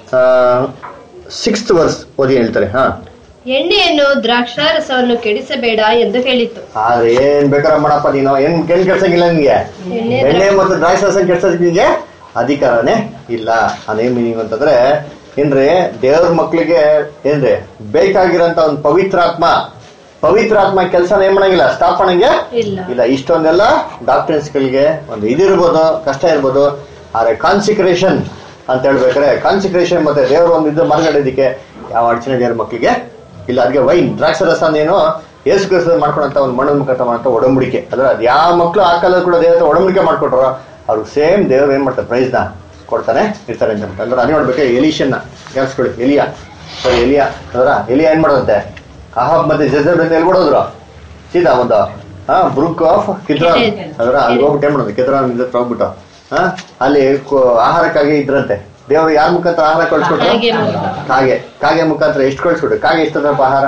ಸಿಕ್ಸ್ತ್ ವರ್ಸ್ ಓದಿ ಹೇಳ್ತಾರೆ ಹಾ ಎಣ್ಣೆಯನ್ನು ದ್ರಾಕ್ಷಾರಸವನ್ನು ಕೆಡಿಸಬೇಡ ಎಂದು ಹೇಳಿತು ಆದ್ರೆ ಏನ್ ಬೇಕಾದ್ರೆ ಮಾಡಪ್ಪ ನೀನು ಏನ್ ಕೆಲ್ ಕೆಲ್ಸಂಗಿಲ್ಲ ನಿನ್ಗೆ ಎಣ್ಣೆ ಎಣ್ಣೆ ಮತ್ತು ದ್ರಾಕ್ಷಿ ರಸ ಕೆಲ್ಸಕ್ಕೆ ನಿನ್ಗೆ ಅಧಿಕಾರನೇ ಇಲ್ಲ ಅದೇನ್ ಮೀನಿಂಗ್ ಅಂತಂದ್ರೆ ಏನ್ರಿ ದೇವ್ರ ಮಕ್ಳಿಗೆ ಏನ್ರಿ ಬೇಕಾಗಿರೋಂತ ಒಂದು ಪವಿತ್ರಾತ್ಮ ಪವಿತ್ರಾತ್ಮ ಕೆಲಸನ ಏನ್ ಮಾಡಂಗಿಲ್ಲ ಸ್ಟಾಪ್ ಮಾಡಂಗೆ ಇಲ್ಲ ಇಲ್ಲ ಇಷ್ಟೊಂದೆಲ್ಲ ಡಾಕ್ಟರ್ಸ್ ಗಳಿಗೆ ಒಂದು ಇದಿರ್ಬೋದು ಕಷ್ಟ ಇರ್ಬೋದು ಆದ್ರೆ ಕಾನ್ಸಿಕ್ರೇಷನ್ ಅಂತ ಹೇಳ್ಬೇಕಾರೆ ಕಾನ್ಸಿಕ್ರೇಷನ್ ಮತ್ತೆ ದೇವರ ಒಂದು ಇದು ಮಾರ್ಗಡಿದಕ್ಕೆ ಯಾವ ಅಡಚಣೆ ದೇವ್ರ ಮಕ್ಕಳಿಗೆ ಇಲ್ಲ ಅದಕ್ಕೆ ವೈನ್ ದ್ರಾಕ್ಷಿ ರಸ ಅಂದೇನು ಏಸು ಕ್ರಿಸ್ತ ಮಾಡ್ಕೊಂಡಂತ ಒಂದು ಮಣ್ಣದ ಮುಖಾಂತರ ಮಾಡಂತ ಒಡಂಬಡಿಕೆ ಅಂದ್ರೆ ಅದು ಯಾವ ಮಕ್ಕಳು ಆ ಕಾಲದಲ್ಲಿ ಕೂಡ ದೇವರ ಹತ್ರ ಒಡಂಬಡಿಕೆ ಮಾಡ್ಕೊಟ್ರು ಅವ್ರಿಗೆ ಸೇಮ್ ದೇವ್ರು ಏನ್ ಮಾಡ್ತಾರೆ ಪ್ರೈಸ್ನ ಕೊಡ್ತಾನೆ ಇರ್ತಾರೆ ಅಂತ ಹೇಳ್ತಾರೆ. ಅಂದ್ರೆ ಅದೇ ನೋಡ್ಬೇಕು ಎಲಿಷನ್ನ ಕೇಳಿಸ್ಕೊಳ್ಳಿ ಎಲಿಯಾ ಸರಿ ಎಲಿಯಾ ಅದರ ಎಲಿಯಾ ಏನ್ ಮಾಡೋದಂತೆ ಅಹಾಬ್ ಮತ್ತೆ ಜಜಬ್ ಅಂತ ಎಲ್ಲಿ ಬಿಡೋದ್ರು ಸೀದಾ ಒಂದು ಹಾ ಬ್ರೂಕ್ ಆಫ್ ಕಿದ್ರಾನ್ ಅದರ ಅಲ್ಲಿ ಹೋಗ್ಬಿಟ್ಟು ಏನ್ ಮಾಡೋದು ಕಿದ್ರಾನ್ ಇಂದ ಹೋಗ್ಬಿಟ್ಟು ಹಾ ಅಲ್ಲಿ ಕು- ಆಹಾರಕ್ಕಾಗಿ ಇದ್ರಂತೆ ದೇವರು ಯಾರ ಮುಖಾಂತರ ಆಹಾರ ಕಳ್ಸ್ಕೊಟ್ರು ಕಾಗೆ ಮುಖಾಂತರ. ಕಾಗೆ ಕಾಗೆ ಮುಖಾಂತರ ಎಷ್ಟು ಕಳ್ಸ್ಕೊಟ್ರು ಕಾಗೆ ಎಷ್ಟು ತರಪ್ಪ ಆಹಾರ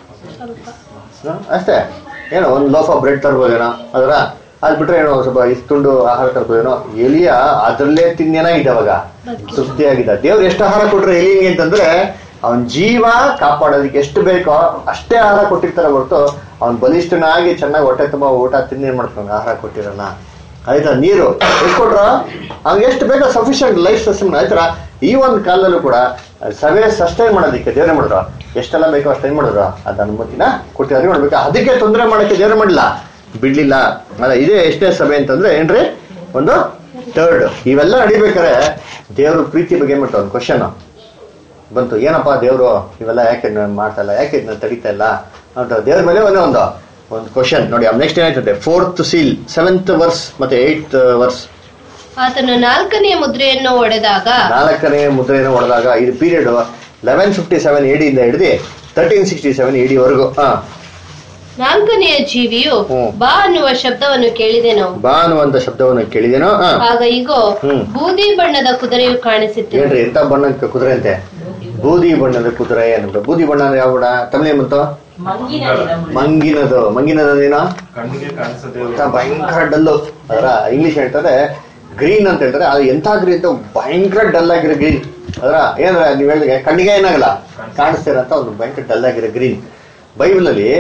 ಹ್ಮ್? ಅಷ್ಟೇ ಏನೋ ಒಂದು ಲೋಫ್ ಆಫ್ ಬ್ರೆಡ್ ತರ್ಬೋದೇನೋ ಅದರ ಅದ್ ಬಿಟ್ರೆ ಏನೋ ಒಂದ್ ಸ್ವಲ್ಪ ಇಷ್ಟು ತುಂಡು ಆಹಾರ ತರ್ಬೋದೇನೋ ಎಲಿಯ ಅದ್ರಲ್ಲೇ ತಿನ್ನೇನಾಗಿದೆ ಅವಾಗ ತೃಪ್ತಿಯಾಗಿದ್ದ ದೇವ್ರು ಎಷ್ಟು ಆಹಾರ ಕೊಟ್ರು ಎಲಿಗೆ ಅಂತಂದ್ರೆ ಅವನ್ ಜೀವ ಕಾಪಾಡೋದಕ್ಕೆ ಎಷ್ಟು ಬೇಕೋ ಅಷ್ಟೇ ಆಹಾರ ಕೊಟ್ಟಿರ್ತಾರೆ ಹೊರತು ಅವ್ನ್ ಬಲಿಷ್ಠನಾಗಿ ಚೆನ್ನಾಗಿ ಹೊಟ್ಟೆ ತುಂಬಾ ಊಟ ತಿನ್ನೇನ್ ಮಾಡ್ತಾನೆ ಆಹಾರ ಕೊಟ್ಟಿರಲ್ಲ ಆಯ್ತಾ ನೀರು ಎಷ್ಟು ಕೊಟ್ರ ಅವ್ನಿಗೆ ಎಷ್ಟು ಬೇಕೋ ಸಫಿಶಿಯಂಟ್ ಲೈಫ್ ಸಸ್ಟೈನ್ ಆಯ್ತರ ಈ ಒಂದು ಕಾಲದಲ್ಲೂ ಕೂಡ ಸಭೆ ಸಸ್ಟೈನ್ ಮಾಡೋದಕ್ಕೆ ದೇವ್ರೆ ಮಾಡಿದ್ರು ಎಷ್ಟೆಲ್ಲ ಬೇಕೋ ಅಷ್ಟೇನ್ ಮಾಡಿದ್ರು ಅದ ಅನುಮತಿನ ಕೊಟ್ಟಿದ್ದಾರೆ ಮಾಡ್ಬೇಕು ಅದಕ್ಕೆ ತೊಂದರೆ ಮಾಡಕ್ಕೆ ದೇವ್ರೆ ಮಾಡಿಲ್ಲ ಬಿಡ್ಲಿಲ್ಲ ಅಲ್ಲ ಇದೇ ಎಷ್ಟೇ ಸಭೆ ಅಂತಂದ್ರೆ ಏನ್ರಿ ಒಂದು ಥರ್ಡ್ ಇವೆಲ್ಲ ನಡಿಬೇಕಾರೆ ದೇವ್ರ ಪ್ರೀತಿ ಬಗ್ಗೆ ಏನ್ ಮಾಡ್ತಾರೆ ಒಂದು ಕ್ವಶನ್ ಬಂತು ಏನಪ್ಪ ದೇವ್ರು ಇವೆಲ್ಲ ಯಾಕೆ ನಾನ್ ಮಾಡ್ತಾ ಇಲ್ಲ ಯಾಕೆ ಇದನ್ನ ತಡಿತಾ ಇಲ್ಲ ಅಂತ ದೇವ್ರ ಮೇಲೆ ಒಂದೇ ಒಂದು ಒಂದು ಕ್ವಶನ್ ನೋಡಿ ನೆಕ್ಸ್ಟ್ ಏನಾಯ್ತದೆ ಫೋರ್ತ್ ಸೀಲ್ ಸೆವೆಂತ್ ವರ್ಸ್ ಮತ್ತೆ ಏಯ್ತ್ ವರ್ಸ್ ಆತನು ನಾಲ್ಕನೆಯ ಮುದ್ರೆಯನ್ನು ಒಡೆದಾಗ ನಾಲ್ಕನೇ ಮುದ್ರೆಯನ್ನು ಹೊಡೆದಾಗ ಇದು ಪೀರಿಯಡ್ ಲೆವೆನ್ ಫಿಫ್ಟಿ ಸೆವೆನ್ ಎಡಿಯಿಂದ ಹಿಡಿದು ತರ್ಟೀನ್ ಸಿಕ್ಸ್ಟಿ ಸೆವೆನ್ ಎಡಿವರೆಗೂ ಹಾ ನಾಲ್ಕನೆಯ ಜೀವಿಯು ಹ್ಮ್. ಬಾ ಅನ್ನುವ ಶಬ್ದವನ್ನು ಕೇಳಿದೆನು ಬಾ ಅನ್ನುವಂತ ಶಬ್ದವನ್ನು ಕೇಳಿದೇನೋ ಹಾ ಆಗ ಈಗೋ ಹ್ಮ್. ಬೂದಿ ಬಣ್ಣದ ಕುದುರೆಯು ಕಾಣಿಸಿತು ಏನ್ರಿ ಎಂತ ಬಣ್ಣದ ಕುದುರೆ ಅಂತೆ ಬೂದಿ ಬಣ್ಣದ ಕುದುರೆ ಅಂತ ಬೂದಿ ಬಣ್ಣ ಅಂದ್ರೆ ಯಾವ ಬಣ್ಣ ತಮಿಳೇ ಬಂತು ಮಂಗಿನ ನಿಲಂಬು. ಮಂಗಿನದು ಮಂಗಿನದೇನೋ ಕಣ್ಣಿಗೆ ಕಾಣಿಸದೆ ಎಂತ ಭಯಂಕರ ಡಲ್ಲು ಅದರ ಇಂಗ್ಲಿಷ್ ಹೇಳ್ತಾರೆ ಗ್ರೀನ್ ಅಂತ ಹೇಳ್ತಾರೆ ಅದು ಎಂತ ಗ್ರೀನ್ ಅಂತ ಭಯಂಕರ ಡಲ್ ಆಗಿರೋ ಗ್ರೀನ್ ಅದರ ಏನಂದ್ರೆ ನೀವ್ ಹೇಳಿದ್ರೆ ಕಣ್ಣಿಗೆ ಏನಾಗಲ್ಲ ಕಾಣಿಸ್ತಿರಂತ ಒಂದು ಭಯಂಕರ ಡಲ್ ಆಗಿರೋ ಗ್ರೀನ್ ಬೈಬಲ್ ಅಲ್ಲಿ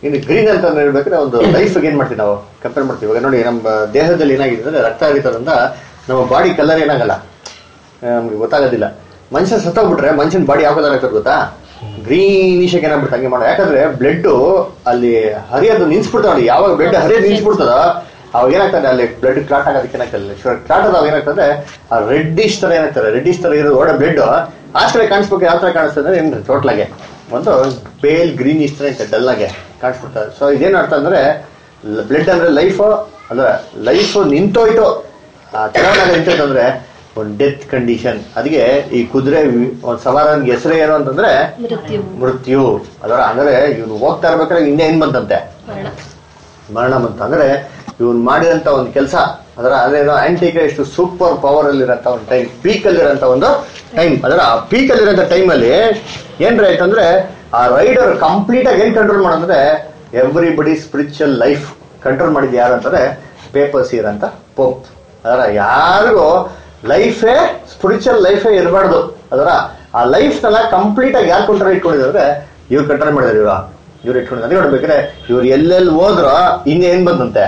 ಇನ್ನು ಗ್ರೀನ್ ಅಂತ ಹೇಳ್ಬೇಕಾದ್ರೆ ಒಂದು ಲೈಫ್ ಏನ್ ಮಾಡ್ತೀವಿ ನಾವು ಕಂಪೇರ್ ಮಾಡ್ತೀವಿ ಇವಾಗ ನೋಡಿ ನಮ್ಮ ದೇಹದಲ್ಲಿ ಏನಾಗಿದೆ ಅಂದ್ರೆ ರಕ್ತ ಹರಿತದ್ರಿಂದ ನಮ್ಮ ಬಾಡಿ ಕಲರ್ ಏನಾಗಲ್ಲ ನಮ್ಗೆ ಗೊತ್ತಾಗೋದಿಲ್ಲ ಮನುಷ್ಯ ಸತ್ತೋಗ್ಬಿಟ್ರೆ ಮನುಷ್ಯನ ಬಾಡಿ ಯಾವ ಕಲರ್ ಆಗ್ತದೆ ಗೊತ್ತಾ ಗ್ರೀನಿಶ್ ಏನಾಗ್ಬಿಡುತ್ತೆ ಹಂಗೆ ಮಾಡೋ ಯಾಕಂದ್ರೆ ಬ್ಲಡ್ ಅಲ್ಲಿ ಹರಿಯೋದು ನಿಲ್ಸ್ಬಿಡ್ತಾವ ನೋಡಿ ಯಾವಾಗ ಬ್ಲಡ್ ಹರಿಯೋದು ನಿಲ್ಸ್ಬಿಡ್ತದ ಅವಾಗ ಏನಾಗ್ತದೆ ಅಲ್ಲಿ ಬ್ಲಡ್ ಕ್ಲಾಟ್ ಆಗೋದಕ್ಕೆ ಏನಾಗ್ತದೆ ಕ್ಲಾಟ್ ಆದಾಗ ಏನಾಗ್ತದೆ ಆ ರೆಡ್ಡಿಶ್ ತರ ಏನಾಗ್ತದೆ ರೆಡ್ಡಿಶ್ ತರ ಇರೋದು ಒಳ್ಳೆ ಬ್ಲಡ್ ಆ ಕಡೆ ಕಾಣಿಸ್ಬೇಕು ಯಾವ ತರ ಕಾಣಿಸ್ತದೆ ಅಂದ್ರೆ ಏನ್ರಿ ಟೋಟ್ಲಾಗೆ ಒಂದು ಪೇಲ್ ಗ್ರೀನ್ ಇಷ್ಟ ಐತೆ ಡಲ್ ಆಗಿ ಕಾಣಿಸ್ಬಿಡ್ತಾರೆ ಸೊ ಇದೇನ್ ಅರ್ಥ ಅಂದ್ರೆ ಬ್ಲಡ್ ಅಂದ್ರೆ ಲೈಫ್ ಅಂದ್ರೆ ಲೈಫ್ ನಿಂತೋಯ್ತು ಚೆನ್ನಾಗಿ ನಿಂತೋಯ್ತು ಅಂದ್ರೆ ಒಂದು ಡೆತ್ ಕಂಡೀಷನ್ ಅದಕ್ಕೆ ಈ ಕುದುರೆ ಒಂದು ಸವಾರನ್ಗೆ ಹೆಸರೇ ಏನು ಅಂತಂದ್ರೆ ಮೃತ್ಯು ಮೃತ್ಯು ಅದರ ಅಂದ್ರೆ ಇವನು ಹೋಗ್ತಾ ಇರ್ಬೇಕಾದ್ರೆ ಹಿಂದೆ ಏನ್ ಬಂತಂತೆ ಮರಣ ಮರಣ ಬಂತ ಅಂದ್ರೆ ಇವನ್ ಮಾಡಿದಂತ ಒಂದು ಕೆಲಸ ಅದರ ಅದೇನೋ ಆಂಟಿಕ್ ಎಷ್ಟು ಸೂಪರ್ ಪವರ್ ಅಲ್ಲಿರಂತ ಒಂದು ಟೈಮ್ ಪೀಕ್ ಅಲ್ಲಿರಂತ ಒಂದು ಟೈಮ್ ಅದರ ಆ ಪೀಕ್ ಅಲ್ಲಿರಂತ ಟೈಮ್ ಅಲ್ಲಿ ಏನ್ರ ಆಯ್ತಂದ್ರೆ ಆ ರೈಡರ್ ಕಂಪ್ಲೀಟ್ ಆಗಿ ಏನ್ ಕಂಟ್ರೋಲ್ ಮಾಡಂದ್ರೆ ಎವ್ರಿಬಡಿ ಸ್ಪಿರಿಚುವಲ್ ಲೈಫ್ ಕಂಟ್ರೋಲ್ ಮಾಡಿದ್ ಯಾರು ಅಂತಂದ್ರೆ ಪೇಪರ್ ಸೀರ್ ಅಂತ ಪೋಪ್ ಅದರ ಯಾರಿಗೂ ಲೈಫೇ ಸ್ಪಿರಿಚುವಲ್ ಲೈಫೇ ಇರಬಾರ್ದು ಅದರ ಆ ಲೈಫ್ ನೆಲ್ಲ ಕಂಪ್ಲೀಟ್ ಆಗಿ ಯಾರು ಕಂಟ್ರೋಲ್ ಇಟ್ಕೊಂಡಿದ್ರೆ ಇವ್ರು ಕಂಟ್ರೋಲ್ ಮಾಡಿದಾರೆ ಇವ್ರು ಇವ್ರು ಇಟ್ಕೊಂಡಿದ್ದಾರೆ ಅದೇ ನೋಡ್ಬೇಕಾದ್ರೆ ಇವ್ರು ಎಲ್ಲೆಲ್ಲಿ ಹೋದ್ರು ಹಿಂಗೆ ಏನ್ ಬಂದಂತೆ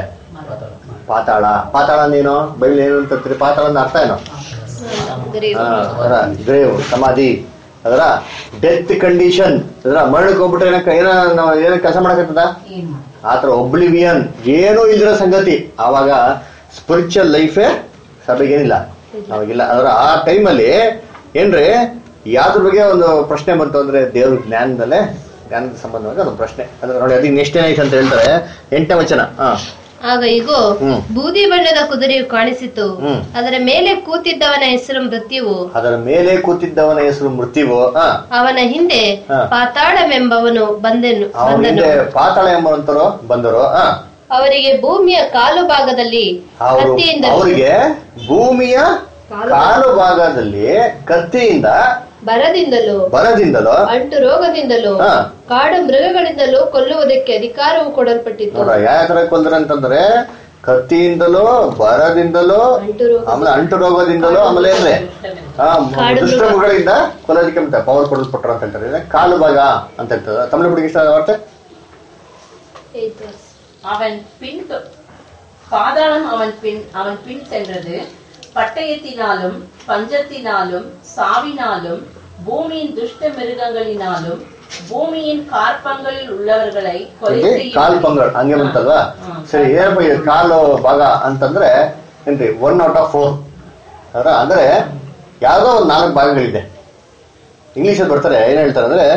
ಪಾತಾಳ ಪಾತಾಳ ನೀನು ಬೈಬಲ್ ಏನು ಅಂತಂತೀರಿ ಪಾತಾಳ ಅಂದ್ರೆ ಅರ್ಥ ಏನು ಗ್ರೇವ್. ಆ, ಅದರ ಗ್ರೇವ್ ಸಮಾಧಿ ಅದರ ಡೆತ್ ಕಂಡೀಷನ್ ಅದರ ಮರಣಕ್ಕೆ ಹೋಗ್ಬಿಟ್ರೆ ಏನಕ್ಕ ಏನ ನಾವು ಏನೋ ಕೆಲಸ ಮಾಡಕತ್ತದ ಆತರ ಒಬ್ಲಿವಿಯನ್ ಏನೂ ಇಲ್ದಿರೋ ಸಂಗತಿ ಆವಾಗ ಸ್ಪಿರಿಚುವಲ್ ಲೈಫೇ ಸಭೆಗೇನಿಲ್ಲ ಅವಾಗಿಲ್ಲ ಅದರ ಆ ಟೈಮಲ್ಲಿ ಏನ್ರಿ ಯಾವ್ದ್ರ ಬಗ್ಗೆ ಒಂದು ಪ್ರಶ್ನೆ ಬಂತು ಅಂದ್ರೆ ದೇವ್ರ ಜ್ಞಾನದಲ್ಲೇ ಜ್ಞಾನದ ಸಂಬಂಧವಾಗಿ ಒಂದು ಪ್ರಶ್ನೆ ಅಂದ್ರೆ ನೋಡಿ ಅದಕ್ಕೆ ನೆಕ್ಸ್ಟ್ ಏನಾಯ್ತು ಅಂತ ಹೇಳ್ತಾರೆ ಎಂಟನೇ ವಚನ ಹಾ ಆಗ ಇಗೋ ಹ್ಮ್. ಬೂದಿ ಬಣ್ಣದ ಕುದುರೆಯು ಕಾಣಿಸಿತು ಹ್ಮ್. ಅದರ ಮೇಲೆ ಕೂತಿದ್ದವನ ಹೆಸರು ಮೃತ್ಯುವು ಅದರ ಮೇಲೆ ಕೂತಿದ್ದವನ ಹೆಸರು ಮೃತ್ಯುವು ಹಾ ಅವನ ಹಿಂದೆ ಹಾ. ಪಾತಾಳವೆಂಬವನು ಬಂದೆನು ಅವನ ಬಂದನು ಹಿಂದೆ ಪಾತಾಳ ಎಂಬಂತರು ಬಂದರು ಹಾ ಅವರಿಗೆ ಭೂಮಿಯ ಕಾಲು ಭಾಗದಲ್ಲಿ ಅವರು ಕತ್ತಿಯಿಂದ ಅವರಿಗೆ ಭೂಮಿಯ ಕಾಲು ಕಾಲು ಭಾಗದಲ್ಲಿ ಕತ್ತಿಯಿಂದ ಬರದಿಂದಲೂ ಬರದಿಂದಲೋ ಅಂಟು ರೋಗದಿಂದಲೂ ಹಾ. ಕಾಡು ಮೃಗಗಳಿಂದಲೂ ಕೊಲ್ಲುವುದಕ್ಕೆ ಅಧಿಕಾರವು ಕೊಡಲ್ಪಟ್ಟಿತು ನೋಡ್ರ ಯಾವ ತರ ಕೊಲ್ದ್ರ ಅಂತಂದ್ರೆ ಕತ್ತಿಯಿಂದಲೋ ಬರದಿಂದಲೋ ಅಂಟು ರೋಗ ಆಮೇಲೆ ಅಂಟು ರೋಗದಿಂದಲೋ ಆಮೇಲೆ ಏನ್ರಿ ಆ, ಕಾಡು ಮೃಗ. ದುಷ್ಟಮೃಗಗಳಿಂದ ಕೊಲ್ಲೋದಕ್ಕೆ ಅಂತ ಪವರ್ ಕೊಡಲ್ಪಟ್ರು ಅಂತ ಹೇಳ್ತಾರೆ ಇದನ್ನ ಕಾಲು ಭಾಗ ಅಂತ ಹೇಳ್ತಾರೆ ತಮಿಳು ಬಿಡಿಗೆ ಇಷ್ಟ ಅರ್ಥ Eight verse. அவன் பின் தொ- பாதாளம் அவன் பின் அவன் பின் சென்றது பட்டயத்தினாலும் பஞ்சத்தினாலும் சாவினாலும் பூமியின் துஷ்ட மிருகங்களினாலும் பூமியின் கார்ப்பங்களில் உள்ளவர்களை கொலை ಇಲ್ಲಿ செய்யும் ಕಾಲ್ ಪಂಗಡ್ ಹಂಗೆ ಬಂತಲ್ವಾ ಹಾ. ಸರಿ ಏನಪ್ಪ ಇದು ಕಾಲು ಭಾಗ ಅಂತಂದ್ರೆ ಏನ್ರಿ ಒನ್ ಔಟ್ ಆಫ್ ಫೋರ್ ಅದರ ಅಂದ್ರೆ ಯಾವ್ದೋ ಒಂದು ನಾಲ್ಕು ಭಾಗಗಳಿದೆ ಇಂಗ್ಲಿಷ್ ಅಲ್ಲಿ ಬರ್ತಾರೆ ಏನ್ ಹೇಳ್ತಾರೆ ಅಂದ್ರೆ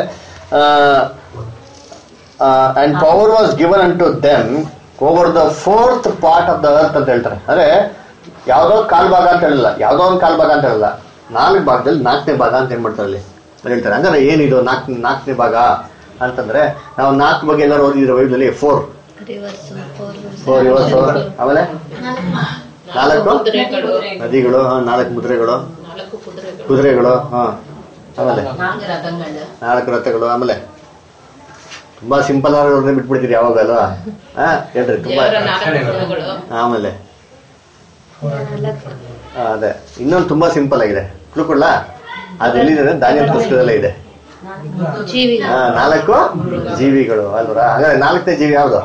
and power was given unto them over the fourth part of the earth ಅಂತ ಹೇಳ್ತಾರೆ ಅಂದ್ರೆ ಯಾವ್ದೋ ಕಾಲ್ ಭಾಗ ಅಂತ ಹೇಳಿಲ್ಲ ಯಾವ್ದೋ ಒಂದು ಕಾಲ್ ಭಾಗ ಅಂತ ಹೇಳಿಲ್ಲ ನಾಲ್ಕು ಭಾಗದಲ್ಲಿ ನಾಲ್ಕನೇ ಭಾಗ ಅಂತ ಏನ್ ಮಾಡ್ತಾರೆ ಅಲ್ಲಿ ಅಲ್ಲಿ ಹೇಳ್ತಾರೆ ಹಂಗಾರೆ ಏನಿದು ನಾಲ್ಕು ನಾಲ್ಕನೇ ಭಾಗ ಅಂತಂದ್ರೆ ನಾವು ನಾಲ್ಕು ಬಗ್ಗೆ ಎಲ್ಲರೂ ಓದಿದ್ರೆ ಬೈಬಲಲ್ಲಿ four Reverse, four verse. Four ಇವತ್ತು ಆಮೇಲೆ ನಾಲ್ಕು குதிரைகள், ನದಿಗಳು ಹಾ, ನಾಲ್ಕು ಮುದ್ರೆಗಳು நாளுக்கு குதிரைகள் ಕುದುರೆಗಳು ಹಾ ಆಮೇಲೆ நான்கு ரதங்கள் ನಾಲ್ಕು ರಥಗಳು ಆಮೇಲೆ ತುಂಬಾ ಸಿಂಪಲ್ ಆಗಿ ಬಿಟ್ಬಿಡ್ತೀರಿ ಯಾವಾಗ ಅಲ್ವಾ ಹಾ ಹೇಳ್ರಿ ತುಂಬಾ ದೇವರ ನಾಲ್ಕು ಗುಣಗಳು ಆಮೇಲೆ ನಾಲ್ಕು. ಆ, ಅದೇ ಇನ್ನೊಂದು ತುಂಬಾ ಸಿಂಪಲ್ ಆಗಿದೆ ಕ್ಲೂ ಕೊಡ್ಲಾ ಅದು ಎಲ್ಲಿದೆ ಧಾನ್ಯ ಪುಸ್ತಕದಲ್ಲೇ ಇದೆ ಜೀವಿ ಹಾ, ನಾಲ್ಕು ಜೀವಿಗಳು ಅಲ್ವರ ಹಾಗಾದ್ರೆ ನಾಲ್ಕನೇ ಜೀವಿ ಯಾವ್ದು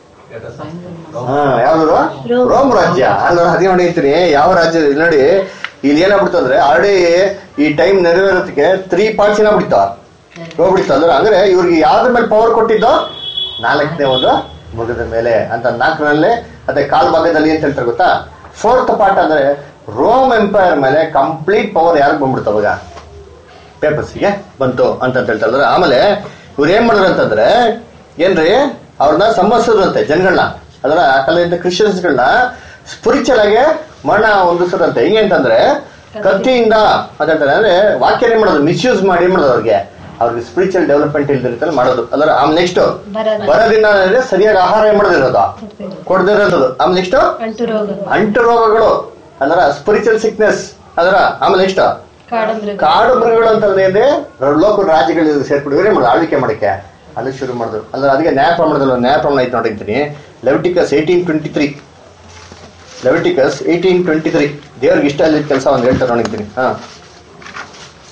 ಹಾ ಯಾವ್ದು ರೋಮ್. ರೋಮ್ ರಾಜ್ಯ ಅಲ್ವರ ಅದೇ ನೋಡಿ ಅಂತೀನಿ ಯಾವ ರಾಜ್ಯ ಇಲ್ಲಿ ನೋಡಿ ಇಲ್ಲಿ ಏನಾಗ್ಬಿಡ್ತು ಅಂದ್ರೆ ಆಲ್ರೆಡಿ ಈ ಟೈಮ್ ನೆರವೇರೋದಕ್ಕೆ ತ್ರೀ ಪಾರ್ಟ್ಸ್ ಏನಾಗ್ಬಿಡ್ತಾವ ಹೋಗ್ಬಿಡ್ತು ಅಂದ್ರೆ ಅಂದ್ರೆ ಇವ್ರಿಗೆ ಯಾವ್ದ್ರ ಮೇಲೆ ಪವರ್ ಕೊಟ್ಟಿದ್ದೋ ನಾಲ್ಕನೇ ಒಂದು ಮುಗದ ಮೇಲೆ ಅಂತ ನಾಲ್ಕರಲ್ಲಿ ಅದೇ ಕಾಲ್ ಭಾಗದಲ್ಲಿ ಅಂತ ಹೇಳ್ತಾರೆ ಗೊತ್ತಾ ಫೋರ್ತ್ ಪಾರ್ಟ್ ಅಂದ್ರೆ ರೋಮ್ ಎಂಪೈರ್ ಮೇಲೆ ಕಂಪ್ಲೀಟ್ ಪವರ್ ಯಾರಿಗೆ ಬಂದ್ಬಿಡ್ತಾವಾಗ ಪೇಪರ್ಸ್ಗೆ ಬಂತು ಅಂತ ಹೇಳ್ತಾರೆ ಆಮೇಲೆ ಇವ್ರು ಏನ್ ಮಾಡಿದ್ರು ಅಂತಂದ್ರೆ ಏನ್ರಿ ಅವ್ರನ್ನ ಸಂಬಂಧಿಸಿದ್ರಂತೆ ಜನಗಳನ್ನ ಅದರ ಕಲೆಯಿಂದ ಕ್ರಿಶ್ಚಿಯನ್ಸ್ಗಳನ್ನ ಸ್ಪಿರಿಚುವಲ್ ಆಗಿ ಮರಣ ಹೊಂದಿಸದಂತೆ ಹೆಂಗೆ ಅಂತಂದ್ರೆ ಕತ್ತಿಯಿಂದ ಅಂತ ಹೇಳ್ತಾರೆ ಅಂದ್ರೆ ವಾಕ್ಯ ಏನ್ ಮಾಡೋದು ಮಿಸ್ಯೂಸ್ ಮಾಡಿ ಏನ್ ಮಾಡೋದು ಅವ್ರಿಗೆ ಅವ್ರಿಗೆ ಸ್ಪಿರಿಚುವಲ್ ಡೆವಲಪ್ಮೆಂಟ್ ಇಲ್ದಿರ್ತಲ್ಲ ಮಾಡೋದು ಅದರ ಆಮೇಲೆ ನೆಕ್ಸ್ಟ್ ಬರದ ಬರೋದಿನ ಅಂದ್ರೆ ಸರಿಯಾಗಿ ಆಹಾರ ಏನ್ ಮಾಡೋದಿರೋದು ಕೊಡದೇ ಇರೋದು ಆಮೇಲೆ ನೆಕ್ಸ್ಟ್ ಅಂಟು ರೋಗ ಅಂಟು ರೋಗಗಳು ಅದರ ಸ್ಪಿರಿಚುವಲ್ ಸಿಕ್ನೆಸ್ ಅದರ ಆಮೇಲೆ ನೆಕ್ಸ್ಟ್ ಕಾಡು ಮೃಗ ಕಾಡು ಮೃಗಗಳು ಅಂತಂದ್ರೆ ಏನ್ರಿ ಲೋಕ ರಾಜ್ಯಗಳು ಸೇರ್ಕೊಂಡು ಇವರೇ ಮಾಡೋದು ಆಳ್ವಿಕೆ ಮಾಡಕ್ಕೆ ಅಲ್ಲಿ ಶುರು ಮಾಡಿದ್ರು ಅಲ್ಲ ಅದಕ್ಕೆ ನ್ಯಾಯ ಪ್ರಮಾಣದಲ್ಲಿ ಒಂದು ನ್ಯಾಯ ಪ್ರಮಾಣ ಐತೆ ನೋಡಿರ್ತೀನಿ Leviticus eighteen twenty three Leviticus eighteen twenty three ದೇವ್ರಿಗೆ ಇಷ್ಟ ಅಲ್ಲಿ ಕೆಲಸ ಒಂದು ಹೇಳ್ತಾರೆ ನೋಡಿರ್ತೀನಿ ಹಾ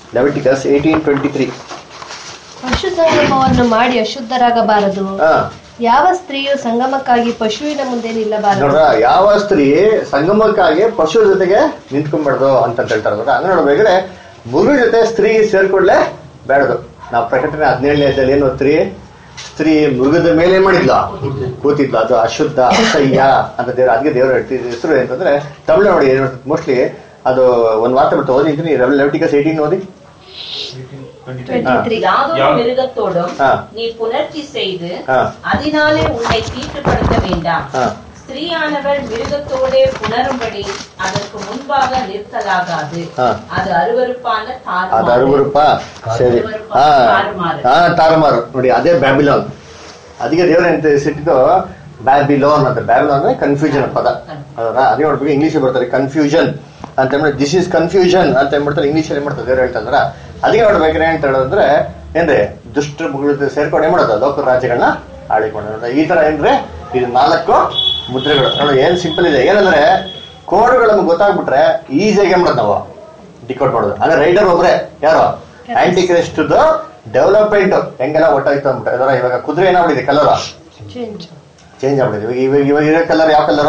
ಲೆವಿಟಿಕಸ್ ಏಯ್ಟೀನ್ ಟ್ವೆಂಟಿ ತ್ರೀ ಪಶು ಸಂಗಮವನ್ನು ಮಾಡಿ ಅಶುದ್ಧರಾಗಬಾರದು ಹಾ ಯಾವ ಸ್ತ್ರೀಯು ಸಂಗಮಕ್ಕಾಗಿ ಪಶುವಿನ ಮುಂದೆ ನಿಲ್ಲಬಾರದು ನೋಡ್ರ ಯಾವ ಸ್ತ್ರೀ ಸಂಗಮಕ್ಕಾಗಿ ಪಶು ಜೊತೆಗೆ ನಿಂತ್ಕೊಂಡ್ಬಾರ್ದು ಅಂತ ಹೇಳ್ತಾರೆ ನೋಡ್ರ ಹಂಗ ನೋಡ್ಬೇಕಾದ್ರೆ ಮಗು ಜೊತೆ ಸ್ತ್ರೀ ಸೇರ್ಕೊಳ್ಳೆ ಬೇಡದು ನಾವು ಪ್ರಕಟಣೆ ಹದಿನೇಳನೇ ಅಧ್ಯಾಯದಲ್ಲಿ ಏನು ಸ್ತ್ರೀ ಸ್ತ್ರೀ ಮೃಗದ ಮೇಲೆ ಏನ್ ಮಾಡಿದ್ಲ ಕೂತಿದ್ಲು ಅದು ಅಶುದ್ಧ ಅಸಹ್ಯ ಅಂತ ದೇವ್ರ ಅದಕ್ಕೆ ದೇವರ ಹೆಸರು ಅಂತಂದ್ರೆ ತಮಿಳು ನೋಡಿ ಮೋಸ್ಟ್ಲಿ ಅದು ಒಂದ್ ವಾರ್ತೆ ಬರ್ತಾ ಓದಿದ್ದೀನಿ ಲೆವೆಟಿಕಸ್ ಏಯ್ಟೀನ್ ಓದಿ ಟ್ವೆಂಟಿ ತ್ರೀ யாதொரு யா- மிருகத்தோடும் ஆ. நீ புணர்ச்சி செய்து ஆ. அதனாலே உன்னை தீட்டுப்படுத்த வேண்டாம் ஆ. ஸ்திரீயானவள் மிருகத்தோடே புணரும்படி அதற்கு முன்பாக நிற்கலாகாது ஆ. அது அருவருப்பான ಅದು தாறுமாறு. ಅರುವರುಪ ಸರಿ ಅರುವರುಪ, ಹಾ ತಾರುಮಾರು. ಹಾ ತಾರುಮಾರು ನೋಡಿ ಅದೇ ಬ್ಯಾಬಿಲಾನ್ ಅದಕ್ಕೆ ದೇವರ ಎಂತ ಸಿಟ್ಟಿದ್ದು ಬ್ಯಾಬಿಲೋನ್ ಅಂತ ಬ್ಯಾಬಿಲೋನ್ ಅಂದ್ರೆ ಕನ್ಫ್ಯೂಷನ್ ಪದ ಅದರ ಅದೇ ನೋಡ್ಬೇಕು ಇಂಗ್ಲಿಷ್ ಬರ್ತಾರೆ ಕನ್ಫ್ಯೂಷನ್ ಅಂತ ಹೇಳ್ಬಿಟ್ಟು ದಿಸ್ ಇಸ್ ಕನ್ಫ್ಯೂಷನ್ ಅಂತ ಹೇಳ್ಬಿಡ್ತಾರೆ ಇಂಗ್ಲಿಷ್ ಅಲ್ಲಿ ಮಾಡ್ತಾರೆ ದೇವ್ರು ಹೇಳ್ತಾರ ಅದಕ್ಕೆ ನೋಡ್ಬೇಕಾದ್ರೆ ಏನ್ ಹೇಳೋದಂದ್ರೆ ಏನ್ರಿ ದುಷ್ಟ ಮುಗಿದ ಸೇರ್ಕೊಂಡು ಏನ್ ಮಾಡೋದು ಲೋಕ ರಾಜ್ಯಗಳನ್ನ ಆಳಿಕೊಂಡು ಈ ತರ ಏನ್ರಿ ಇದು ನಾಲ್ಕು ಮುದ್ರೆಗಳು ನೋಡಿ ಏನ್ ಸಿಂಪಲ್ ಇದೆ ಏನಂದ್ರೆ ಕೋಡ್ಗಳು ನಮ್ಗೆ ಗೊತ್ತಾಗ್ಬಿಟ್ರೆ ಈಸಿಯಾಗಿ ಏನ್ ಮಾಡೋದು ನಾವು ಡಿಕೋಡ್ ಮಾಡೋದು ಅಂದ್ರೆ ರೈಡರ್ ಒಬ್ರೆ ಯಾರು ಆಂಟಿ ಕ್ರಿಸ್ಟ್ ಡೆವಲಪ್ಮೆಂಟ್ ಹೆಂಗೆಲ್ಲ ಒಟ್ಟಾಯ್ತು ಅಂದ್ಬಿಟ್ಟು ಅದರ ಇವಾಗ ಕುದುರೆ ಏನಾಗ್ಬಿಟ್ಟಿದೆ ಕಲರ್ ಚೇಂಜ್ ಚೇಂಜ್ ಆಗ್ಬಿಟ್ಟಿದೆ ಇವಾಗ ಇವಾಗ ಇವಾಗ ಇರೋ ಕಲರ್ ಯಾವ ಕಲರ್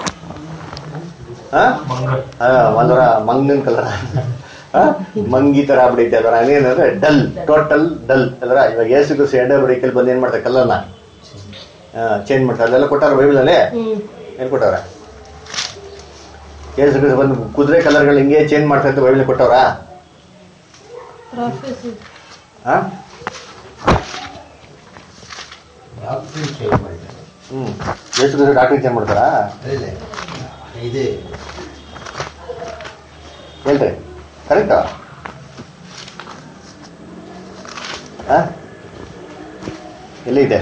ಒಂದರ ಮಂಗನ್ ಕಲರ್ ಮಂಗಿ ತರ ಆಗ್ಬಿಟ್ಟೈತೆ ಅದರ ಏನಂದ್ರೆ ಡಲ್ ಟೋಟಲ್ ಡಲ್ ಅದರ ಇವಾಗ ಏಸು ಗುಸು ಎಡೆ ಬಡಿಕಲ್ಲಿ ಬಂದು ಏನ್ ಮಾಡ್ತಾರೆ ಕಲರ್ನ ಚೇಂಜ್ ಮಾಡ್ತಾರೆ ಅಲ್ಲೆಲ್ಲ ಕೊಟ್ಟಾರ ಬೈಬಲ್ ಅಲ್ಲಿ ಹ್ಮ್ ಏನ್ ಕೊಟ್ಟವ್ರ ಏಸು ಗುಸು ಬಂದು ಕುದುರೆ ಕಲರ್ಗಳು ಹಿಂಗೆ ಚೇಂಜ್ ಮಾಡ್ತಾ ಇತ್ತು ಬೈಬಲ್ ಕೊಟ್ಟವ್ರಾ Prophecy. ಹಾ ಡಾಕ್ಟ್ರಿ ಚೇಂಜ್ ಮಾಡಿದ್ದಾರೆ ಹ್ಮ್ ಎಷ್ಟು ದಿವಸ ಡಾಕ್ಟರ್ ಚೇಂಜ್ ಮಾಡ್ತಾರಾ ಅದೇ ಇದು ಹೇಳ್ರಿ ಕರೆಕ್ಟಾ ಎಲ್ಲಿ ಇದೆ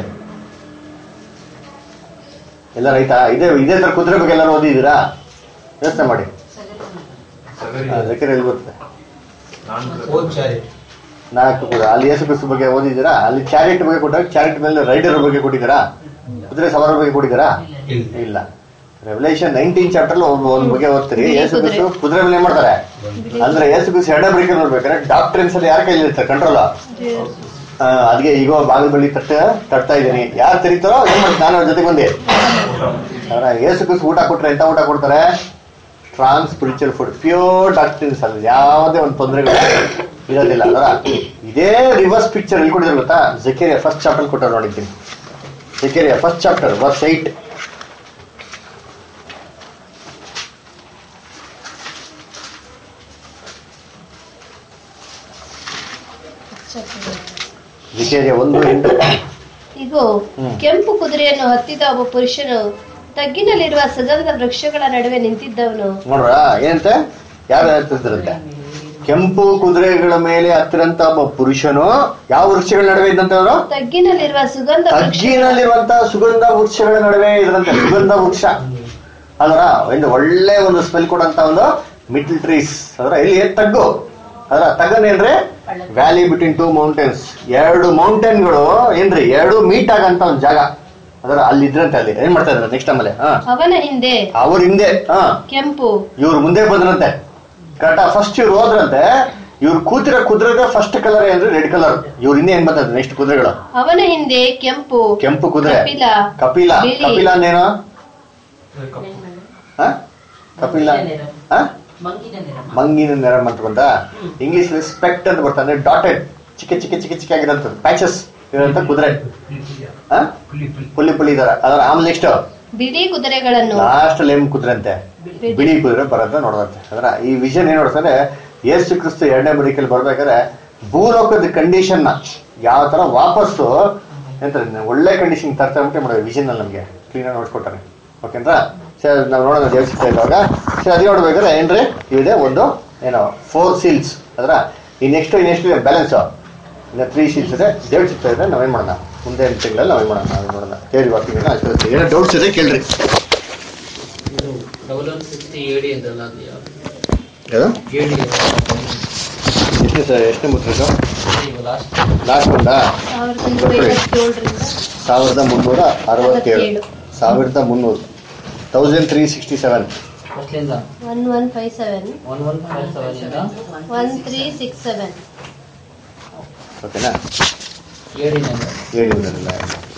ಎಲ್ಲ ರೈತಾ ಇದೇ ಇದೇ ತರ ಕುದುರೆ ಬಗ್ಗೆ ಎಲ್ಲರೂ ಓದಿದ್ದೀರಾ ಯೋಚನೆ ಮಾಡಿ ಎಲ್ಲಿ ಬರುತ್ತೆ ಓದ್ ಚಾರಿಟಿ ನಾಲ್ಕು ಕೂಡ ಅಲ್ಲಿ ಯೇಸು ಕ್ರಿಸ್ತು ಬಗ್ಗೆ ಓದಿದ್ದೀರಾ ಅಲ್ಲಿ ಚಾರಿಟ್ ಬಗ್ಗೆ ಕೊಟ್ಟಾಗ ಚಾರಿಟ್ ಮೇಲೆ ರೈಡರ್ ಬಗ್ಗೆ ಕೊಟ್ಟಿದ್ದೀರಾ ಕುದುರೆ ಸವಾರ ಬಗ್ಗೆ ಕೊಟ್ಟಿದ್ದೀರಾ ಇಲ್ಲ ರೆವಲ್ಯೂಷನ್ ನೈನ್ಟೀನ್ ಚಾಪ್ಟರ್ ಒಂದು ಒಂದ್ ಬಗ್ಗೆ ಓದ್ತೀರಿ ಬಿಳಿ ಯೇಸು ಕುದುರೆ. ಕ್ರಿಸ್ತು ಕುದುರೆ ಮೇಲೆ ಏನ್ ಮಾಡ್ತಾರೆ ಅಂದ್ರೆ ಯೇಸು ಕ್ರಿಸ್ತು ಎಡ ಬ್ರೇಕ್ ನೋಡ್ಬೇಕಾದ್ರೆ ಡಾಕ್ಟ್ರಿನ್ಸ್ ಅಲ್ಲಿ ಯಾರ ಕೈಲಿ ಇರ್ತಾರೆ ಕಂಟ್ರೋಲ್ ಅದಕ್ಕೆ ಈಗ ಬಾಗಿಲು ಬಳಿ ತಟ್ಟ ತಟ್ತಾ ಇದ್ದೀನಿ ಯಾರು ತೆರೀತಾರೋ ಏನ್ ಮಾಡ್ತಾರೆ ನಾನು ಅವ್ರ ಜೊತೆ ಬಂದೆ ಅವ್ರ ಯೇಸು ಕ್ರಿಸ್ತು ಊಟ ಕೊಟ್ರೆ ಎಂತ ಊಟ ಕೊಡ್ತಾರೆ strong spiritual food pure doctrines ಅಲ್ಲಿ ಯಾವುದೇ ಒಂದು ತೊಂದರೆಗಳು ಇರೋದಿಲ್ಲ ಅದರ ಇದೇ ರಿವರ್ಸ್ ಪಿಕ್ಚರ್ ಎಲ್ಲಿ ಕೊಟ್ಟಿದ್ರು ಗೊತ್ತಾ ಜಕೇರಿಯಾ ಫಸ್ಟ್ ಚಾಪ್ಟರ್ ಕೊಟ್ಟರು ನೋಡಿದ್ದೀನಿ Zechariah first chapter verse eight Zechariah ಒಂದು ಎಂಟು ಇಗೋ ಹ್ಮ್. ಕೆಂಪು ಕುದುರೆಯನ್ನು ಹತ್ತಿದ ಒಬ್ಬ ಪುರುಷನು ತಗ್ಗಿನಲ್ಲಿರುವ ಸದನದ ವೃಕ್ಷಗಳ ನಡುವೆ ನಿಂತಿದ್ದವನು ನೋಡ್ರ ಏನಂತೆ ಯಾರು ಹೇಳ್ತಿದ್ರಂತೆ ಕೆಂಪು ಕುದುರೆಗಳ ಮೇಲೆ ಹತ್ತಿರಂತ ಒಬ್ಬ ಪುರುಷನು ಯಾವ ವೃಕ್ಷಗಳ ನಡುವೆ ಇದ್ದಂತವ್ರು ತಗ್ಗಿನಲ್ಲಿರುವ ಸುಗಂಧ ವೃಕ್ಷ ತಗ್ಗಿನಲ್ಲಿರುವಂತ ಸುಗಂಧ ವೃಕ್ಷಗಳ ನಡುವೆ ಇದ್ರಂತೆ ಸುಗಂಧ ವೃಕ್ಷ ಅದರ ಒಂದು ಒಳ್ಳೆ ಒಂದು ಸ್ಮೆಲ್ ಕೊಡಂತ ಒಂದು ಮಿಡ್ಲ್ ಟ್ರೀಸ್ ಅದರ ಇಲ್ಲಿ ತಗ್ಗು ಅದರ ತಗ್ಗನೇನ್ರಿ ವ್ಯಾಲಿ ಬಿಟ್ವೀನ್ ಟೂ ಮೌಂಟೇನ್ಸ್ ಎರಡು ಮೌಂಟೇನ್ಗಳು ಏನ್ರಿ ಎರಡು ಮೀಟ್ ಆಗಂತ ಒಂದು ಜಾಗ ಅದರ ಅಲ್ಲಿ ಇದ್ರಂತೆ ಅಲ್ಲಿ ಏನ್ ಮಾಡ್ತಾ ಇದ್ರ ನೆಕ್ಸ್ಟ್ ಆಮೇಲೆ ಹಾ ಅವನ ಹಿಂದೆ ಅವ್ರ ಹಿಂದೆ ಹಾ ಕೆಂಪು ಇವ್ರು ಮುಂದೆ ಬಂದ್ರಂತೆ ಕರೆಕ್ಟಾ ಫಸ್ಟ್ ಇವ್ರು ಹೋದ್ರಂತೆ ಇವ್ರು ಕೂತಿರೋ ಕುದುರೆಗೆ ಫಸ್ಟ್ ಕಲರ್ ಏನ್ರಿ ರೆಡ್ ಕಲರ್ ಇವ್ರ ಹಿಂದೆ ಏನ್ ಬರ್ತದೆ ನೆಕ್ಸ್ಟ್ ಕುದುರೆಗಳು ಅವನ ಹಿಂದೆ ಕೆಂಪು ಕೆಂಪು ಕುದುರೆ ಕಪಿಲ ಕಪಿಲ ಬಿಳಿ. ಕಪಿಲ ಅಂದೇನು ಹ? ಕಪಿಲ ನಿರ. ಹ? ಮಂಗಿನ ನಿರ ಮಂಗಿನ ನೆರ ಅಂತ ಬಂತ ಇಂಗ್ಲಿಷ್ ಸ್ಪೆಕ್ಟ್ ಅಂತ ಬರ್ತಾ ಅಂದ್ರೆ ಡಾಟೆಡ್ ಚಿಕ್ಕ ಚಿಕ್ಕ ಚಿಕ್ಕ ಚಿಕ್ಕ ಆಗಿರೋಂಥ ಪ್ಯಾಚಸ್ ಇರೋಂಥ ಕುದುರೆ ಹ? ಪುಲಿ ಪುಲಿ ಇದಾರ ಅದ್ರ ಆಮೇಲೆ ನೆಕ್ಸ್ಟ್ ಬಿಳಿ ಕುದುರೆಗಳನ್ನು ಲಾಸ್ಟ್ ಲೇಮ್ ಕುದುರೆ ಅಂತೆ ಬಿಳಿ ಕುದುರೆ ಬರೋದ ನೋಡೋದಂತೆ ಅಂದ್ರೆ ಈ ವಿಷನ್ ಏನ್ ನೋಡ್ತಾರೆ ಯೇಸು ಕ್ರಿಸ್ತು ಎರಡನೇ ಬದುಕಲ್ಲಿ ಬರ್ಬೇಕಾದ್ರೆ ಭೂಲೋಕದ ಕಂಡೀಷನ್ ನ ಯಾವ ತರ ವಾಪಸ್ಸು ಎಂತ ಒಳ್ಳೆ ಕಂಡೀಷನ್ ತರ್ತಾ ಅಂದ್ಬಿಟ್ಟು ಮಾಡೋದು ವಿಷನ್ ಅಲ್ಲಿ ನಮ್ಗೆ ಕ್ಲೀನ್ ಆಗಿ ನೋಡ್ಕೊಟ್ಟಾರೆ ಓಕೆಂದ್ರ ಸರ್ ನಾವು ನೋಡೋಣ ದೇವಸ್ಥಾನ ಇದ್ದಾಗ ಸರ್ ಅದು ನೋಡ್ಬೇಕಾದ್ರೆ ಏನ್ರಿ ಇದೆ ಒಂದು ಏನೋ ಫೋರ್ ಸೀಲ್ಸ್ ಅದ್ರ ಈ ನೆಕ್ಸ್ಟ್ ಈ ನೆಕ್ಸ್ಟ್ ಬ್ಯಾಲೆನ್ಸ್ ಇನ್ನು ತ್ರೀ ಸೀಲ್ಸ್ ಇದೆ ದೇವ್ರ ಚಿತ್ರ ಇದೆ ನಾವೇನ್ ಮಾಡೋಣ ಮುಂದೆ ತಿಂಗಳಲ್ಲಿ ನಾವೇನ್ ಮಾಡೋಣ ನಾವೇನ್ ಮಾಡೋಣ ದೇವ್ರ ವಾಕ್ಯಗಳನ್ನ ಏನೋ ಡೌಟ್ಸ್ ಇದೆ ಕೇಳ್ರಿ ಇದು ಡಬಲ್ ಸಿಕ್ಸ್ಟಿ ಏಡಿ ಅಂತಲ್ಲ ಅದು ಯಾವ್ದು ಯಾವುದು ಏಡಿ ಎಷ್ಟನೇ ಸರ್ ಎಷ್ಟನೇ ಮುದ್ರೆ ಸರ್ ಈಗ ಲಾಸ್ಟ್ ಲಾಸ್ಟ್ ಬಂದ ಸಾವಿರದ ಮುನ್ನೂರ ಐವತ್ತೇಳರಿಂದ ಸಾವಿರದ ಮುನ್ನೂರ ಅರವತ್ತೇಳು ಅರವತ್ತೇಳು. ಸಾವಿರದ ಮುನ್ನೂರು ತೌಸಂಡ್ ತ್ರೀ ಸಿಕ್ಸ್ಟಿ ಸೆವೆನ್ ಫಸ್ಟ್ಲಿಂದ one one five seven one one five seven ಇಂದ ಒನ್ ತ್ರೀ ಸಿಕ್ಸ್ ಸೆವೆನ್ ಓಕೆನಾ ಏಡಿನಿಂದ ಹೇಳಿ